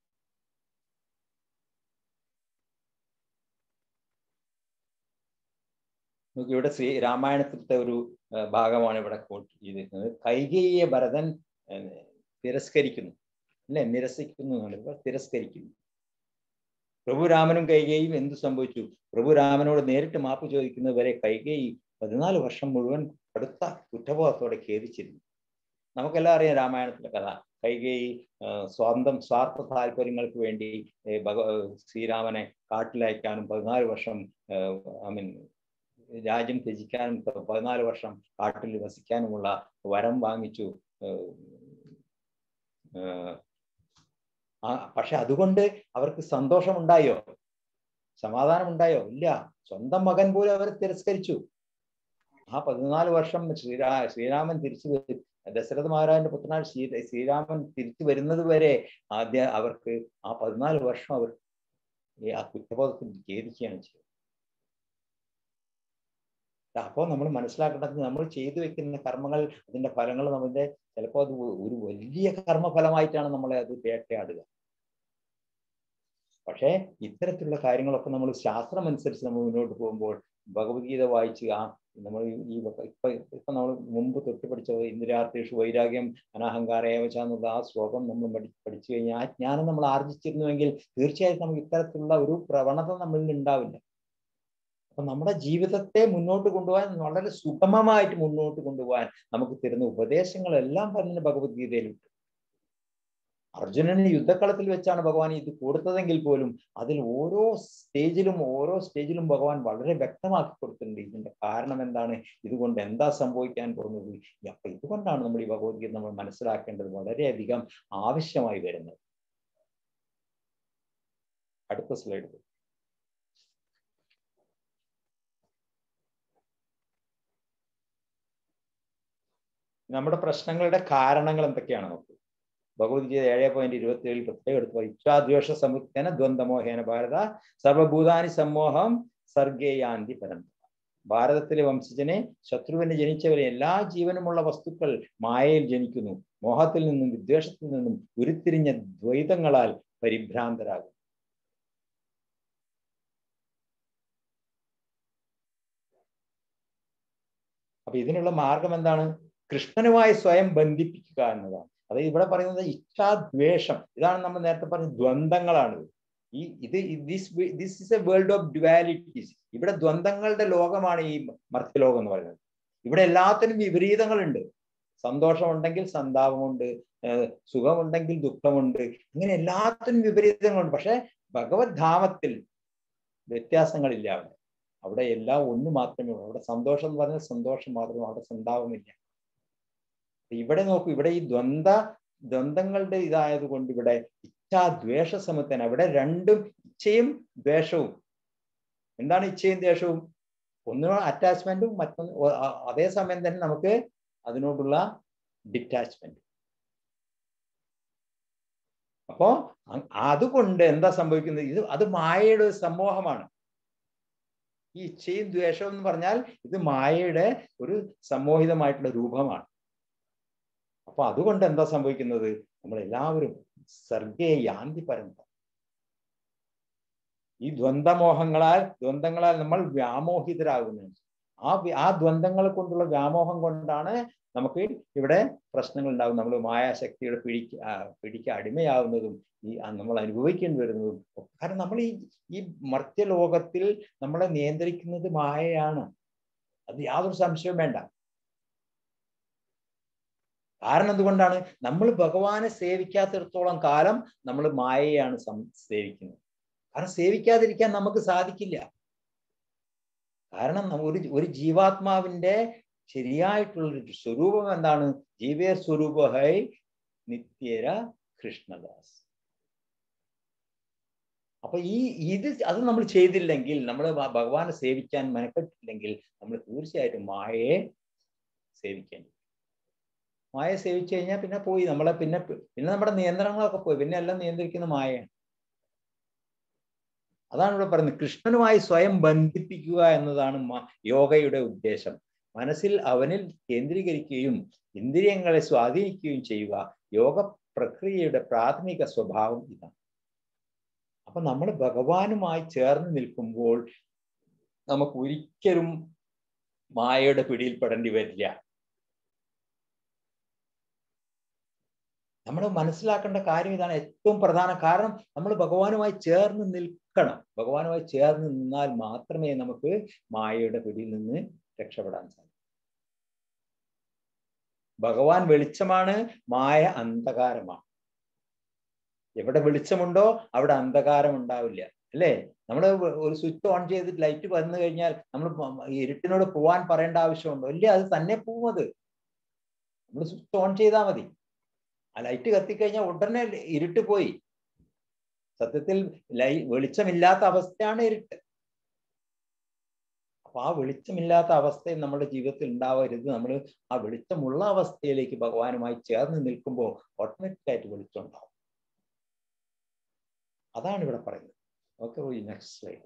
നമുക്ക് ഇവിടെ ശ്രീ രാമായണത്തിലത്തെ ഒരു ആ, ഭാഗമാണ് ഇവിടെ കോട്ട് ചെയ്തിരിക്കുന്നത് കൈകേയെ ഭരതൻ ആ, തിരസ്കരിക്കുന്നു അല്ലെ നിരസിക്കുന്നു എന്നാണ് ഇവിടെ തിരസ്കരിക്കുന്നു പ്രഭുരാമനും കൈകേയും എന്തു സംഭവിച്ചു പ്രഭുരാമനോട് നേരിട്ട് മാപ്പ് ചോദിക്കുന്നത് വരെ കൈകേയി പതിനാല് വർഷം മുഴുവൻ കടുത്ത കുറ്റബോധത്തോടെ ഖേദിച്ചിരുന്നു നമുക്കെല്ലാം അറിയാം രാമായണത്തിലെ കഥ കൈകേയി ആ, സ്വന്തം സ്വാർത്ഥ താല്പര്യങ്ങൾക്ക് വേണ്ടി ഏ, ഭഗ ശ്രീരാമനെ കാട്ടിലയക്കാനും പതിനാല് വർഷം ഐ മീൻ രാജ്യം ത്യജിക്കാനും പ- പതിനാല് വർഷം കാട്ടിൽ വസിക്കാനുമുള്ള വരം വാങ്ങിച്ചു ഏർ, ഏർ, ആ പക്ഷെ അതുകൊണ്ട് അവർക്ക് സന്തോഷമുണ്ടായോ സമാധാനം ഉണ്ടായോ ഇല്ല സ്വന്തം മകൻ പോലും അവരെ തിരസ്കരിച്ചു ആ പതിനാല് വർഷം ശ്രീരാ ശ്രീരാമൻ തിരിച്ചു വരും ദശരഥ മഹാരാജന്റെ പുത്രനായ ശ്രീ ശ്രീരാമൻ തിരിച്ചു വരുന്നത് വരെ ആദ്യ അവർക്ക് ആ പതിനാല് വർഷം അവർ ഈ ആ കുറ്റബോധത്തിൽ ഖേദിക്കുകയാണ് ചെയ്തത് അപ്പോൾ നമ്മൾ മനസ്സിലാക്കേണ്ടത് നമ്മൾ ചെയ്തു വെക്കുന്ന കർമ്മങ്ങൾ അതിന്റെ ഫലങ്ങൾ നമ്മുടെ ചിലപ്പോൾ അത് ഒരു വലിയ കർമ്മഫലമായിട്ടാണ് നമ്മളെ അത് വേട്ടയാടുക പക്ഷേ ഇത്തരത്തിലുള്ള കാര്യങ്ങളൊക്കെ നമ്മൾ ശാസ്ത്രം അനുസരിച്ച് നമ്മൾ മുന്നോട്ട് പോകുമ്പോൾ ഭഗവത്ഗീത വായിച്ച് ആ നമ്മൾ ഈ വക- ഇപ്പൊ ഇപ്പൊ നമ്മൾ മുമ്പ് തൊട്ട് പഠിച്ച ഇന്ദിരാർത്ഥേഷു വൈരാഗ്യം അനാഹങ്കാരേവച എന്നുള്ള ആ ശ്ലോകം നമ്മൾ പഠി- പഠിച്ചു കഴിഞ്ഞാൽ ആ ജ്ഞാനം നമ്മൾ ആർജിച്ചിരുന്നുവെങ്കിൽ തീർച്ചയായിട്ടും നമുക്ക് ഇത്തരത്തിലുള്ള ഒരു പ്രവണത നമ്മളിൽ ഉണ്ടാവില്ല അപ്പൊ നമ്മുടെ ജീവിതത്തെ മുന്നോട്ട് കൊണ്ടുപോകാൻ വളരെ സുഗമമായിട്ട് മുന്നോട്ട് കൊണ്ടുപോകാൻ നമുക്ക് തരുന്ന ഉപദേശങ്ങളെല്ലാം തന്നെ ഭഗവത്ഗീതയിലുണ്ട് അർജുനന് യുദ്ധക്കളത്തിൽ വെച്ചാണ് ഭഗവാൻ ഇത് കൊടുത്തതെങ്കിൽ പോലും അതിൽ ഓരോ സ്റ്റേജിലും ഓരോ സ്റ്റേജിലും ഭഗവാൻ വളരെ വ്യക്തമാക്കി കൊടുത്തിട്ടുണ്ട് ഇതിന്റെ കാരണം എന്താണ് ഇതുകൊണ്ട് എന്താ സംഭവിക്കാൻ പോകുന്നത് അപ്പൊ ഇതുകൊണ്ടാണ് നമ്മൾ ഈ ഭഗവത്ഗീത നമ്മൾ മനസ്സിലാക്കേണ്ടത് വളരെയധികം ആവശ്യമായി വരുന്നത് അടുത്ത സ്ലൈഡ് നമ്മുടെ പ്രശ്നങ്ങളുടെ കാരണങ്ങൾ എന്തൊക്കെയാണ് നോക്കൂ ഭഗവത്ഗീത ഏഴ് പോയിന്റ് ഇരുപത്തി ഏഴിൽ പ്രത്യേകം എടുത്തു ഇച്ഛാദ്വേഷ സമുത്തേന ദ്വന്ദ്മോഹേന ഭാരത സർവഭൂതാനി സമ്മോഹം സർഗേയാന്തി പരന്ത ഭാരതത്തിലെ വംശജനെ ശത്രുവിനെ ജനിച്ചവരെ എല്ലാ ജീവനുമുള്ള വസ്തുക്കൾ മായയിൽ ജനിക്കുന്നു മോഹത്തിൽ നിന്നും വിദ്വേഷത്തിൽ നിന്നും ഉരുത്തിരിഞ്ഞ ദ്വൈതങ്ങളാൽ പരിഭ്രാന്തരാകും അപ്പൊ ഇതിനുള്ള മാർഗം എന്താണ് കൃഷ്ണനുമായി സ്വയം ബന്ധിപ്പിക്കുക എന്നതാണ് അത് ഇവിടെ പറയുന്നത് ഇച്ഛാദ്വേഷം ഇതാണ് നമ്മൾ നേരത്തെ പറഞ്ഞ ദ്വന്ദ്ങ്ങളാണ് ഈ ഇത് this this is a world of dualities ഇവിടെ ദ്വന്ദ്ങ്ങളുടെ ലോകമാണ് ഈ മർത്യലോകം എന്ന് പറയുന്നത് ഇവിടെ എല്ലാത്തിനും വിപരീതങ്ങളുണ്ട് സന്തോഷമുണ്ടെങ്കിൽ സന്താപമുണ്ട് ഏഹ് സുഖമുണ്ടെങ്കിൽ ദുഃഖമുണ്ട് ഇങ്ങനെ എല്ലാത്തിനും വിപരീതങ്ങളുണ്ട് പക്ഷെ ഭഗവത് ധാമത്തിൽ വ്യത്യാസങ്ങളില്ല അവിടെ അവിടെ എല്ലാം ഒന്ന് മാത്രമേ ഉള്ളൂ അവിടെ സന്തോഷം എന്ന് പറഞ്ഞാൽ സന്തോഷം മാത്രമേ അവിടെ സന്താപമില്ല ഇവിടെ നോക്കൂ ഇവിടെ ഈ ദ്വന്ദ് ദ്വന്ദ്ങ്ങളുടെ ഇതായത് കൊണ്ട് ഇവിടെ ഇച്ഛാദ്വേഷ സമത്വന ഇവിടെ രണ്ടും ഇച്ഛയും ദ്വേഷവും എന്താണ് ഇച്ഛയും ദ്വേഷവും ഒന്ന് അറ്റാച്ച്മെന്റും മറ്റൊന്ന് ഒ- അ- അതേ സമയം തന്നെ നമുക്ക് അതിനോടുള്ള ഡിറ്റാച്ച്മെന്റ് അപ്പോ അ- അതുകൊണ്ട് എന്താ സംഭവിക്കുന്നത് ഇത് അത് മായയുടെ ഒരു സമൂഹമാണ് ഈ ഇച്ഛയും ദ്വേഷവും എന്ന് പറഞ്ഞാൽ ഇത് മായയുടെ ഒരു സമോഹിതമായിട്ടുള്ള രൂപമാണ് അപ്പൊ അതുകൊണ്ട് എന്താ സംഭവിക്കുന്നത് നമ്മൾ എല്ലാവരും സർഗേ യാന്തി പരന്ത ഈ ദ്വന്ദ്മോഹങ്ങളാൽ ദ്വന്ദ്ങ്ങളാൽ നമ്മൾ വ്യാമോഹിതരാകുന്നുണ്ട് ആ വ്യ- ആ ദ്വന്ദ്ങ്ങൾ കൊണ്ടുള്ള വ്യാമോഹം കൊണ്ടാണ് നമുക്ക് ഇവിടെ പ്രശ്നങ്ങൾ ഉണ്ടാകും നമ്മൾ മായാശക്തിയുടെ പിടിക്ക് ആ, പിടിക്ക് അടിമയാവുന്നതും ഈ ആ, നമ്മൾ അനുഭവിക്കേണ്ടി വരുന്നതും ഒക്കെ. കാരണം നമ്മൾ ഈ ഈ മർത്യലോകത്തിൽ നമ്മളെ നിയന്ത്രിക്കുന്നത് മായയാണ് അത് യാതൊരു സംശയവും വേണ്ട കാരണം എന്തുകൊണ്ടാണ് നമ്മൾ ഭഗവാനെ സേവിക്കാത്തിടത്തോളം കാലം നമ്മൾ മായയാണ് സം- സേവിക്കുന്നത് കാരണം സേവിക്കാതിരിക്കാൻ നമുക്ക് സാധിക്കില്ല കാരണം നമ്മ- ഒരു ഒരു ജീവാത്മാവിന്റെ ശരിയായിട്ടുള്ള ഒരു സ്വരൂപം എന്താണ് ജീവേ സ്വരൂപ ഹൈ നിത്യര കൃഷ്ണദാസ് അപ്പൊ ഈ ഇത് അത് നമ്മൾ ചെയ്തില്ലെങ്കിൽ നമ്മൾ ഭഗവാനെ സേവിക്കാൻ മെനക്കെട്ടില്ലെങ്കിൽ നമ്മൾ തീർച്ചയായിട്ടും മായയെ സേവിക്കേണ്ടി വരും. മായയെ സേവിച്ചു കഴിഞ്ഞാൽ പിന്നെ പോയി നമ്മളെ പിന്നെ പിന്നെ നമ്മുടെ നിയന്ത്രണങ്ങളൊക്കെ പോയി പിന്നെ എല്ലാം നിയന്ത്രിക്കുന്ന മായയാണ് അതാണ് ഇവിടെ പറയുന്നത് കൃഷ്ണനുമായി സ്വയം ബന്ധിപ്പിക്കുക എന്നതാണ് മ- യോഗയുടെ ഉദ്ദേശം മനസ്സിൽ അവനിൽ കേന്ദ്രീകരിക്കുകയും ഇന്ദ്രിയങ്ങളെ സ്വാധീനിക്കുകയും ചെയ്യുക യോഗ പ്രക്രിയയുടെ പ്രാഥമിക സ്വഭാവം ഇതാണ് അപ്പൊ നമ്മൾ ഭഗവാനുമായി ചേർന്ന് നിൽക്കുമ്പോൾ നമുക്ക് ഒരിക്കലും മായയുടെ പിടിയിൽപ്പെടേണ്ടി വരില്ല നമ്മൾ മനസ്സിലാക്കേണ്ട കാര്യം ഇതാണ് ഏറ്റവും പ്രധാന കാരണം നമ്മൾ ഭഗവാനുമായി ചേർന്ന് നിൽക്കണം ഭഗവാനുമായി ചേർന്ന് നിന്നാൽ മാത്രമേ നമുക്ക് മായയുടെ പിടിയിൽ നിന്ന് രക്ഷപ്പെടാൻ സാധിക്കൂ ഭഗവാൻ വെളിച്ചമാണ് മായ അന്ധകാരമാണ് എവിടെ വെളിച്ചമുണ്ടോ അവിടെ അന്ധകാരം ഉണ്ടാവില്ല അല്ലേ നമ്മൾ ഒരു സ്വിച്ച് ഓൺ ചെയ്തിട്ട് ലൈറ്റ് വന്നു കഴിഞ്ഞാൽ നമ്മൾ ഇരുട്ടിനോട് പോവാൻ പറയേണ്ട ആവശ്യമുണ്ടോ ഇല്ല അത് തന്നെ പോവും അത് നമ്മൾ സ്വിച്ച് ഓൺ ചെയ്താൽ മതി ആ ലൈറ്റ് കത്തിക്കഴിഞ്ഞാൽ ഉടനെ ഇരുട്ട് പോയി സത്യത്തിൽ ലൈ വെളിച്ചമില്ലാത്ത അവസ്ഥയാണ് ഇരുട്ട് അപ്പൊ ആ വെളിച്ചമില്ലാത്ത അവസ്ഥ നമ്മുടെ ജീവിതത്തിൽ ഉണ്ടാവരുത് നമ്മൾ ആ വെളിച്ചമുള്ള അവസ്ഥയിലേക്ക് ഭഗവാനുമായി ചേർന്ന് നിൽക്കുമ്പോൾ ഓട്ടോമാറ്റിക് വെളിച്ചം ഉണ്ടാവും അതാണ് ഇവിടെ പറയുന്നത് ഓക്കെ നെക്സ്റ്റ് സ്ലൈഡ്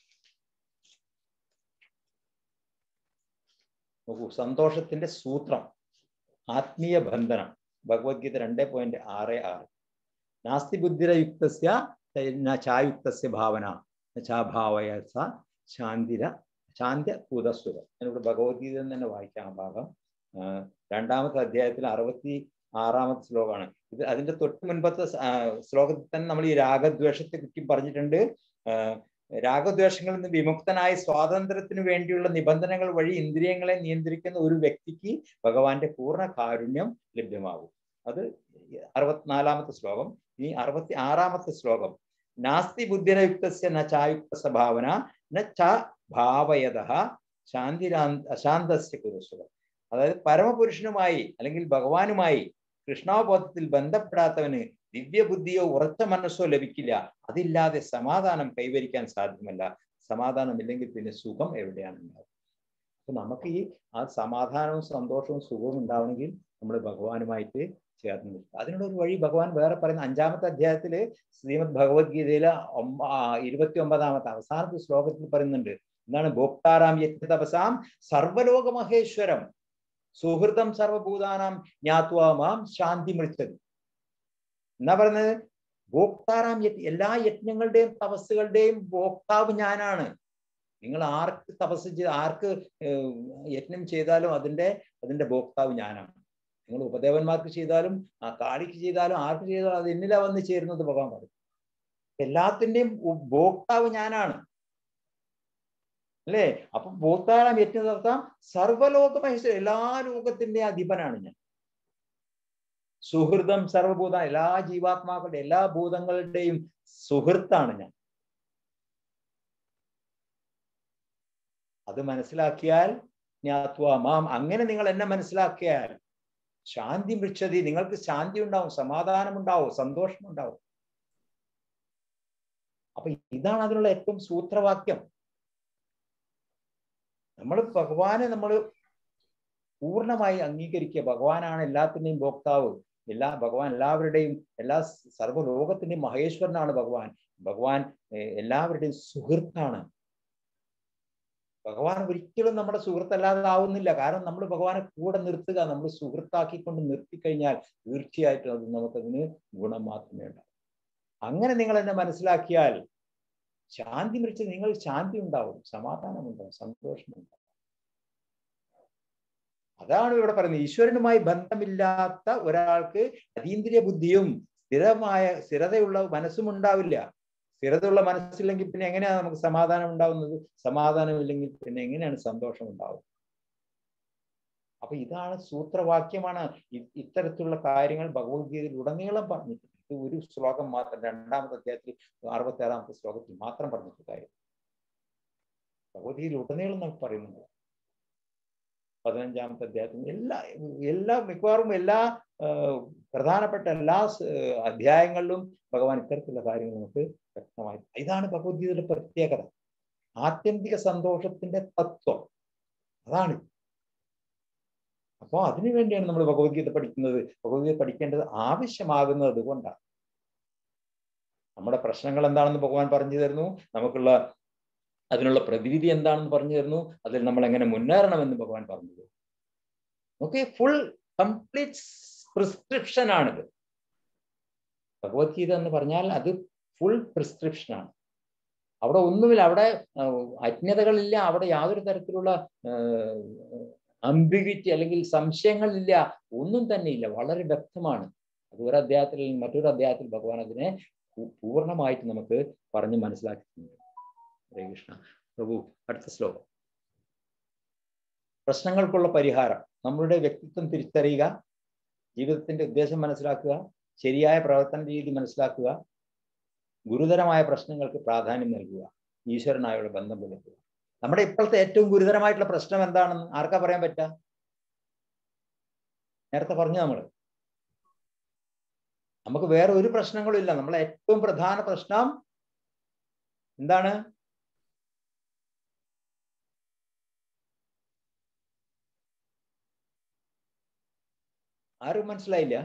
നോക്കൂ സന്തോഷത്തിന്റെ സൂത്രം ആത്മീയ ബന്ധനം ഭഗവത്ഗീത രണ്ട് പോയിന്റ് ആറ് ആറ് നാസ്തി ബുദ്ധിരയുക്തസ്യ ചായുക്തസ്യ ഭാവന ചാഭാവയ സ ശാന്തിര ശാന്ത കൂതസ്വരം ഞാനിവിടെ ഭഗവത്ഗീത തന്നെ വായിക്കാം ആ ഭാഗം ആ, രണ്ടാമത്തെ അധ്യായത്തിൽ അറുപത്തി ആറാമത്തെ ശ്ലോകമാണ് ഇത് അതിന്റെ തൊട്ട് മുൻപത്തെ സ- ആ, ശ്ലോകത്തിൽ തന്നെ നമ്മൾ ഈ രാഗദ്വേഷത്തെ പറ്റി പറഞ്ഞിട്ടുണ്ട് ആ, രാഗദ്വേഷങ്ങളിൽ നിന്ന് വിമുക്തനായ സ്വാതന്ത്ര്യത്തിന് വേണ്ടിയുള്ള നിബന്ധനകൾ വഴി ഇന്ദ്രിയങ്ങളെ നിയന്ത്രിക്കുന്ന ഒരു വ്യക്തിക്ക് ഭഗവാന്റെ പൂർണ്ണ കാരുണ്യം ലഭ്യമാകും അത് അറുപത്തിനാലാമത്തെ ശ്ലോകം ഇനി അറുപത്തി ആറാമത്തെ ശ്ലോകം നാസ്തി ബുദ്ധിരയുക്തസ്യ ന ചായുക്ത സ്വഭാവന ന ച ഭാവയത ശാന്തിരാ അശാന്തസ്യ കുരുസുഖം അതായത് പരമപുരുഷനുമായി അല്ലെങ്കിൽ ഭഗവാനുമായി കൃഷ്ണാബോധത്തിൽ ബന്ധപ്പെടാത്തവന് ദിവ്യബുദ്ധിയോ ഉറച്ച മനസ്സോ ലഭിക്കില്ല അതില്ലാതെ സമാധാനം കൈവരിക്കാൻ സാധ്യമല്ല സമാധാനമില്ലെങ്കിൽ പിന്നെ സുഖം എവിടെയാണ് ഉണ്ടാവുക അപ്പൊ നമുക്ക് ഈ ആ സമാധാനവും സന്തോഷവും സുഖവും ഉണ്ടാവണമെങ്കിൽ നമ്മൾ ഭഗവാനുമായിട്ട് ചേർന്ന് നിൽക്കുക അതിനുള്ള ഒരു വഴി ഭഗവാൻ വേറെ പറയുന്ന അഞ്ചാമത്തെ അധ്യായത്തില് ശ്രീമദ് ഭഗവത്ഗീതയിലെ ഒമ്പ- ആ, ഇരുപത്തി ഒമ്പതാമത്തെ അവസാനത്തെ ശ്ലോകത്തിൽ പറയുന്നുണ്ട് എന്താണ് ഭോക്താറാം യജ്ഞതപസാം സർവലോക മഹേശ്വരം സുഹൃതം സർവഭൂതാനാം ജ്ഞാത്വാ മാം ശാന്തി മൃച്ചത് എന്നാ പറയുന്നത് ഭോക്താറാം യജ്ഞ എല്ലാ യജ്ഞങ്ങളുടെയും തപസ്സുകളുടെയും ഭോക്താവ് ഞാനാണ് നിങ്ങൾ ആർക്ക് തപസ് ചെയ്ത് ആർക്ക് ഏർ, യജ്ഞം ചെയ്താലും അതിന്റെ അതിന്റെ ഭോക്താവ് ഞാനാണ് നിങ്ങൾ ഉപദേവന്മാർക്ക് ചെയ്താലും ആ കാളിക്ക് ചെയ്താലും ആർക്ക് ചെയ്താലും അത് എന്നിലാ വന്ന് ചേരുന്നത് ഭഗവാൻ പറയും എല്ലാത്തിന്റെയും ഉ- ഭോക്താവ് ഞാനാണ് അല്ലേ അപ്പൊ ഭോക്താവാം യജ്ഞം നടത്താം സർവ്വലോക മഹേശ്വര എല്ലാ ലോകത്തിന്റെ അധിപനാണ് ഞാൻ സുഹൃതം സർവഭൂത എല്ലാ ജീവാത്മാക്കളുടെ എല്ലാ ഭൂതങ്ങളുടെയും സുഹൃത്താണ് ഞാൻ അത് മനസ്സിലാക്കിയാൽ ജ്ഞാത്വ മാം അങ്ങനെ നിങ്ങൾ എന്നെ മനസ്സിലാക്കിയാൽ ശാന്തി വൃക്ഷതി നിങ്ങൾക്ക് ശാന്തി ഉണ്ടാവും സമാധാനം ഉണ്ടാവും സന്തോഷം ഉണ്ടാവും അപ്പൊ ഇതാണ് അതിനുള്ള ഏറ്റവും സൂത്രവാക്യം നമ്മൾ ഭഗവാനെ നമ്മൾ പൂർണ്ണമായി അംഗീകരിക്കുക ഭഗവാനാണ് എല്ലാത്തിന്റെയും ഭോക്താവ് എല്ലാ ഭഗവാൻ എല്ലാവരുടെയും എല്ലാ സർവ്വലോകത്തിന്റെയും മഹേശ്വരനാണ് ഭഗവാൻ ഭഗവാൻ ഏർ, എല്ലാവരുടെയും സുഹൃത്താണ് ഭഗവാൻ ഒരിക്കലും നമ്മുടെ സുഹൃത്തല്ലാതെ ആവുന്നില്ല കാരണം നമ്മൾ ഭഗവാനെ കൂടെ നിർത്തുക നമ്മൾ സുഹൃത്താക്കിക്കൊണ്ട് നിർത്തിക്കഴിഞ്ഞാൽ തീർച്ചയായിട്ടും അത് നമുക്കതിന് ഗുണം മാത്രമേ ഉണ്ടാവും അങ്ങനെ നിങ്ങൾ എന്നെ മനസ്സിലാക്കിയാൽ ശാന്തി മരിച്ച് നിങ്ങൾ ശാന്തി ഉണ്ടാവും സമാധാനമുണ്ടാവും സന്തോഷമുണ്ടാവും അതാണ് ഇവിടെ പറയുന്നത് ഈശ്വരനുമായി ബന്ധമില്ലാത്ത ഒരാൾക്ക് അതീന്ദ്രിയ ബുദ്ധിയും സ്ഥിരമായ സ്ഥിരതയുള്ള മനസ്സും ഉണ്ടാവില്ല സ്ഥിരതയുള്ള മനസ്സില്ലെങ്കിൽ പിന്നെ എങ്ങനെയാണ് നമുക്ക് സമാധാനം ഉണ്ടാവുന്നത് സമാധാനമില്ലെങ്കിൽ പിന്നെ എങ്ങനെയാണ് സന്തോഷം ഉണ്ടാവുന്നത് അപ്പൊ ഇതാണ് സൂത്രവാക്യമാണ് ഇ- ഇത്തരത്തിലുള്ള കാര്യങ്ങൾ ഭഗവത്ഗീതയിൽ ഉടനീളം പറഞ്ഞിട്ടുണ്ട് ഇത് ഒരു ശ്ലോകം മാത്രം രണ്ടാമത്തെ അധ്യായത്തിൽ അറുപത്തി ആറാമത്തെ ശ്ലോകത്തിൽ മാത്രം പറഞ്ഞിട്ടുള്ള കാര്യം ഭഗവത്ഗീതയിൽ ഉടനീളം നമുക്ക് പറയുന്നുണ്ട് പതിനഞ്ചാമത്തെ അധ്യായത്തിൽ എല്ലാ എല്ലാ മിക്കവാറും എല്ലാ ആ, പ്രധാനപ്പെട്ട എല്ലാ സ്- അധ്യായങ്ങളിലും ഭഗവാൻ ഇത്തരത്തിലുള്ള കാര്യങ്ങൾ നമുക്ക് വ്യക്തമായി ഇതാണ് ഭഗവത്ഗീതയുടെ പ്രത്യേകത ആത്യന്തിക സന്തോഷത്തിന്റെ തത്വം അതാണ് അപ്പോൾ അതിനു വേണ്ടിയാണ് നമ്മൾ ഭഗവത്ഗീത പഠിക്കുന്നത് ഭഗവത്ഗീത പഠിക്കേണ്ടത് ആവശ്യമാകുന്നത് അതുകൊണ്ടാണ് നമ്മുടെ പ്രശ്നങ്ങൾ എന്താണെന്ന് ഭഗവാൻ പറഞ്ഞു തരുന്നു നമുക്കുള്ള അതിനുള്ള പ്രതിവിധി എന്താണെന്ന് പറഞ്ഞു തരുന്നു അതിൽ നമ്മൾ എങ്ങനെ മുന്നേറണമെന്ന് ഭഗവാൻ പറഞ്ഞു തരുന്നു ഓക്കെ ഫുൾ കംപ്ലീറ്റ് പ്രിസ്ക്രിപ്ഷൻ ആണിത് ഭഗവത്ഗീത എന്ന് പറഞ്ഞാൽ അത് ഫുൾ പ്രിസ്ക്രിപ്ഷൻ ആണ് അവിടെ ഒന്നുമില്ല അവിടെ ആ, അജ്ഞതകളില്ല അവിടെ യാതൊരു തരത്തിലുള്ള അംബിഗിറ്റി അല്ലെങ്കിൽ സംശയങ്ങളില്ല ഒന്നും തന്നെ ഇല്ല വളരെ വ്യക്തമാണ് അത് ഒരു അധ്യായത്തിൽ നിന്ന് മറ്റൊരു അധ്യായത്തിൽ ഭഗവാൻ അതിനെ പൂ- പൂർണ്ണമായിട്ട് നമുക്ക് പറഞ്ഞ് മനസ്സിലാക്കിയിട്ടുണ്ട് ഹരേ കൃഷ്ണ പ്രഭു അടുത്ത ശ്ലോകം പ്രശ്നങ്ങൾക്കുള്ള പരിഹാരം നമ്മളുടെ വ്യക്തിത്വം തിരിച്ചറിയുക ജീവിതത്തിന്റെ ഉദ്ദേശം മനസ്സിലാക്കുക ശരിയായ പ്രവർത്തന രീതി മനസ്സിലാക്കുക ഗുരുതരമായ പ്രശ്നങ്ങൾക്ക് പ്രാധാന്യം നൽകുക ഈശ്വരനായുള്ള ബന്ധം പുലർത്തുക നമ്മുടെ ഇപ്പോഴത്തെ ഏറ്റവും ഗുരുതരമായിട്ടുള്ള പ്രശ്നം എന്താണെന്ന് ആർക്കാ പറയാൻ പറ്റുക നേരത്തെ പറഞ്ഞു നമ്മൾ നമുക്ക് വേറെ ഒരു പ്രശ്നങ്ങളും ഇല്ല നമ്മളെ ഏറ്റവും പ്രധാന പ്രശ്നം എന്താണ് ആരും മനസ്സിലായില്ല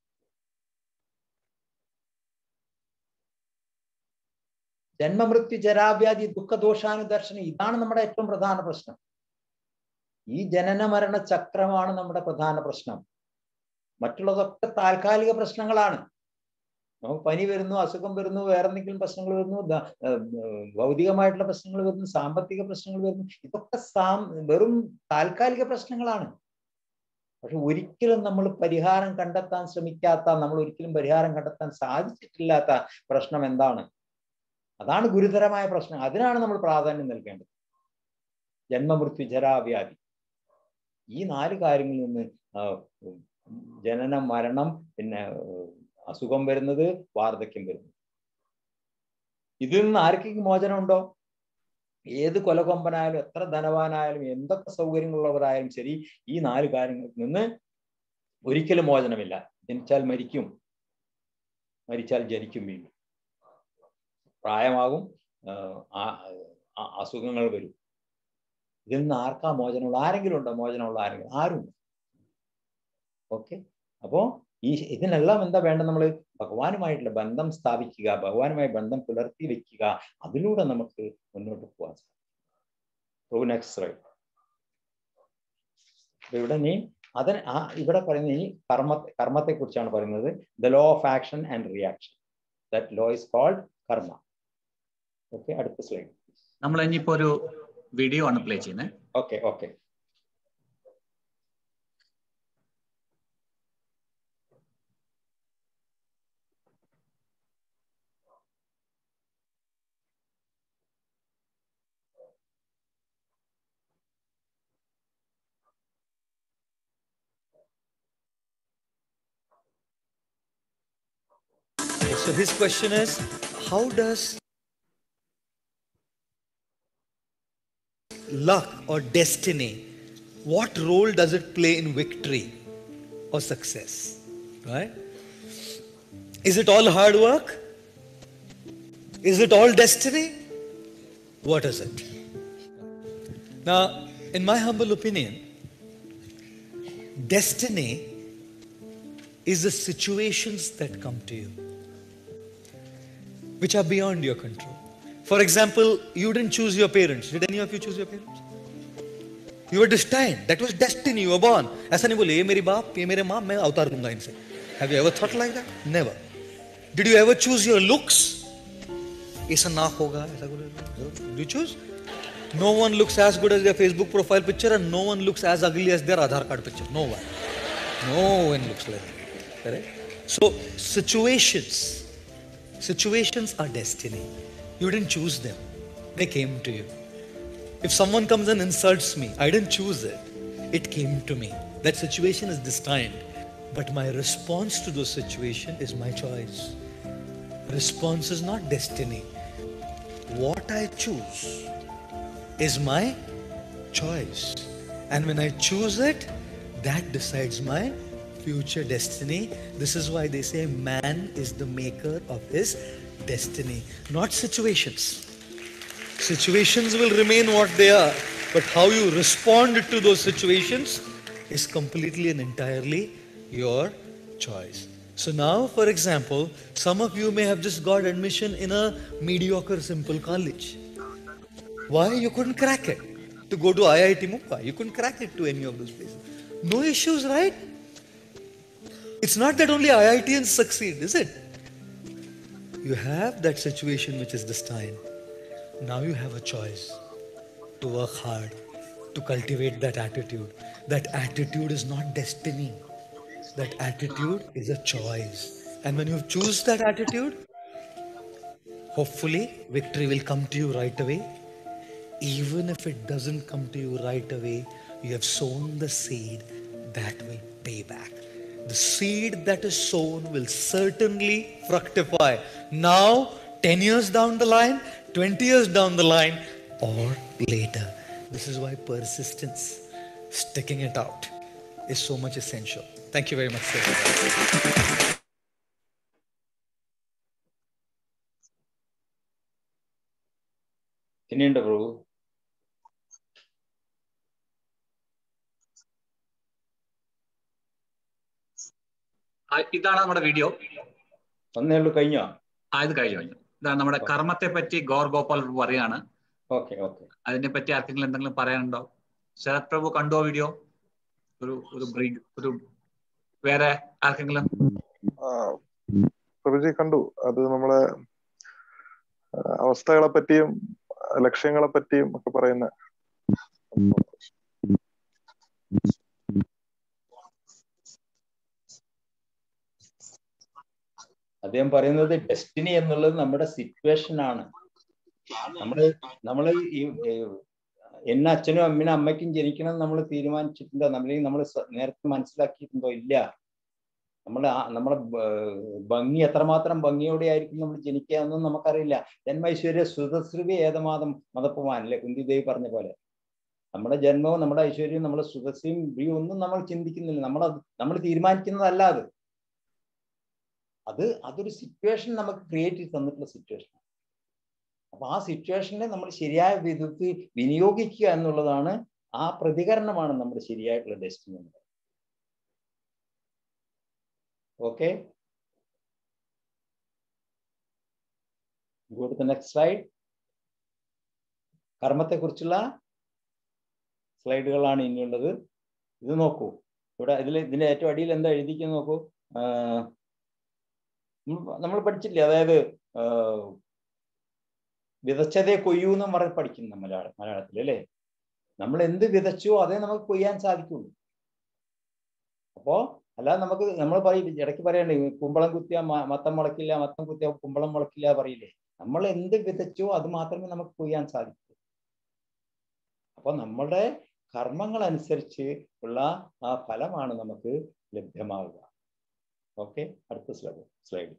ജന്മമൃത്യു ജരാവ്യാധി ദുഃഖദോഷാനുദർശനം ഇതാണ് നമ്മുടെ ഏറ്റവും പ്രധാന പ്രശ്നം ഈ ജനന മരണ ചക്രമാണ് നമ്മുടെ പ്രധാന പ്രശ്നം മറ്റുള്ളതൊക്കെ താൽക്കാലിക പ്രശ്നങ്ങളാണ് നമുക്ക് പനി വരുന്നു അസുഖം വരുന്നു വേറെ എന്തെങ്കിലും പ്രശ്നങ്ങൾ വരുന്നു ദ- ഏർ ഭൗതികമായിട്ടുള്ള പ്രശ്നങ്ങൾ വരുന്നു സാമ്പത്തിക പ്രശ്നങ്ങൾ വരുന്നു ഇതൊക്കെ സാം വെറും താൽക്കാലിക പ്രശ്നങ്ങളാണ് പക്ഷെ ഒരിക്കലും നമ്മൾ പരിഹാരം കണ്ടെത്താൻ ശ്രമിക്കാത്ത നമ്മൾ ഒരിക്കലും പരിഹാരം കണ്ടെത്താൻ സാധിച്ചിട്ടില്ലാത്ത പ്രശ്നം എന്താണ് അതാണ് ഗുരുതരമായ പ്രശ്നം അതിനാണ് നമ്മൾ പ്രാധാന്യം നൽകേണ്ടത് ജന്മമൃത്യു ജരാവ്യാധി ഈ നാല് കാര്യങ്ങളിൽ നിന്ന് ആ, ഉം, ജനനം മരണം പിന്നെ ഏർ, അസുഖം വരുന്നത് വാർദ്ധക്യം വരുന്നത് ഇതിൽ നിന്ന് ആർക്കെങ്കിലും മോചനമുണ്ടോ ഏത് കൊലകൊമ്പനായാലും എത്ര ധനവാനായാലും എന്തൊക്കെ സൗകര്യങ്ങളുള്ളവരായാലും ശരി ഈ നാല് കാര്യങ്ങളിൽ നിന്ന് ഒരിക്കലും മോചനമില്ല ജനിച്ചാൽ മരിക്കും മരിച്ചാൽ ജനിക്കും വീണ്ടും പ്രായമാകും ആഹ് ആ- ആ- അസുഖങ്ങൾ വരും ഇതിൽ നിന്ന് ആർക്കാ മോചനമുള്ള ആരെങ്കിലും ഉണ്ടോ മോചനമുള്ള ആരെങ്കിലും ആരും ഓക്കെ അപ്പോ ഈ ഇതിനെല്ലാം എന്താ വേണ്ടത് നമ്മൾ ഭഗവാനുമായിട്ടുള്ള ബന്ധം സ്ഥാപിക്കുക ഭഗവാനുമായി ബന്ധം പുലർത്തി വെക്കുക അതിലൂടെ നമുക്ക് മുന്നോട്ട് പോകാൻ സാധിക്കും നെക്സ്റ്റ് റൈറ്റ് ഇവിടെ നീ അതിന് ആ ഇവിടെ പറയുന്ന ഈ കർമ്മ കർമ്മത്തെ കുറിച്ചാണ് പറയുന്നത് the law of action and reaction that law is called karma okay അടുത്ത സ്ലൈഡ് നമ്മൾ ഇനിയിപ്പോ ഒരു വീഡിയോ ആണ് പ്ലേ ചെയ്യുന്നത് okay okay So his question is how does luck or destiny, what role does it play in victory or success? Right? Is it all hard work? Is it all destiny? What is it? Now, in my humble opinion, destiny is the situations that come to you, which are beyond your control. For example, you didn't choose your parents. Did any of you choose your parents? You were destined. That was destiny. You were born. ऐसा नहीं बोले ये मेरी बाप ये मेरे माँ मैं अवतार दूंगा इनसे. Have you ever thought like that? Never. Did you ever choose your looks? ऐसा नाक होगा ऐसा कुछ Do you choose? No one looks as good as their Facebook profile picture and no one looks as ugly as their Aadhaar card picture. No one. No one looks like that. Correct? So situations, situations are destiny. You didn't choose them. They came to you. If someone comes and insults me, I didn't choose it. It came to me. That situation is destined. But my response to those situation is my choice. Response is not destiny. What I choose is my choice. And when I choose it, that decides my future destiny. This is why they say man is the maker of his destiny, not situations. Situations will remain what they are, but how you respond to those situations is completely and entirely your choice. So now, for example, some of you may have just got admission in a mediocre, simple college. Why? You couldn't crack it. To go to IIT Mumbai, you couldn't crack it to any of those places. No issues, right? It's not that only IITians succeed, is it? You have that situation which is destined. Now you have a choice to work hard, to cultivate that attitude. That attitude is not destiny. That attitude is a choice. And when you choose that attitude, hopefully victory will come to you right away. Even if it doesn't come to you right away, you have sown the seed that will pay back. The seed that is sown will certainly fructify. Now, 10 years down the line, 20 years down the line, or later. This is why persistence, sticking it out, is so much essential. Thank you very much, sir. ഇനിയുണ്ട് പ്രഭു ആ, ഇതാണ് നമ്മുടെ video ഒന്നേ ഉള്ളൂ കഴിഞ്ഞോ ആ ഇത് കഴിഞ്ഞു കഴിഞ്ഞു ഇതാണ് നമ്മുടെ കർമ്മത്തെ പറ്റി ഗൗർ ഗോപാൽ പ്രഭു പറയാണ് ഓക്കെ ഓക്കെ അതിനെ പറ്റി ആർക്കെങ്കിലും എന്തെങ്കിലും പറയാനുണ്ടോ ശരത് പ്രഭു കണ്ടോ വീഡിയോ ഒരു ഒരു ബ്രീ- ഒരു വേറെ ആർക്കെങ്കിലും ആ, പ്രഭുജി കണ്ടു അത് നമ്മളെ ആ, അവസ്ഥകളെ പറ്റിയും ലക്ഷ്യങ്ങളെ പറ്റിയും ഒക്കെ പറയുന്ന അദ്ദേഹം പറയുന്നത് ഡെസ്റ്റിനി എന്നുള്ളത് നമ്മുടെ സിറ്റുവേഷൻ ആണ് നമ്മള് നമ്മള് ഈ ഏ, എന്നെ അച്ഛനും അമ്മനും അമ്മയ്ക്കും ജനിക്കണം എന്ന് നമ്മൾ തീരുമാനിച്ചിട്ടുണ്ടോ അല്ലെങ്കിൽ നമ്മൾ നേരത്തെ മനസ്സിലാക്കിയിട്ടുണ്ടോ ഇല്ല നമ്മൾ നമ്മളെ ബ- ഭംഗി എത്രമാത്രം ഭംഗിയോടെ ആയിരിക്കും നമ്മൾ ജനിക്കുക എന്നൊന്നും നമുക്കറിയില്ല ജന്മൈശ്വര്യ സുതശ്രുവി ഏതമാതം മതപ്പുമാൻ അല്ലെ കുന്തിദേവി പറഞ്ഞ പോലെ നമ്മുടെ ജന്മവും നമ്മുടെ ഐശ്വര്യവും നമ്മുടെ സുഖസ്യം വ്രിയും ഒന്നും നമ്മൾ ചിന്തിക്കുന്നില്ല നമ്മൾ നമ്മൾ തീരുമാനിക്കുന്നതല്ല അത് അത് അതൊരു സിറ്റുവേഷൻ നമുക്ക് ക്രിയേറ്റ് ചെയ്ത് തന്നിട്ടുള്ള സിറ്റുവേഷൻ അപ്പൊ ആ സിറ്റുവേഷനെ നമ്മൾ ശരിയായ വിധത്തിൽ വിനിയോഗിക്കുക എന്നുള്ളതാണ് ആ പ്രതികരണമാണ് നമ്മുടെ ശരിയായിട്ടുള്ള destiny okay go to next slide കർമ്മത്തെക്കുറിച്ചുള്ള സ്ലൈഡുകളാണ് ഇനിയുള്ളത് ഇത് നോക്കൂ ഇവിടെ ഇതിൽ ഇതിന്റെ ഏറ്റവും അടിയിൽ എന്താ എഴുതിക്കുന്നത് നോക്കൂ ആഹ് നമ്മൾ- നമ്മൾ പഠിച്ചില്ലേ അതായത് ആഹ് വിതച്ചതേ കൊയ്യൂ എന്നും പറഞ്ഞ് പഠിക്കുന്നു മലയാളം മലയാളത്തിൽ അല്ലേ നമ്മൾ എന്ത് വിതച്ചോ അതേ നമുക്ക് കൊയ്യാൻ സാധിക്കുള്ളൂ അപ്പോ അല്ലാതെ നമുക്ക് നമ്മൾ പറയും ഇടയ്ക്ക് പറയണ്ടേ ഈ കുമ്പളം കുത്തിയാൽ മ- മത്തം മുളക്കില്ല മത്തം കുത്തിയാൽ കുമ്പളം മുളക്കില്ല പറയില്ലേ നമ്മൾ എന്ത് വിതച്ചോ അത് മാത്രമേ നമുക്ക് കൊയ്യാൻ സാധിക്കൂ അപ്പൊ നമ്മളുടെ കർമ്മങ്ങൾ അനുസരിച്ച് ഉള്ള ആ ഫലമാണ് നമുക്ക് ലഭ്യമാവുക ഓക്കെ അടുത്ത സ്ലൈഡ് സ്ലൈഡ്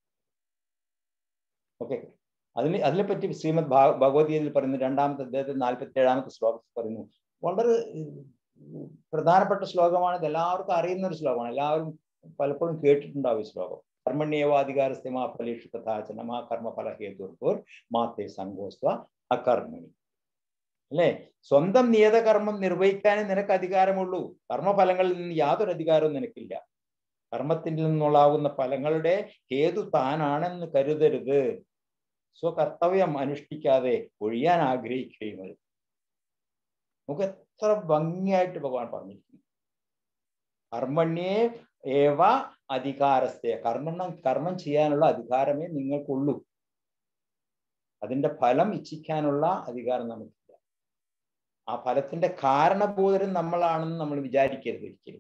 ഓക്കെ അതിന് അതിനെപ്പറ്റി ശ്രീമദ് ഭാ- ഭഗവത്ഗീതയിൽ പറയുന്നു രണ്ടാമത്തെ അദ്ദേഹത്തെ നാൽപ്പത്തി ഏഴാമത്തെ ശ്ലോകത്തിൽ പറയുന്നു വളരെ ഉം, പ്രധാനപ്പെട്ട ശ്ലോകമാണ് ഇത് എല്ലാവർക്കും അറിയുന്ന ഒരു ശ്ലോകമാണ് എല്ലാവരും പലപ്പോഴും കേട്ടിട്ടുണ്ടാവും ഈ ശ്ലോകം കർമ്മണ്യേവാധികാരസ്ഥ മാ ഫലേഷു കഥാചന മാ കർമ്മ ഫല ഹേതുർഭൂർ മാത്തേ സങ്കോസ്വ അകർമ്മണി അല്ലേ സ്വന്തം നിയതകർമ്മം നിർവഹിക്കാനേ നിനക്ക് അധികാരമുള്ളൂ കർമ്മഫലങ്ങളിൽ നിന്ന് യാതൊരു അധികാരവും നിനക്കില്ല കർമ്മത്തിൽ നിന്നുള്ളാവുന്ന ഫലങ്ങളുടെ ഹേതു താനാണെന്ന് കരുതരുത് സ്വകർത്തവ്യം അനുഷ്ഠിക്കാതെ ഒഴിയാൻ ആഗ്രഹിക്കുകയും അരുത് നമുക്ക് എത്ര ഭംഗിയായിട്ട് ഭഗവാൻ പറഞ്ഞിരിക്കുന്നു കർമ്മണ്യേ ഏവ അധികാരസ്ഥ കർമ്മം കർമ്മം ചെയ്യാനുള്ള അധികാരമേ നിങ്ങൾക്കുള്ളൂ അതിന്റെ ഫലം ഇച്ഛിക്കാനുള്ള അധികാരം നമുക്കില്ല ആ ഫലത്തിന്റെ കാരണബോധരും നമ്മളാണെന്ന് നമ്മൾ വിചാരിക്കരുത് ഒരിക്കലും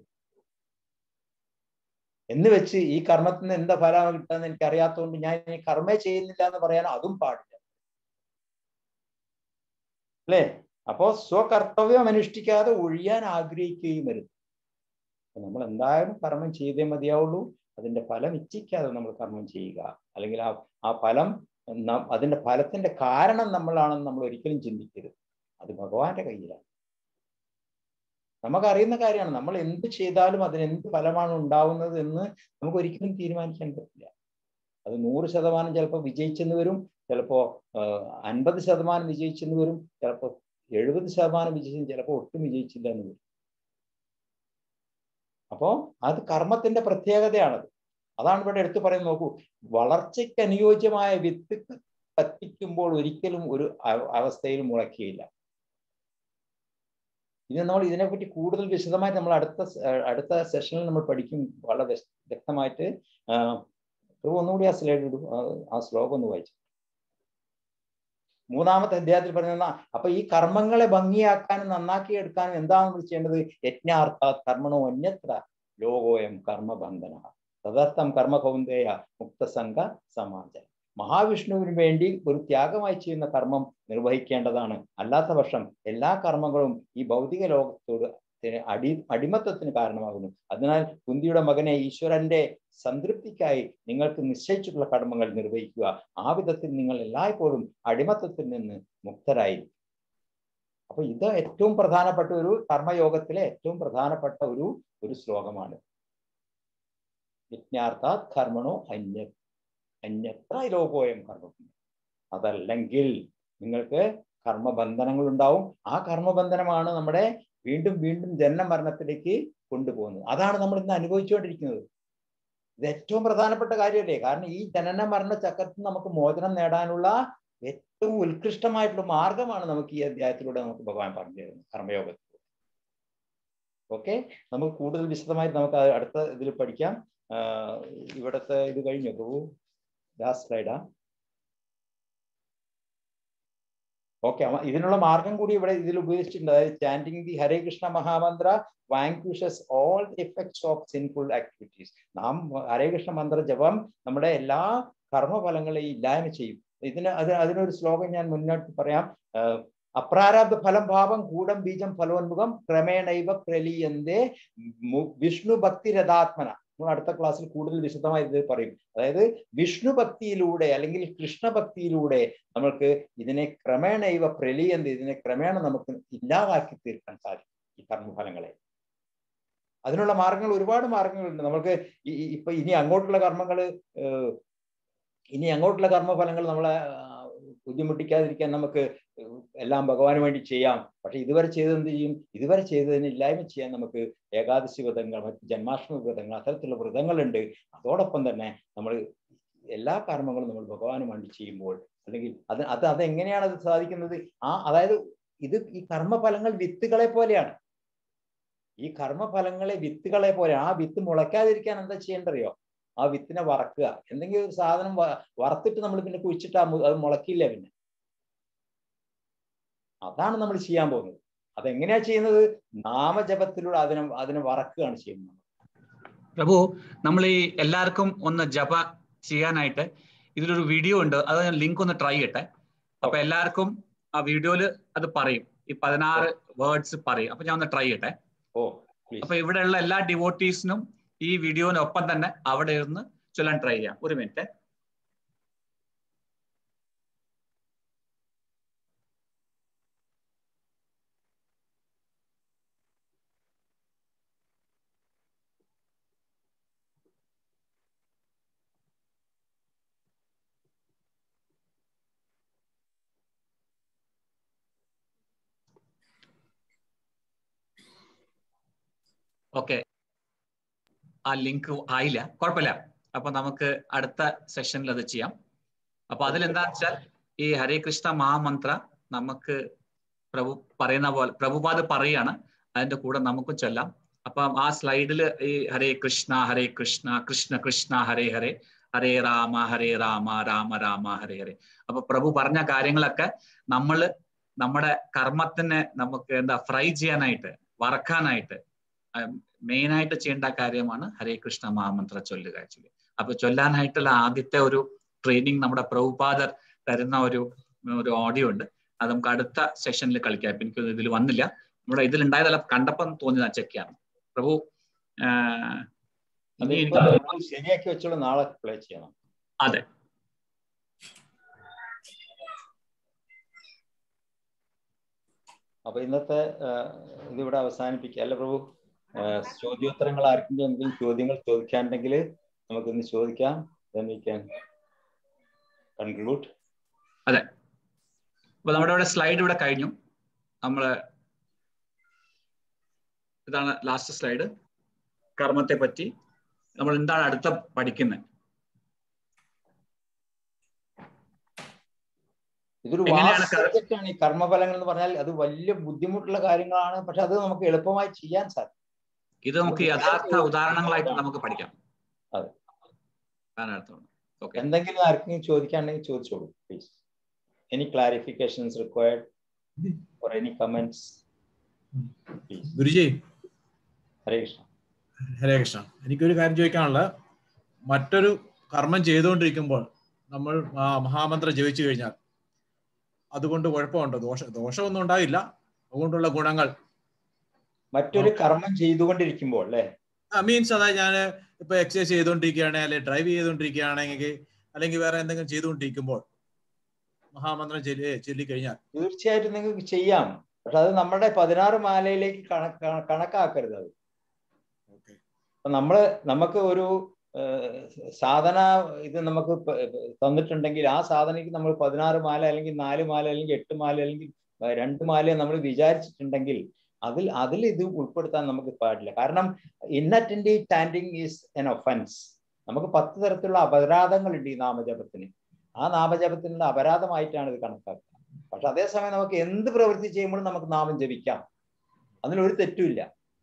എന്ന് വെച്ച് ഈ കർമ്മത്തിന് എന്താ ഫലം കിട്ടാന്ന് എനിക്ക് അറിയാത്തതുകൊണ്ട് ഞാൻ ഇനി കർമ്മേ ചെയ്യുന്നില്ല എന്ന് പറയാൻ അതും പാടില്ല അല്ലേ അപ്പോ സ്വകർത്തവ്യം അനുഷ്ഠിക്കാതെ ഒഴിയാൻ ആഗ്രഹിക്കുകയും വരുന്നു അപ്പൊ നമ്മൾ എന്തായാലും കർമ്മം ചെയ്തേ മതിയാവുള്ളൂ അതിന്റെ ഫലം ഇച്ഛിക്കാതെ നമ്മൾ കർമ്മം ചെയ്യുക അല്ലെങ്കിൽ ആ ആ ഫലം ന- അതിന്റെ ഫലത്തിന്റെ കാരണം നമ്മളാണെന്ന് നമ്മൾ ഒരിക്കലും ചിന്തിക്കരുത് അത് ഭഗവാന്റെ കയ്യിലാണ് നമുക്കറിയുന്ന കാര്യമാണ് നമ്മൾ എന്ത് ചെയ്താലും അതിന് എന്ത് ഫലമാണ് ഉണ്ടാവുന്നത് എന്ന് നമുക്ക് ഒരിക്കലും തീരുമാനിക്കാൻ പറ്റില്ല അത് നൂറ് ശതമാനം ചിലപ്പോൾ വിജയിച്ചെന്ന് വരും ചിലപ്പോ അൻപത് ശതമാനം വിജയിച്ചെന്ന് വരും ചിലപ്പോൾ എഴുപത് ശതമാനം വിജയിച്ചും ചിലപ്പോൾ ഒട്ടും വിജയിച്ചില്ല എന്ന് വരും അപ്പോ അത് കർമ്മത്തിന്റെ പ്രത്യേകതയാണത് അതാണ് ഇവിടെ എടുത്തു പറയുന്നത് നോക്കൂ വളർച്ചയ്ക്ക് അനുയോജ്യമായ വിത്ത് കത്തിക്കുമ്പോൾ ഒരിക്കലും ഒരു അവ- അവസ്ഥയിൽ മുളയ്ക്കുകയില്ല ഇത് നമ്മൾ ഇതിനെപ്പറ്റി കൂടുതൽ വിശദമായിട്ട് നമ്മൾ അടുത്ത സ- അടുത്ത സെഷനിൽ നമ്മൾ പഠിക്കും വളരെ വ്യസ്- വ്യക്തമായിട്ട് ആ, പ്രഭു ഒന്നുകൂടി ആ സ്ലൈഡ് ഇടും ആ- ആ ശ്ലോകം ഒന്ന് വായിച്ചു മൂന്നാമത്തെ അധ്യായത്തിൽ പറയുന്ന അപ്പൊ ഈ കർമ്മങ്ങളെ ഭംഗിയാക്കാനും നന്നാക്കി എടുക്കാനും എന്താണ് നമ്മൾ ചെയ്യേണ്ടത് യജ്ഞാർത്ഥ കർമ്മണോ അന്യത്ര ലോകോയം കർമ്മബന്ധന തദർത്ഥം കർമ്മകൗന്ദേയ മുക്തസംഘ സമാജം മഹാവിഷ്ണുവിന് വേണ്ടി ഒരു ത്യാഗമായി ചെയ്യുന്ന കർമ്മം നിർവഹിക്കേണ്ടതാണ് അല്ലാത്ത പക്ഷം എല്ലാ കർമ്മങ്ങളും ഈ ഭൗതിക ലോകത്തോട് ത്തിന് അടി അടിമത്തത്തിന് കാരണമാകുന്നു അതിനാൽ കുന്തിയുടെ മകനെ ഈശ്വരന്റെ സംതൃപ്തിക്കായി നിങ്ങൾക്ക് നിശ്ചയിച്ചിട്ടുള്ള കർമ്മങ്ങൾ നിർവഹിക്കുക ആ വിധത്തിൽ നിങ്ങൾ എല്ലായ്പ്പോഴും അടിമത്തത്തിൽ നിന്ന് മുക്തരായി അപ്പൊ ഇത് ഏറ്റവും പ്രധാനപ്പെട്ട ഒരു കർമ്മയോഗത്തിലെ ഏറ്റവും പ്രധാനപ്പെട്ട ഒരു ഒരു ശ്ലോകമാണ് യജ്ഞാർത്ഥാത് കർമ്മണോ അന്യ അന്യത്ര ലോകോയം കർമ്മം അതല്ലെങ്കിൽ നിങ്ങൾക്ക് കർമ്മബന്ധനങ്ങൾ ഉണ്ടാവും ആ കർമ്മബന്ധനമാണ് നമ്മുടെ വീണ്ടും വീണ്ടും ജനന മരണത്തിലേക്ക് കൊണ്ടുപോകുന്നത് അതാണ് നമ്മൾ ഇന്ന് അനുഭവിച്ചുകൊണ്ടിരിക്കുന്നത് ഇത് ഏറ്റവും പ്രധാനപ്പെട്ട കാര്യമല്ലേ കാരണം ഈ ജനന മരണ ചക്രത്തിൽ നമുക്ക് മോചനം നേടാനുള്ള ഏറ്റവും ഉത്കൃഷ്ടമായിട്ടുള്ള മാർഗമാണ് നമുക്ക് ഈ അധ്യായത്തിലൂടെ നമുക്ക് ഭഗവാൻ പറഞ്ഞു തരുന്നത് കർമ്മയോഗത്തിൽ ഓക്കെ നമുക്ക് കൂടുതൽ വിശദമായിട്ട് നമുക്ക് അത് അടുത്ത ഇതിൽ പഠിക്കാം ആഹ് ഇവിടുത്തെ ഇത് കഴിഞ്ഞു പ്രഭു ലാസ്റ്റ് സ്ലൈഡാ ഓക്കെ ഇതിനുള്ള മാർഗം കൂടി ഇവിടെ ഇതിൽ ഉപയോഗിച്ചിട്ടുണ്ട് അതായത് chanting the Hare Krishna mahamantra vanquishes all the effects of sinful activities നാം ഹരേ കൃഷ്ണ മന്ത്ര ജപം നമ്മുടെ എല്ലാ കർമ്മഫലങ്ങളെയും ഇല്ലായ്മ ചെയ്യും ഇതിന് അത് അതിനൊരു ശ്ലോകം ഞാൻ മുന്നോട്ട് പറയാം ആഹ് അപ്രാരബ്ധ ഫലം ഭാവം കൂടം ബീജം ഫലോന്മുഖം ക്രമേണൈവ പ്രലീയന്തേ മു- വിഷ്ണു ഭക്തി രഥാത്മന നമ്മൾ അടുത്ത ക്ലാസ്സിൽ കൂടുതൽ വിശദമായി ഇത് പറയും അതായത് വിഷ്ണു ഭക്തിയിലൂടെ അല്ലെങ്കിൽ കൃഷ്ണഭക്തിയിലൂടെ നമ്മൾക്ക് ഇതിനെ ക്രമേണ ഇവ പ്രലീയന്ത് ഇതിനെ ക്രമേണ നമുക്ക് ഇല്ലാതാക്കി തീർക്കാൻ സാധിക്കും ഈ കർമ്മഫലങ്ങളെ അതിനുള്ള മാർഗങ്ങൾ ഒരുപാട് മാർഗങ്ങളുണ്ട് നമുക്ക് ഈ- ഈ- ഇപ്പൊ ഇനി അങ്ങോട്ടുള്ള കർമ്മങ്ങള് ഏഹ്, ഇനി അങ്ങോട്ടുള്ള കർമ്മഫലങ്ങൾ നമ്മളെ ആ, ബുദ്ധിമുട്ടിക്കാതിരിക്കാൻ നമുക്ക് എല്ലാം ഭഗവാന് വേണ്ടി ചെയ്യാം പക്ഷെ ഇതുവരെ ചെയ്തത് എന്ത് ചെയ്യും ഇതുവരെ ചെയ്തതിന് ഇല്ലായ്മ ചെയ്യാൻ നമുക്ക് ഏകാദശി വ്രതങ്ങൾ മറ്റ് ജന്മാഷ്ടമി വ്രതങ്ങൾ അത്തരത്തിലുള്ള വ്രതങ്ങളുണ്ട് അതോടൊപ്പം തന്നെ നമ്മൾ എല്ലാ കർമ്മങ്ങളും നമ്മൾ ഭഗവാന് വേണ്ടി ചെയ്യുമ്പോൾ അല്ലെങ്കിൽ അത് അത് അതെങ്ങനെയാണ് അത് സാധിക്കുന്നത് ആ അതായത് ഇത് ഈ കർമ്മഫലങ്ങൾ വിത്തുകളെ പോലെയാണ് ഈ കർമ്മഫലങ്ങളെ വിത്തുകളെ പോലെ ആ വിത്ത് മുളയ്ക്കാതിരിക്കാൻ എന്താ ചെയ്യേണ്ടറിയോ ആ വിത്തിനെ വറക്കുക എന്തെങ്കിലും ഒരു സാധനം വ- വറുത്തിട്ട് നമ്മൾ പിന്നെ കുഴിച്ചിട്ട് ആ മു- അത് മുളക്കില്ല പിന്നെ അതാണ് നമ്മൾ ചെയ്യാൻ പോകുന്നത് അതെങ്ങനെയാ ചെയ്യുന്നത് നാമജപത്തിലൂടെ അതിനെ അതിനെ വറക്കുകയാണ് ചെയ്യുന്നത് പ്രഭു നമ്മൾ ഈ എല്ലാവർക്കും ഒന്ന് ജപ ചെയ്യാനായിട്ട് ഇതിലൊരു വീഡിയോ ഉണ്ട് അത് ഞാൻ ലിങ്ക് ഒന്ന് ട്രൈ ചെയ്യട്ടെ അപ്പൊ എല്ലാവർക്കും ആ വീഡിയോയില് അത് പറയും ഈ പതിനാറ് വേർഡ്സ് പറയും അപ്പൊ ഞാൻ ഒന്ന് ട്രൈ ചെയ്യട്ടെ ഓ അപ്പൊ ഇവിടെയുള്ള എല്ലാ ഡിവോട്ടീസിനും ഈ വീഡിയോനൊപ്പം തന്നെ അവിടെ ഇരുന്ന് ചൊല്ലാൻ ട്രൈ ചെയ്യാം ഒരു മിനിറ്റ് ഓക്കെ ആ ലിങ്ക് ആയില്ല കുഴപ്പമില്ല അപ്പൊ നമുക്ക് അടുത്ത സെഷനിൽ അത് ചെയ്യാം അപ്പൊ അതിലെന്താ വെച്ചാൽ ഈ ഹരേ കൃഷ്ണ മഹാമന്ത്ര നമുക്ക് പ്രഭു പറയുന്ന പോലെ പ്രഭുപാദ് പറയാണ് അതിന്റെ കൂടെ നമുക്ക് ചൊല്ലാം അപ്പം ആ സ്ലൈഡിൽ ഈ ഹരേ കൃഷ്ണ ഹരേ കൃഷ്ണ കൃഷ്ണ കൃഷ്ണ ഹരേ ഹരേ ഹരേ രാമ ഹരേ രാമ രാമ രാമ ഹരേ ഹരേ അപ്പൊ പ്രഭു പറഞ്ഞ കാര്യങ്ങളൊക്കെ നമ്മൾ നമ്മുടെ കർമ്മത്തിനെ നമുക്ക് എന്താ ഫ്രൈ ചെയ്യാനായിട്ട് വറക്കാനായിട്ട് മെയിൻ ആയിട്ട് ചെയ്യേണ്ട കാര്യമാണ് ഹരേ കൃഷ്ണ മഹാമന്ത്ര ചൊല്ലുക ആക്ച്വലി അപ്പൊ ചൊല്ലാനായിട്ടുള്ള ആദ്യത്തെ ഒരു ട്രെയിനിങ് നമ്മുടെ പ്രഭുപാദർ തരുന്ന ഒരു ഒരു ഓഡിയോ ഉണ്ട് അത് നമുക്ക് അടുത്ത സെഷനിൽ കളിക്കാം ഇപ്പൊ എനിക്ക് ഇതിൽ വന്നില്ല നമ്മുടെ ഇതിൽ ഉണ്ടായതല്ല കണ്ടപ്പം തോന്നിയതാ ചെക്ക് ചെയ്യാം പ്രഭു ആഹ് ഇനി അതിപ്പോ എനിക്ക് നമ്മൾ ശരിയാക്കി വെച്ചോളൂ നാളെ പ്ലേ ചെയ്യണം അതെ അപ്പൊ ഇന്നത്തെ ആ, ഇതിവിടെ അവസാനിപ്പിക്കുക അല്ല പ്രഭു ആ, ചോദ്യോത്തരങ്ങൾ ആർക്കെങ്കിലും എന്തെങ്കിലും ചോദ്യങ്ങൾ ചോദിക്കാനുണ്ടെങ്കിൽ നമുക്ക് ഇന്ന് ചോദിക്കാം then we can conclude അതെ അപ്പൊ നമ്മുടെ ഇവിടെ സ്ലൈഡ് ഇവിടെ കഴിഞ്ഞു നമ്മള് ഇതാണ് ലാസ്റ്റ് സ്ലൈഡ് കർമ്മത്തെ പറ്റി നമ്മൾ എന്താണ് അടുത്ത പഠിക്കുന്നത് ഇതൊരു എങ്ങനെയാണ് വാസ്റ്റ് സബ്ജക്റ്റ് ആണ് ഈ കർമ്മഫലങ്ങൾ എന്ന് പറഞ്ഞാൽ അത് വലിയ ബുദ്ധിമുട്ടുള്ള കാര്യങ്ങളാണ് പക്ഷെ അത് നമുക്ക് എളുപ്പമായി ചെയ്യാൻ സാധിക്കും ഇത് നമുക്ക് യഥാർത്ഥ ഉദാഹരണങ്ങളായിട്ട് നമുക്ക് പഠിക്കാം അതെ അതാണ് അർത്ഥം ഓക്കെ എന്തെങ്കിലും ആർക്കെങ്കിലും ചോദിക്കാനുണ്ടെങ്കിൽ ചോദിച്ചോളൂ please any clarifications required or any comments please Guruji Hare Krishna Hare Krishna എനിക്കൊരു കാര്യം ചോദിക്കാനുള്ളത് മറ്റൊരു കർമ്മം ചെയ്തുകൊണ്ടിരിക്കുമ്പോൾ നമ്മൾ ആ മഹാമന്ത്രം ജപിച്ചു കഴിഞ്ഞാൽ അതുകൊണ്ട് കുഴപ്പമുണ്ടോ ദോഷ ദോഷമൊന്നും ഉണ്ടാവില്ല അതുകൊണ്ടുള്ള ഗുണങ്ങൾ മറ്റൊരു കർമ്മം ചെയ്തുകൊണ്ടിരിക്കുമ്പോൾ അല്ലെ മീൻസ് അതായത് ഞാൻ ഇപ്പൊ എക്സസൈസ് ചെയ്തുകൊണ്ടിരിക്കുകയാണെങ്കിൽ അല്ലെങ്കിൽ ഡ്രൈവ് ചെയ്തുകൊണ്ടിരിക്കുകയാണെങ്കിൽ അല്ലെങ്കിൽ വേറെ എന്തെങ്കിലും ചെയ്തുകൊണ്ടിരിക്കുമ്പോൾ മഹാമന്ത്രം ചൊല്ലി ചൊല്ലിക്കഴിഞ്ഞാൽ തീർച്ചയായിട്ടും നിങ്ങൾക്ക് ചെയ്യാം പക്ഷെ അത് നമ്മുടെ പതിനാറ് മാലയിലേക്ക് കണക്ക് കണക്കാക്കരുത് അത് അപ്പൊ നമ്മള് നമുക്ക് ഒരു ഏഹ്, സാധന ഇത് നമുക്ക് പ- തന്നിട്ടുണ്ടെങ്കിൽ ആ സാധനയ്ക്ക് നമ്മൾ പതിനാറ് മാല അല്ലെങ്കിൽ നാല് മാല അല്ലെങ്കിൽ എട്ട് മാല അല്ലെങ്കിൽ ഏഹ്, രണ്ട് മാല നമ്മൾ വിചാരിച്ചിട്ടുണ്ടെങ്കിൽ അതിൽ അതിൽ ഇത് ഉൾപ്പെടുത്താൻ നമുക്ക് പാടില്ല കാരണം inattentive standing is an offence നമുക്ക് പത്ത് തരത്തിലുള്ള അപരാധങ്ങളുണ്ട് ഈ നാമജപത്തിന് ആ നാമജപത്തിനുള്ള അപരാധമായിട്ടാണ് ഇത് കണക്കാക്കുക പക്ഷെ അതേസമയം നമുക്ക് എന്ത് പ്രവൃത്തി ചെയ്യുമ്പോഴും നമുക്ക് നാമം ജപിക്കാം അതിലൊരു തെറ്റുമില്ല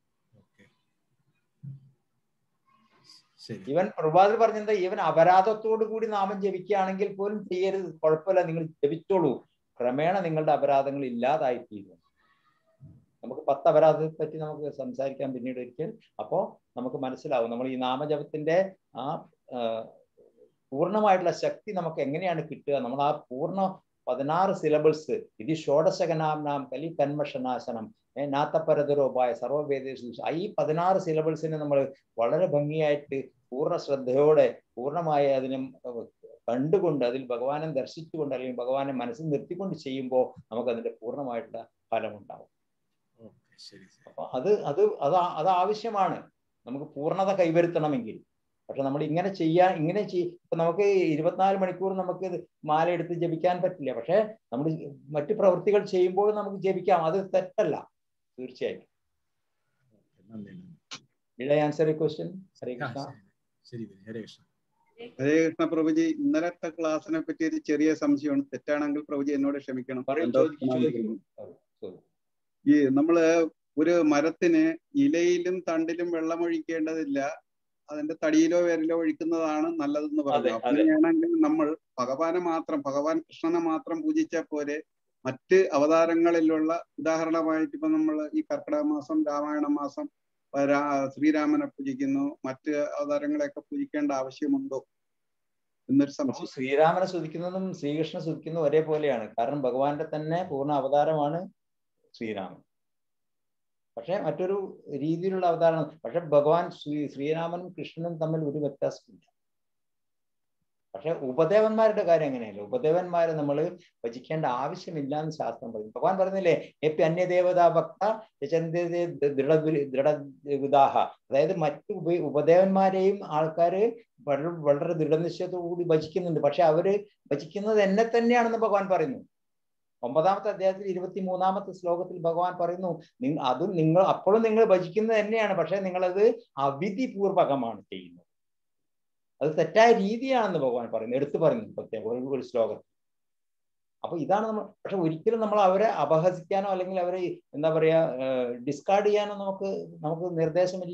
ശരി ഇവൻ പ്രഭാതിൽ പറഞ്ഞത് ഇവൻ അപരാധത്തോടു കൂടി നാമം ജപിക്കുകയാണെങ്കിൽ പോലും ചെയ്യരുത് കുഴപ്പമില്ല നിങ്ങൾ ജപിച്ചോളൂ ക്രമേണ നിങ്ങളുടെ അപരാധങ്ങൾ ഇല്ലാതായി തീരും നമുക്ക് പത്ത് അപരാധത്തെ പറ്റി നമുക്ക് സംസാരിക്കാൻ പിന്നീട് ഒരിക്കൽ അപ്പോ നമുക്ക് മനസ്സിലാവും നമ്മൾ ഈ നാമജപത്തിന്റെ ആ ആ, പൂർണ്ണമായിട്ടുള്ള ശക്തി നമുക്ക് എങ്ങനെയാണ് കിട്ടുക നമ്മൾ ആ പൂർണ്ണ പതിനാറ് സിലബിൾസ് ഇത് ഷോഡശകനാം നാം കലി കന്മഷനാശനം ഏ, നാത്തപരതരോപായ സർവവേദേഷു ഈ പതിനാറ് സിലബിൾസിനെ നമ്മൾ വളരെ ഭംഗിയായിട്ട് പൂർണ്ണ ശ്രദ്ധയോടെ പൂർണ്ണമായി അതിനെ ഏഹ്, കണ്ടുകൊണ്ട് അതിൽ ഭഗവാനെ ദർശിച്ചുകൊണ്ട് അല്ലെങ്കിൽ ഭഗവാനെ മനസ്സിൽ നിർത്തിക്കൊണ്ട് ചെയ്യുമ്പോൾ നമുക്ക് അതിന്റെ പൂർണ്ണമായിട്ടുള്ള ഫലമുണ്ടാവും ശരി അപ്പൊ അത് അത് അത് ആ- അത് ആവശ്യമാണ് നമുക്ക് പൂർണ്ണത കൈവരുത്തണമെങ്കിൽ പക്ഷെ നമ്മൾ ഇങ്ങനെ ചെയ്യാൻ ഇങ്ങനെ ചെയ് ഇപ്പൊ നമുക്ക് ഇരുപത്തിനാല് മണിക്കൂർ നമുക്ക് ഇത് മാല എടുത്ത് ജപിക്കാൻ പറ്റില്ല പക്ഷെ നമ്മൾ മറ്റു പ്രവൃത്തികൾ ചെയ്യുമ്പോൾ നമുക്ക് ജപിക്കാം അത് തെറ്റല്ല തീർച്ചയായിട്ടും നന്ദി നന്ദി Did I answer your question? ഹരേ ആ, കൃഷ്ണ ശരി ഗുരു. ഹരേ കൃഷ്ണ ഹരേ കൃഷ്ണ പ്രഭുജി ഇന്നലത്തെ ക്ലാസ്സിനെ പറ്റി ഒരു ചെറിയ സംശയമാണ് തെറ്റാണെങ്കിൽ പ്രഭുജി എന്നോട് ക്ഷമിക്കണം പറയൂ, എന്തോ ചോദിക്കൂ, ചോദിക്കൂ. ചോദിക്കൂ. ഈ നമ്മള് ഒരു മരത്തിന് ഇലയിലും തണ്ടിലും വെള്ളം ഒഴിക്കേണ്ടതില്ല അതിന്റെ തടിയിലോ വേരിലോ ഒഴിക്കുന്നതാണ് നല്ലതെന്ന് പറഞ്ഞു അതെ, അതെ. അങ്ങനെയാണെങ്കിൽ നമ്മൾ ഭഗവാനെ മാത്രം ഭഗവാൻ കൃഷ്ണനെ മാത്രം പൂജിച്ചാൽ പോരെ മറ്റ് അവതാരങ്ങളിലുള്ള ഉദാഹരണമായിട്ട് ഇപ്പൊ നമ്മൾ ഈ കർക്കിടക മാസം രാമായണ മാസം രാ- ശ്രീരാമനെ പൂജിക്കുന്നു മറ്റ് അവതാരങ്ങളെയൊക്കെ പൂജിക്കേണ്ട ആവശ്യമുണ്ടോ എന്നൊരു പ്രഭു സംശയം ശ്രീരാമനെ സ്തുതിക്കുന്നതും ശ്രീകൃഷ്ണനെ സ്തുതിക്കുന്നതും ഒരേപോലെയാണ് കാരണം ഭഗവാന്റെ തന്നെ പൂർണ്ണ അവതാരമാണ് ശ്രീരാമൻ പക്ഷെ മറ്റൊരു രീതിയിലുള്ള അവതാരണം പക്ഷെ ഭഗവാൻ ശ്രീ ശ്രീരാമനും കൃഷ്ണനും തമ്മിൽ ഒരു വ്യത്യാസമില്ല പക്ഷെ ഉപദേവന്മാരുടെ കാര്യം അങ്ങനെയല്ല ഉപദേവന്മാരെ നമ്മൾ ഭജിക്കേണ്ട ആവശ്യമില്ല എന്ന് ശാസ്ത്രം പറയും ഭഗവാൻ പറയുന്നില്ലേ എപ്പി അന്യദേവതാ ഭക്ത യജന്തേ ദൃഢ ദൃഢ അതായത് മറ്റു ഉപ ഉപദേവന്മാരെയും ആൾക്കാര് വളരെ വളരെ ദൃഢനിശ്ചയത്തോടു കൂടി ഭജിക്കുന്നുണ്ട് പക്ഷെ അവര് ഭജിക്കുന്നത് എന്നെ തന്നെയാണെന്ന് ഭഗവാൻ പറയുന്നു ഒമ്പതാമത്തെ അധ്യായത്തിൽ ഇരുപത്തി മൂന്നാമത്തെ ശ്ലോകത്തിൽ ഭഗവാൻ പറയുന്നു "നിങ്ങ- അതും നിങ്ങൾ അപ്പോഴും നിങ്ങൾ ഭജിക്കുന്നത് തന്നെയാണ് പക്ഷെ നിങ്ങളത് അവിധിപൂർവകമാണ് ചെയ്യുന്നത് അത് തെറ്റായ രീതിയാണെന്ന് ഭഗവാൻ പറയുന്നു എടുത്തു പറയുന്നു പ്രത്യേകം ഒരു ഒരു ശ്ലോകത്തിൽ അപ്പൊ ഇതാണ് നമ്മൾ പക്ഷെ ഒരിക്കലും നമ്മൾ അവരെ അപഹസിക്കാനോ അല്ലെങ്കിൽ അവരെ എന്താ പറയാ ഡിസ്കാർഡ് ചെയ്യാനോ നമുക്ക് നമുക്ക് നിർദ്ദേശമില്ല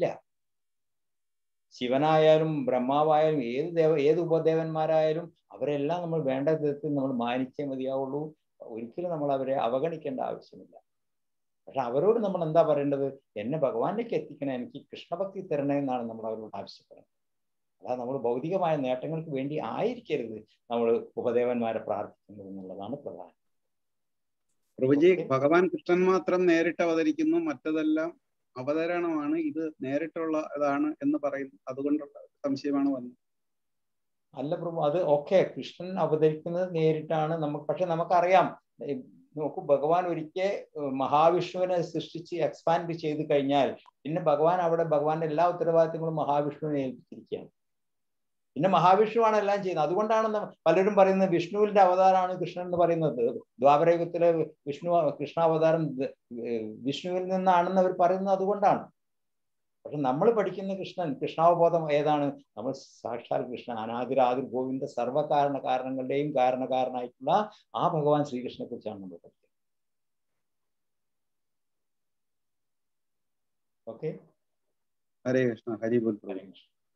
ശിവനായാലും ബ്രഹ്മാവായാലും ഏത് ദേവ ഏത് ഉപദേവന്മാരായാലും അവരെല്ലാം നമ്മൾ വേണ്ട വിധത്തിൽ നമ്മൾ മാനിച്ചേ മതിയാവുള്ളൂ ഒരിക്കലും നമ്മൾ അവരെ അവഗണിക്കേണ്ട ആവശ്യമില്ല പക്ഷെ അവരോട് നമ്മൾ എന്താ പറയേണ്ടത് എന്നെ ഭഗവാനിലേക്ക് എത്തിക്കണേ എനിക്ക് കൃഷ്ണഭക്തി തരണേ എന്നാണ് നമ്മൾ അവരോട് ആവശ്യപ്പെടുന്നത് അല്ലാതെ നമ്മൾ ഭൗതികമായ നേട്ടങ്ങൾക്ക് വേണ്ടി ആയിരിക്കരുത് നമ്മൾ ഉപദേവന്മാരെ പ്രാർത്ഥിക്കുന്നത് എന്നുള്ളതാണ് പ്രധാനം പ്രഭുജി ഭഗവാൻ കൃഷ്ണൻ മാത്രം നേരിട്ട് അവതരിക്കുന്നു മറ്റതെല്ലാം അവതരണമാണ് ഇത് നേരിട്ടുള്ള ഇതാണ് എന്ന് പറയുന്നു അതുകൊണ്ടുള്ള സംശയമാണ് വന്നത് അല്ല പ്രഭു അത് ഓക്കെ കൃഷ്ണൻ അവതരിക്കുന്നത് നേരിട്ടാണ് നമുക്ക് പക്ഷെ നമുക്കറിയാം ഏ, നോക്കൂ ഭഗവാൻ ഒരിക്കൽ മഹാവിഷ്ണുവിനെ സൃഷ്ടിച്ച് എക്സ്പാൻഡ് ചെയ്ത് കഴിഞ്ഞാൽ പിന്നെ ഭഗവാൻ അവിടെ ഭഗവാന്റെ എല്ലാ ഉത്തരവാദിത്തങ്ങളും മഹാവിഷ്ണുവിനെ ഏൽപ്പിച്ചിരിക്കുകയാണ് പിന്നെ മഹാവിഷ്ണുവാണ് എല്ലാം ചെയ്യുന്നത് അതുകൊണ്ടാണ് നമ്മ- പലരും പറയുന്നത് വിഷ്ണുവിന്റെ അവതാരമാണ് കൃഷ്ണൻ എന്ന് പറയുന്നത് ദ്വാപരയുഗത്തിലെ വിഷ്ണു കൃഷ്ണാവതാരം ദ- ഏർ വിഷ്ണുവിൽ നിന്നാണെന്ന് അവർ പറയുന്നത് അതുകൊണ്ടാണ് പക്ഷെ നമ്മൾ പഠിക്കുന്ന കൃഷ്ണൻ കൃഷ്ണാവബോധം ഏതാണ് നമ്മൾ സാക്ഷാൽ കൃഷ്ണൻ അനാദിരാതിർ ഗോവിന്ദ സർവ്വകാരണ കാരണങ്ങളുടെയും കാരണക്കാരനായിട്ടുള്ള ആ ഭഗവാൻ ശ്രീകൃഷ്ണനെ കുറിച്ചാണ് നമ്മൾ പഠിക്കുന്നത് ഓക്കെ ഹരേ കൃഷ്ണ ഹരിബോൽ പ്രഭു ഹരേ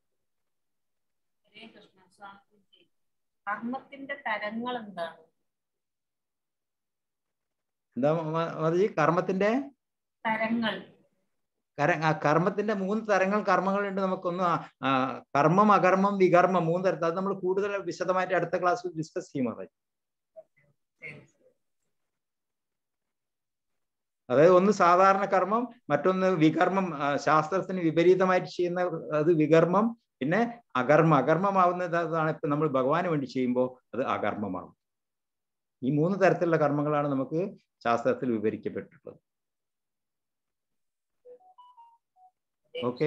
കൃഷ്ണ സ്വാമിജി കർമ്മത്തിന്റെ തരങ്ങൾ എന്താണ് എന്താ മ- മതി കർമ്മത്തിന്റെ തരങ്ങൾ കര ആ കർമ്മത്തിന്റെ മൂന്ന് തരങ്ങൾ കർമ്മങ്ങളുണ്ട് നമുക്കൊന്ന് ആ- ആ കർമ്മം അകർമ്മം വികർമ്മം മൂന്ന് തരത്തിൽ അത് നമ്മൾ കൂടുതൽ വിശദമായിട്ട് അടുത്ത ക്ലാസ്സിൽ ഡിസ്കസ് ചെയ്യും അത് അതായത് ഒന്ന് സാധാരണ കർമ്മം മറ്റൊന്ന് വികർമ്മം ആ, ശാസ്ത്രത്തിന് വിപരീതമായിട്ട് ചെയ്യുന്ന അത് വികർമ്മം പിന്നെ അകർമ്മ അകർമ്മമാവുന്നത് അതാണ് ഇപ്പൊ നമ്മൾ ഭഗവാന് വേണ്ടി ചെയ്യുമ്പോൾ അത് അകർമ്മമാവും ഈ മൂന്ന് തരത്തിലുള്ള കർമ്മങ്ങളാണ് നമുക്ക് ശാസ്ത്രത്തിൽ വിവരിക്കപ്പെട്ടിട്ടുള്ളത് ഓക്കെ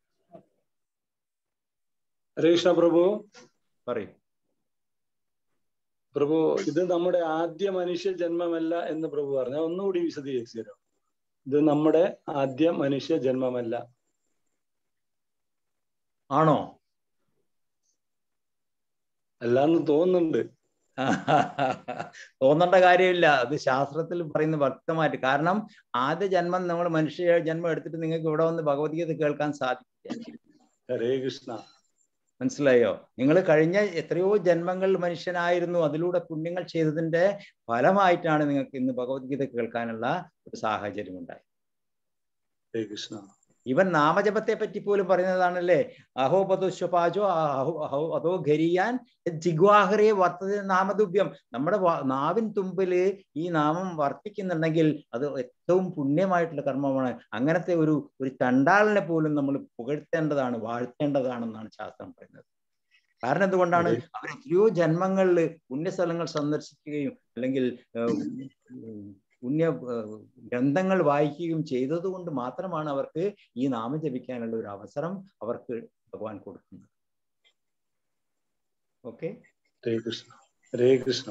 ഹരേഷ പ്രഭു പറയും പ്രഭു ഇത് നമ്മുടെ ആദ്യ മനുഷ്യ ജന്മമല്ല എന്ന് പ്രഭു പറഞ്ഞു അത് ഒന്നുകൂടി വിശദീകരിച്ചു തരാം ഇത് നമ്മുടെ ആദ്യ മനുഷ്യ ജന്മമല്ല ആണോ അല്ലാന്ന് തോന്നുന്നുണ്ട് തോന്നേണ്ട കാര്യമില്ല അത് ശാസ്ത്രത്തിൽ പറയുന്ന വ്യക്തമായിട്ട് കാരണം ആദ്യ ജന്മം നമ്മൾ മനുഷ്യ ജന്മം എടുത്തിട്ട് നിങ്ങൾക്ക് ഇവിടെ വന്ന് ഭഗവത്ഗീത കേൾക്കാൻ സാധിക്കില്ല ഹരേ കൃഷ്ണ മനസ്സിലായോ നിങ്ങൾ കഴിഞ്ഞ എത്രയോ ജന്മങ്ങൾ മനുഷ്യനായിരുന്നു അതിലൂടെ പുണ്യങ്ങൾ ചെയ്തതിന്റെ ഫലമായിട്ടാണ് നിങ്ങൾക്ക് ഇന്ന് ഭഗവത്ഗീത കേൾക്കാനുള്ള ഒരു സാഹചര്യം ഉണ്ടായത് ഹരേ കൃഷ്ണ ഇവൻ നാമജപത്തെ പറ്റി പോലും പറയുന്നതാണല്ലേ അഹോ പതുശ്വപാചോ അഹോ അഹോ അതോ ഘരിയാൻ ജിഗ്വാഹറെ വർത്തത നാമതുഭ്യം നമ്മുടെ വാ- നാവിൻ തുമ്പില് ഈ നാമം വർത്തിക്കുന്നുണ്ടെങ്കിൽ അത് ഏറ്റവും പുണ്യമായിട്ടുള്ള കർമ്മമാണ് അങ്ങനത്തെ ഒരു ഒരു ചണ്ടാളിനെ പോലും നമ്മൾ പുകഴ്ത്തേണ്ടതാണ് വാഴ്ത്തേണ്ടതാണെന്നാണ് ശാസ്ത്രം പറയുന്നത് കാരണം എന്തുകൊണ്ടാണ് അവർ എത്രയോ ജന്മങ്ങളിൽ പുണ്യസ്ഥലങ്ങൾ സന്ദർശിക്കുകയും അല്ലെങ്കിൽ ഏഹ്, ഉം, പുണ്യ ഏഹ്, ഗ്രന്ഥങ്ങൾ വായിക്കുകയും ചെയ്തത് കൊണ്ട് മാത്രമാണ് അവർക്ക് ഈ നാമം ജപിക്കാനുള്ള ഒരു അവസരം അവർക്ക് ഭഗവാൻ കൊടുക്കുന്നത് ഓക്കെ ഹരേ കൃഷ്ണ ഹരേ കൃഷ്ണ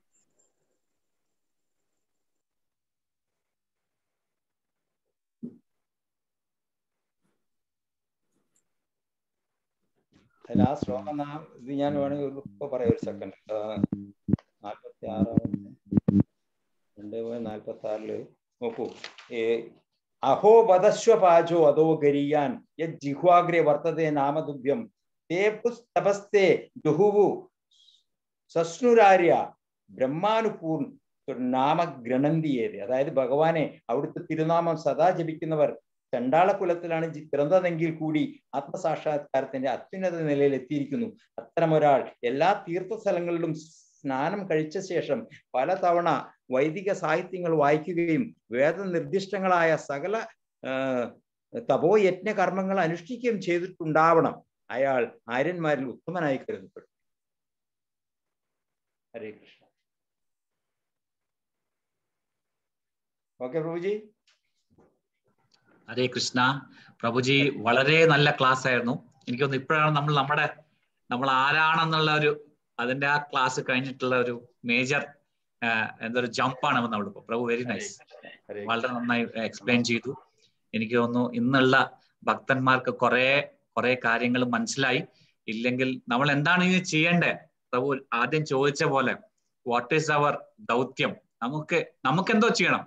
അതിൽ ആ ശ്ലോകം നാ- ഇത് ഞാൻ വേണമെങ്കിൽ ഒരു ഇപ്പൊ പറയാം ഒരു സെക്കൻഡ് നാൽപ്പത്തി ആറാമത്തെ രണ്ട് പോയിന്റ് നാൽപ്പത്തി ആറില് നോക്കൂ ഏ, അഹോ വധശ്വ പാചോ അതോ ഗരിയാൻ യത് ജിഹ്വാഗ്രെ വർത്തതേ നാമതുഭ്യം തേ പുസ്തപസ്തേ ജുഹുവു സസ്നുരാര്യ ബ്രഹ്മാനുപൂർ നാമ ഗ്രണന്തിയേത് അതായത് ഭഗവാനെ അവിടുത്തെ തിരുനാമം സദാ ജപിക്കുന്നവർ ചണ്ടാള കുലത്തിലാണ് ജി- പിറന്നതെങ്കിൽ കൂടി ആത്മസാക്ഷാത്കാരത്തിന്റെ അത്യുന്നത നിലയിൽ എത്തിയിരിക്കുന്നു അത്തരമൊരാൾ എല്ലാ തീർത്ഥസ്ഥലങ്ങളിലും സ്നാനം കഴിച്ച ശേഷം പലതവണ വൈദിക സാഹിത്യങ്ങൾ വായിക്കുകയും വേദനിർദ്ദിഷ്ടങ്ങളായ സകല ആ, തപോയജ്ഞ കർമ്മങ്ങൾ അനുഷ്ഠിക്കുകയും ചെയ്തിട്ടുണ്ടാവണം അയാൾ ആര്യന്മാരിൽ ഉത്തമനായി കരുതപ്പെടും ഹരേ കൃഷ്ണ ഓക്കെ പ്രഭുജി ഹരേ കൃഷ്ണ പ്രഭുജി വളരെ നല്ല ക്ലാസ് ആയിരുന്നു എനിക്കൊന്ന് ഇപ്പോഴാണ് നമ്മൾ നമ്മുടെ നമ്മൾ ആരാണെന്നുള്ള ഒരു അതിന്റെ ആ ക്ലാസ് കഴിഞ്ഞിട്ടുള്ള ഒരു മേജർ എന്താ ഒരു ജമ്പാണ് നമ്മളിപ്പോ പ്രഭു വെരി നൈസ് വളരെ നന്നായി എക്സ്പ്ലെയിൻ ചെയ്തു എനിക്ക് തോന്നുന്നു ഇന്നുള്ള ഭക്തന്മാർക്ക് കുറെ കുറെ കാര്യങ്ങൾ മനസ്സിലായി ഇല്ലെങ്കിൽ നമ്മൾ എന്താണ് ഇനി ചെയ്യേണ്ടത് പ്രഭു ആദ്യം ചോദിച്ച പോലെ വാട്ട് ഈസ് അവർ ദൗത്യം നമുക്ക് നമുക്ക് എന്തോ ചെയ്യണം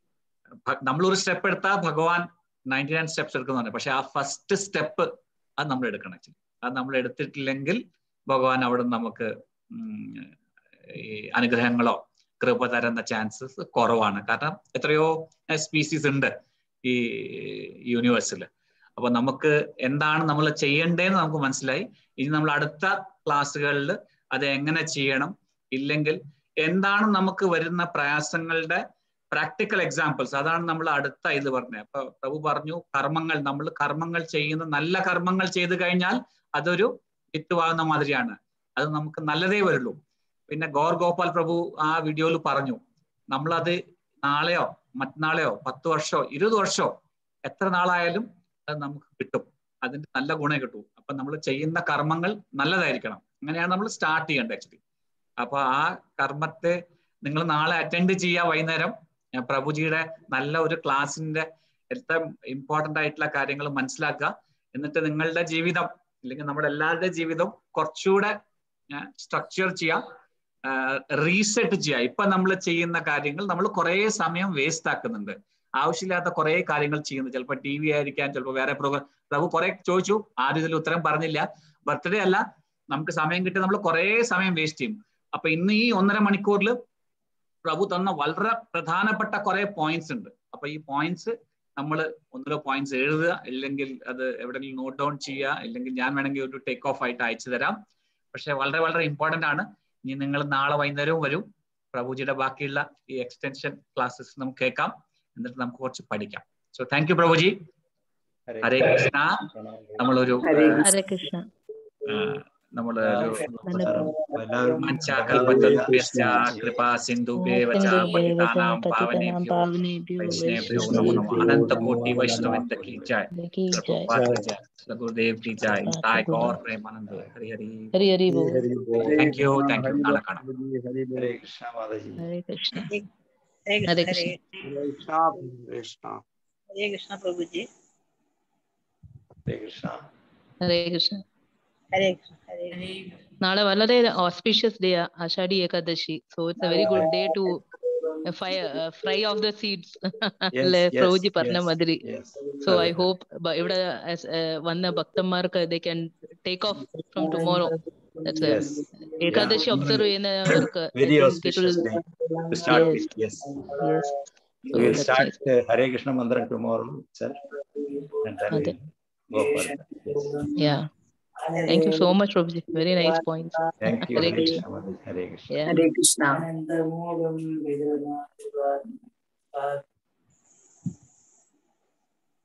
ഭ- നമ്മളൊരു സ്റ്റെപ്പ് എടുത്താൽ ഭഗവാൻ നയൻറ്റി നയൻ സ്റ്റെപ്സ് എടുക്കുന്നുണ്ട് പക്ഷെ ആ ഫസ്റ്റ് സ്റ്റെപ്പ് അത് നമ്മൾ എടുക്കണം ആക്ച്വലി അത് നമ്മൾ എടുത്തിട്ടില്ലെങ്കിൽ ഭഗവാൻ അവിടെ നമുക്ക് ഉം, ഈ അനുഗ്രഹങ്ങളോ കൃപ തരുന്ന ചാൻസസ് കുറവാണ് കാരണം എത്രയോ സ്പീസീസ് ഉണ്ട് ഈ യൂണിവേഴ്സിൽ അപ്പൊ നമുക്ക് എന്താണ് നമ്മൾ ചെയ്യേണ്ടതെന്ന് നമുക്ക് മനസ്സിലായി ഇനി നമ്മൾ അടുത്ത ക്ലാസ്സുകളിൽ അത് എങ്ങനെ ചെയ്യണം ഇല്ലെങ്കിൽ എന്താണ് നമുക്ക് വരുന്ന പ്രയാസങ്ങളുടെ പ്രാക്ടിക്കൽ എക്സാമ്പിൾസ് അതാണ് നമ്മൾ അടുത്ത ഇത് പറഞ്ഞത് അപ്പൊ പ്രഭു പറഞ്ഞു കർമ്മങ്ങൾ നമ്മൾ കർമ്മങ്ങൾ ചെയ്യുന്ന നല്ല കർമ്മങ്ങൾ ചെയ്തു കഴിഞ്ഞാൽ അതൊരു വിത്തുവാകുന്ന മാതിരിയാണ് അത് നമുക്ക് നല്ലതേ വരുള്ളൂ പിന്നെ ഗോർ ഗോപാൽ പ്രഭു ആ വീഡിയോയിൽ പറഞ്ഞു നമ്മളത് നാളെയോ മറ്റന്നാളെയോ പത്ത് വർഷമോ ഇരുപത് വർഷമോ എത്ര നാളായാലും അത് നമുക്ക് കിട്ടും അതിന്റെ നല്ല ഗുണം കിട്ടും അപ്പൊ നമ്മൾ ചെയ്യുന്ന കർമ്മങ്ങൾ നല്ലതായിരിക്കണം അങ്ങനെയാണ് നമ്മൾ സ്റ്റാർട്ട് ചെയ്യേണ്ടത് ആക്ച്വലി അപ്പൊ ആ കർമ്മത്തെ നിങ്ങൾ നാളെ അറ്റൻഡ് ചെയ്യുക വൈകുന്നേരം ഞാൻ പ്രഭുജിയുടെ നല്ല ഒരു ക്ലാസിന്റെ ഏറ്റവും ഇമ്പോർട്ടന്റ് ആയിട്ടുള്ള കാര്യങ്ങൾ മനസ്സിലാക്കുക എന്നിട്ട് നിങ്ങളുടെ ജീവിതം അല്ലെങ്കിൽ നമ്മുടെ എല്ലാവരുടെയും ജീവിതം കുറച്ചുകൂടെ സ്ട്രക്ചർ ചെയ്യാം റീസെറ്റ് ചെയ്യുക ഇപ്പൊ നമ്മൾ ചെയ്യുന്ന കാര്യങ്ങൾ നമ്മൾ കുറെ സമയം വേസ്റ്റ് ആക്കുന്നുണ്ട് ആവശ്യമില്ലാത്ത കുറെ കാര്യങ്ങൾ ചെയ്യുന്നു ചിലപ്പോൾ ടി വി ആയിരിക്കാം ചിലപ്പോൾ വേറെ പ്രോഗ്രാം പ്രഭു കുറെ ചോദിച്ചു ആരും ഇതിൽ ഉത്തരം പറഞ്ഞില്ല ബർത്ത്ഡേ അല്ല നമുക്ക് സമയം കിട്ടി നമ്മൾ കുറെ സമയം വേസ്റ്റ് ചെയ്യും അപ്പൊ ഇന്ന് ഈ ഒന്നര മണിക്കൂറിൽ പ്രഭു തന്ന വളരെ പ്രധാനപ്പെട്ട കുറെ പോയിന്റ്സ് ഉണ്ട് അപ്പൊ ഈ പോയിന്റ്സ് നമ്മൾ ഒന്നിലോ പോയിന്റ്സ് എഴുതുക ഇല്ലെങ്കിൽ അത് എവിടെയെങ്കിലും നോട്ട് ഡൗൺ ചെയ്യുക ഇല്ലെങ്കിൽ ഞാൻ വേണമെങ്കിൽ ഒരു ടേക്ക് ഓഫ് ആയിട്ട് അയച്ചു തരാം പക്ഷെ വളരെ വളരെ ഇമ്പോർട്ടന്റ് ആണ് ഇനി നിങ്ങൾ നാളെ വൈകുന്നേരവും വരും പ്രഭുജിയുടെ ബാക്കിയുള്ള ഈ എക്സ്റ്റൻഷൻ ക്ലാസ്സസ് നമുക്ക് കേൾക്കാം എന്നിട്ട് നമുക്ക് കുറച്ച് പഠിക്കാം so thank you Prabhuji Hare Krishna നമ്മളൊരു ഹരേ കൃഷ്ണ നമ്മളൊരു മഞ്ചാകൽപതരുഭ്യശ്ച കൃപാ സിന്ധുഭ്യേവ ച പതിതാനാം പാവനേഭ്യോ വൈഷ്ണവേഭ്യോ നമോ നമഃ അനന്തകോടി വൈഷ്ണവന്ത की जय प्रभुपाद की जय गुरुदेव की जय ताय गौर प्रेमानंद हरि हरि ഹരി ഹരി ബോൾ थैंक यू थैंक यू നാളെ കാണാം ഹരേ കൃഷ്ണ മാതാജി ഹരേ കൃഷ്ണ ഹരേ ഹരേ കൃഷ്ണ കൃഷ്ണ ഹരേ കൃഷ്ണ പ്രഭുജി ഹരേ കൃഷ്ണ ഹരേ കൃഷ്ണ ഹരേ കൃഷ്ണ ഹരേ നാളെ വളരെ auspicious day Ashadhi Ekadashi so it's a very good day to fry of the seeds അല്ലെ yes, പ്രഭുജി പറഞ്ഞ yes, മാതിരി yes. സോ ഐ അതെ. ഹോപ്പ് ഇവിടെ as, uh, വന്ന ഭക്തന്മാർക്ക് they can take off from tomorrow Yes. Ekadashi observe ചെയ്യുന്നവർക്ക് Very it will- it auspicious will- day to start Yes. with. Yes. Yes. So We'll that's start nice. uh, Hare Krishna Mantra tomorrow itself. And then Okay. we'll go for it. Yes. Yeah. Thank you so much, Prabhuji. Very nice points. Thank you. Hare Hare Krishna. Krishna. Mother. Hare Krishna. Yeah. Hare Krishna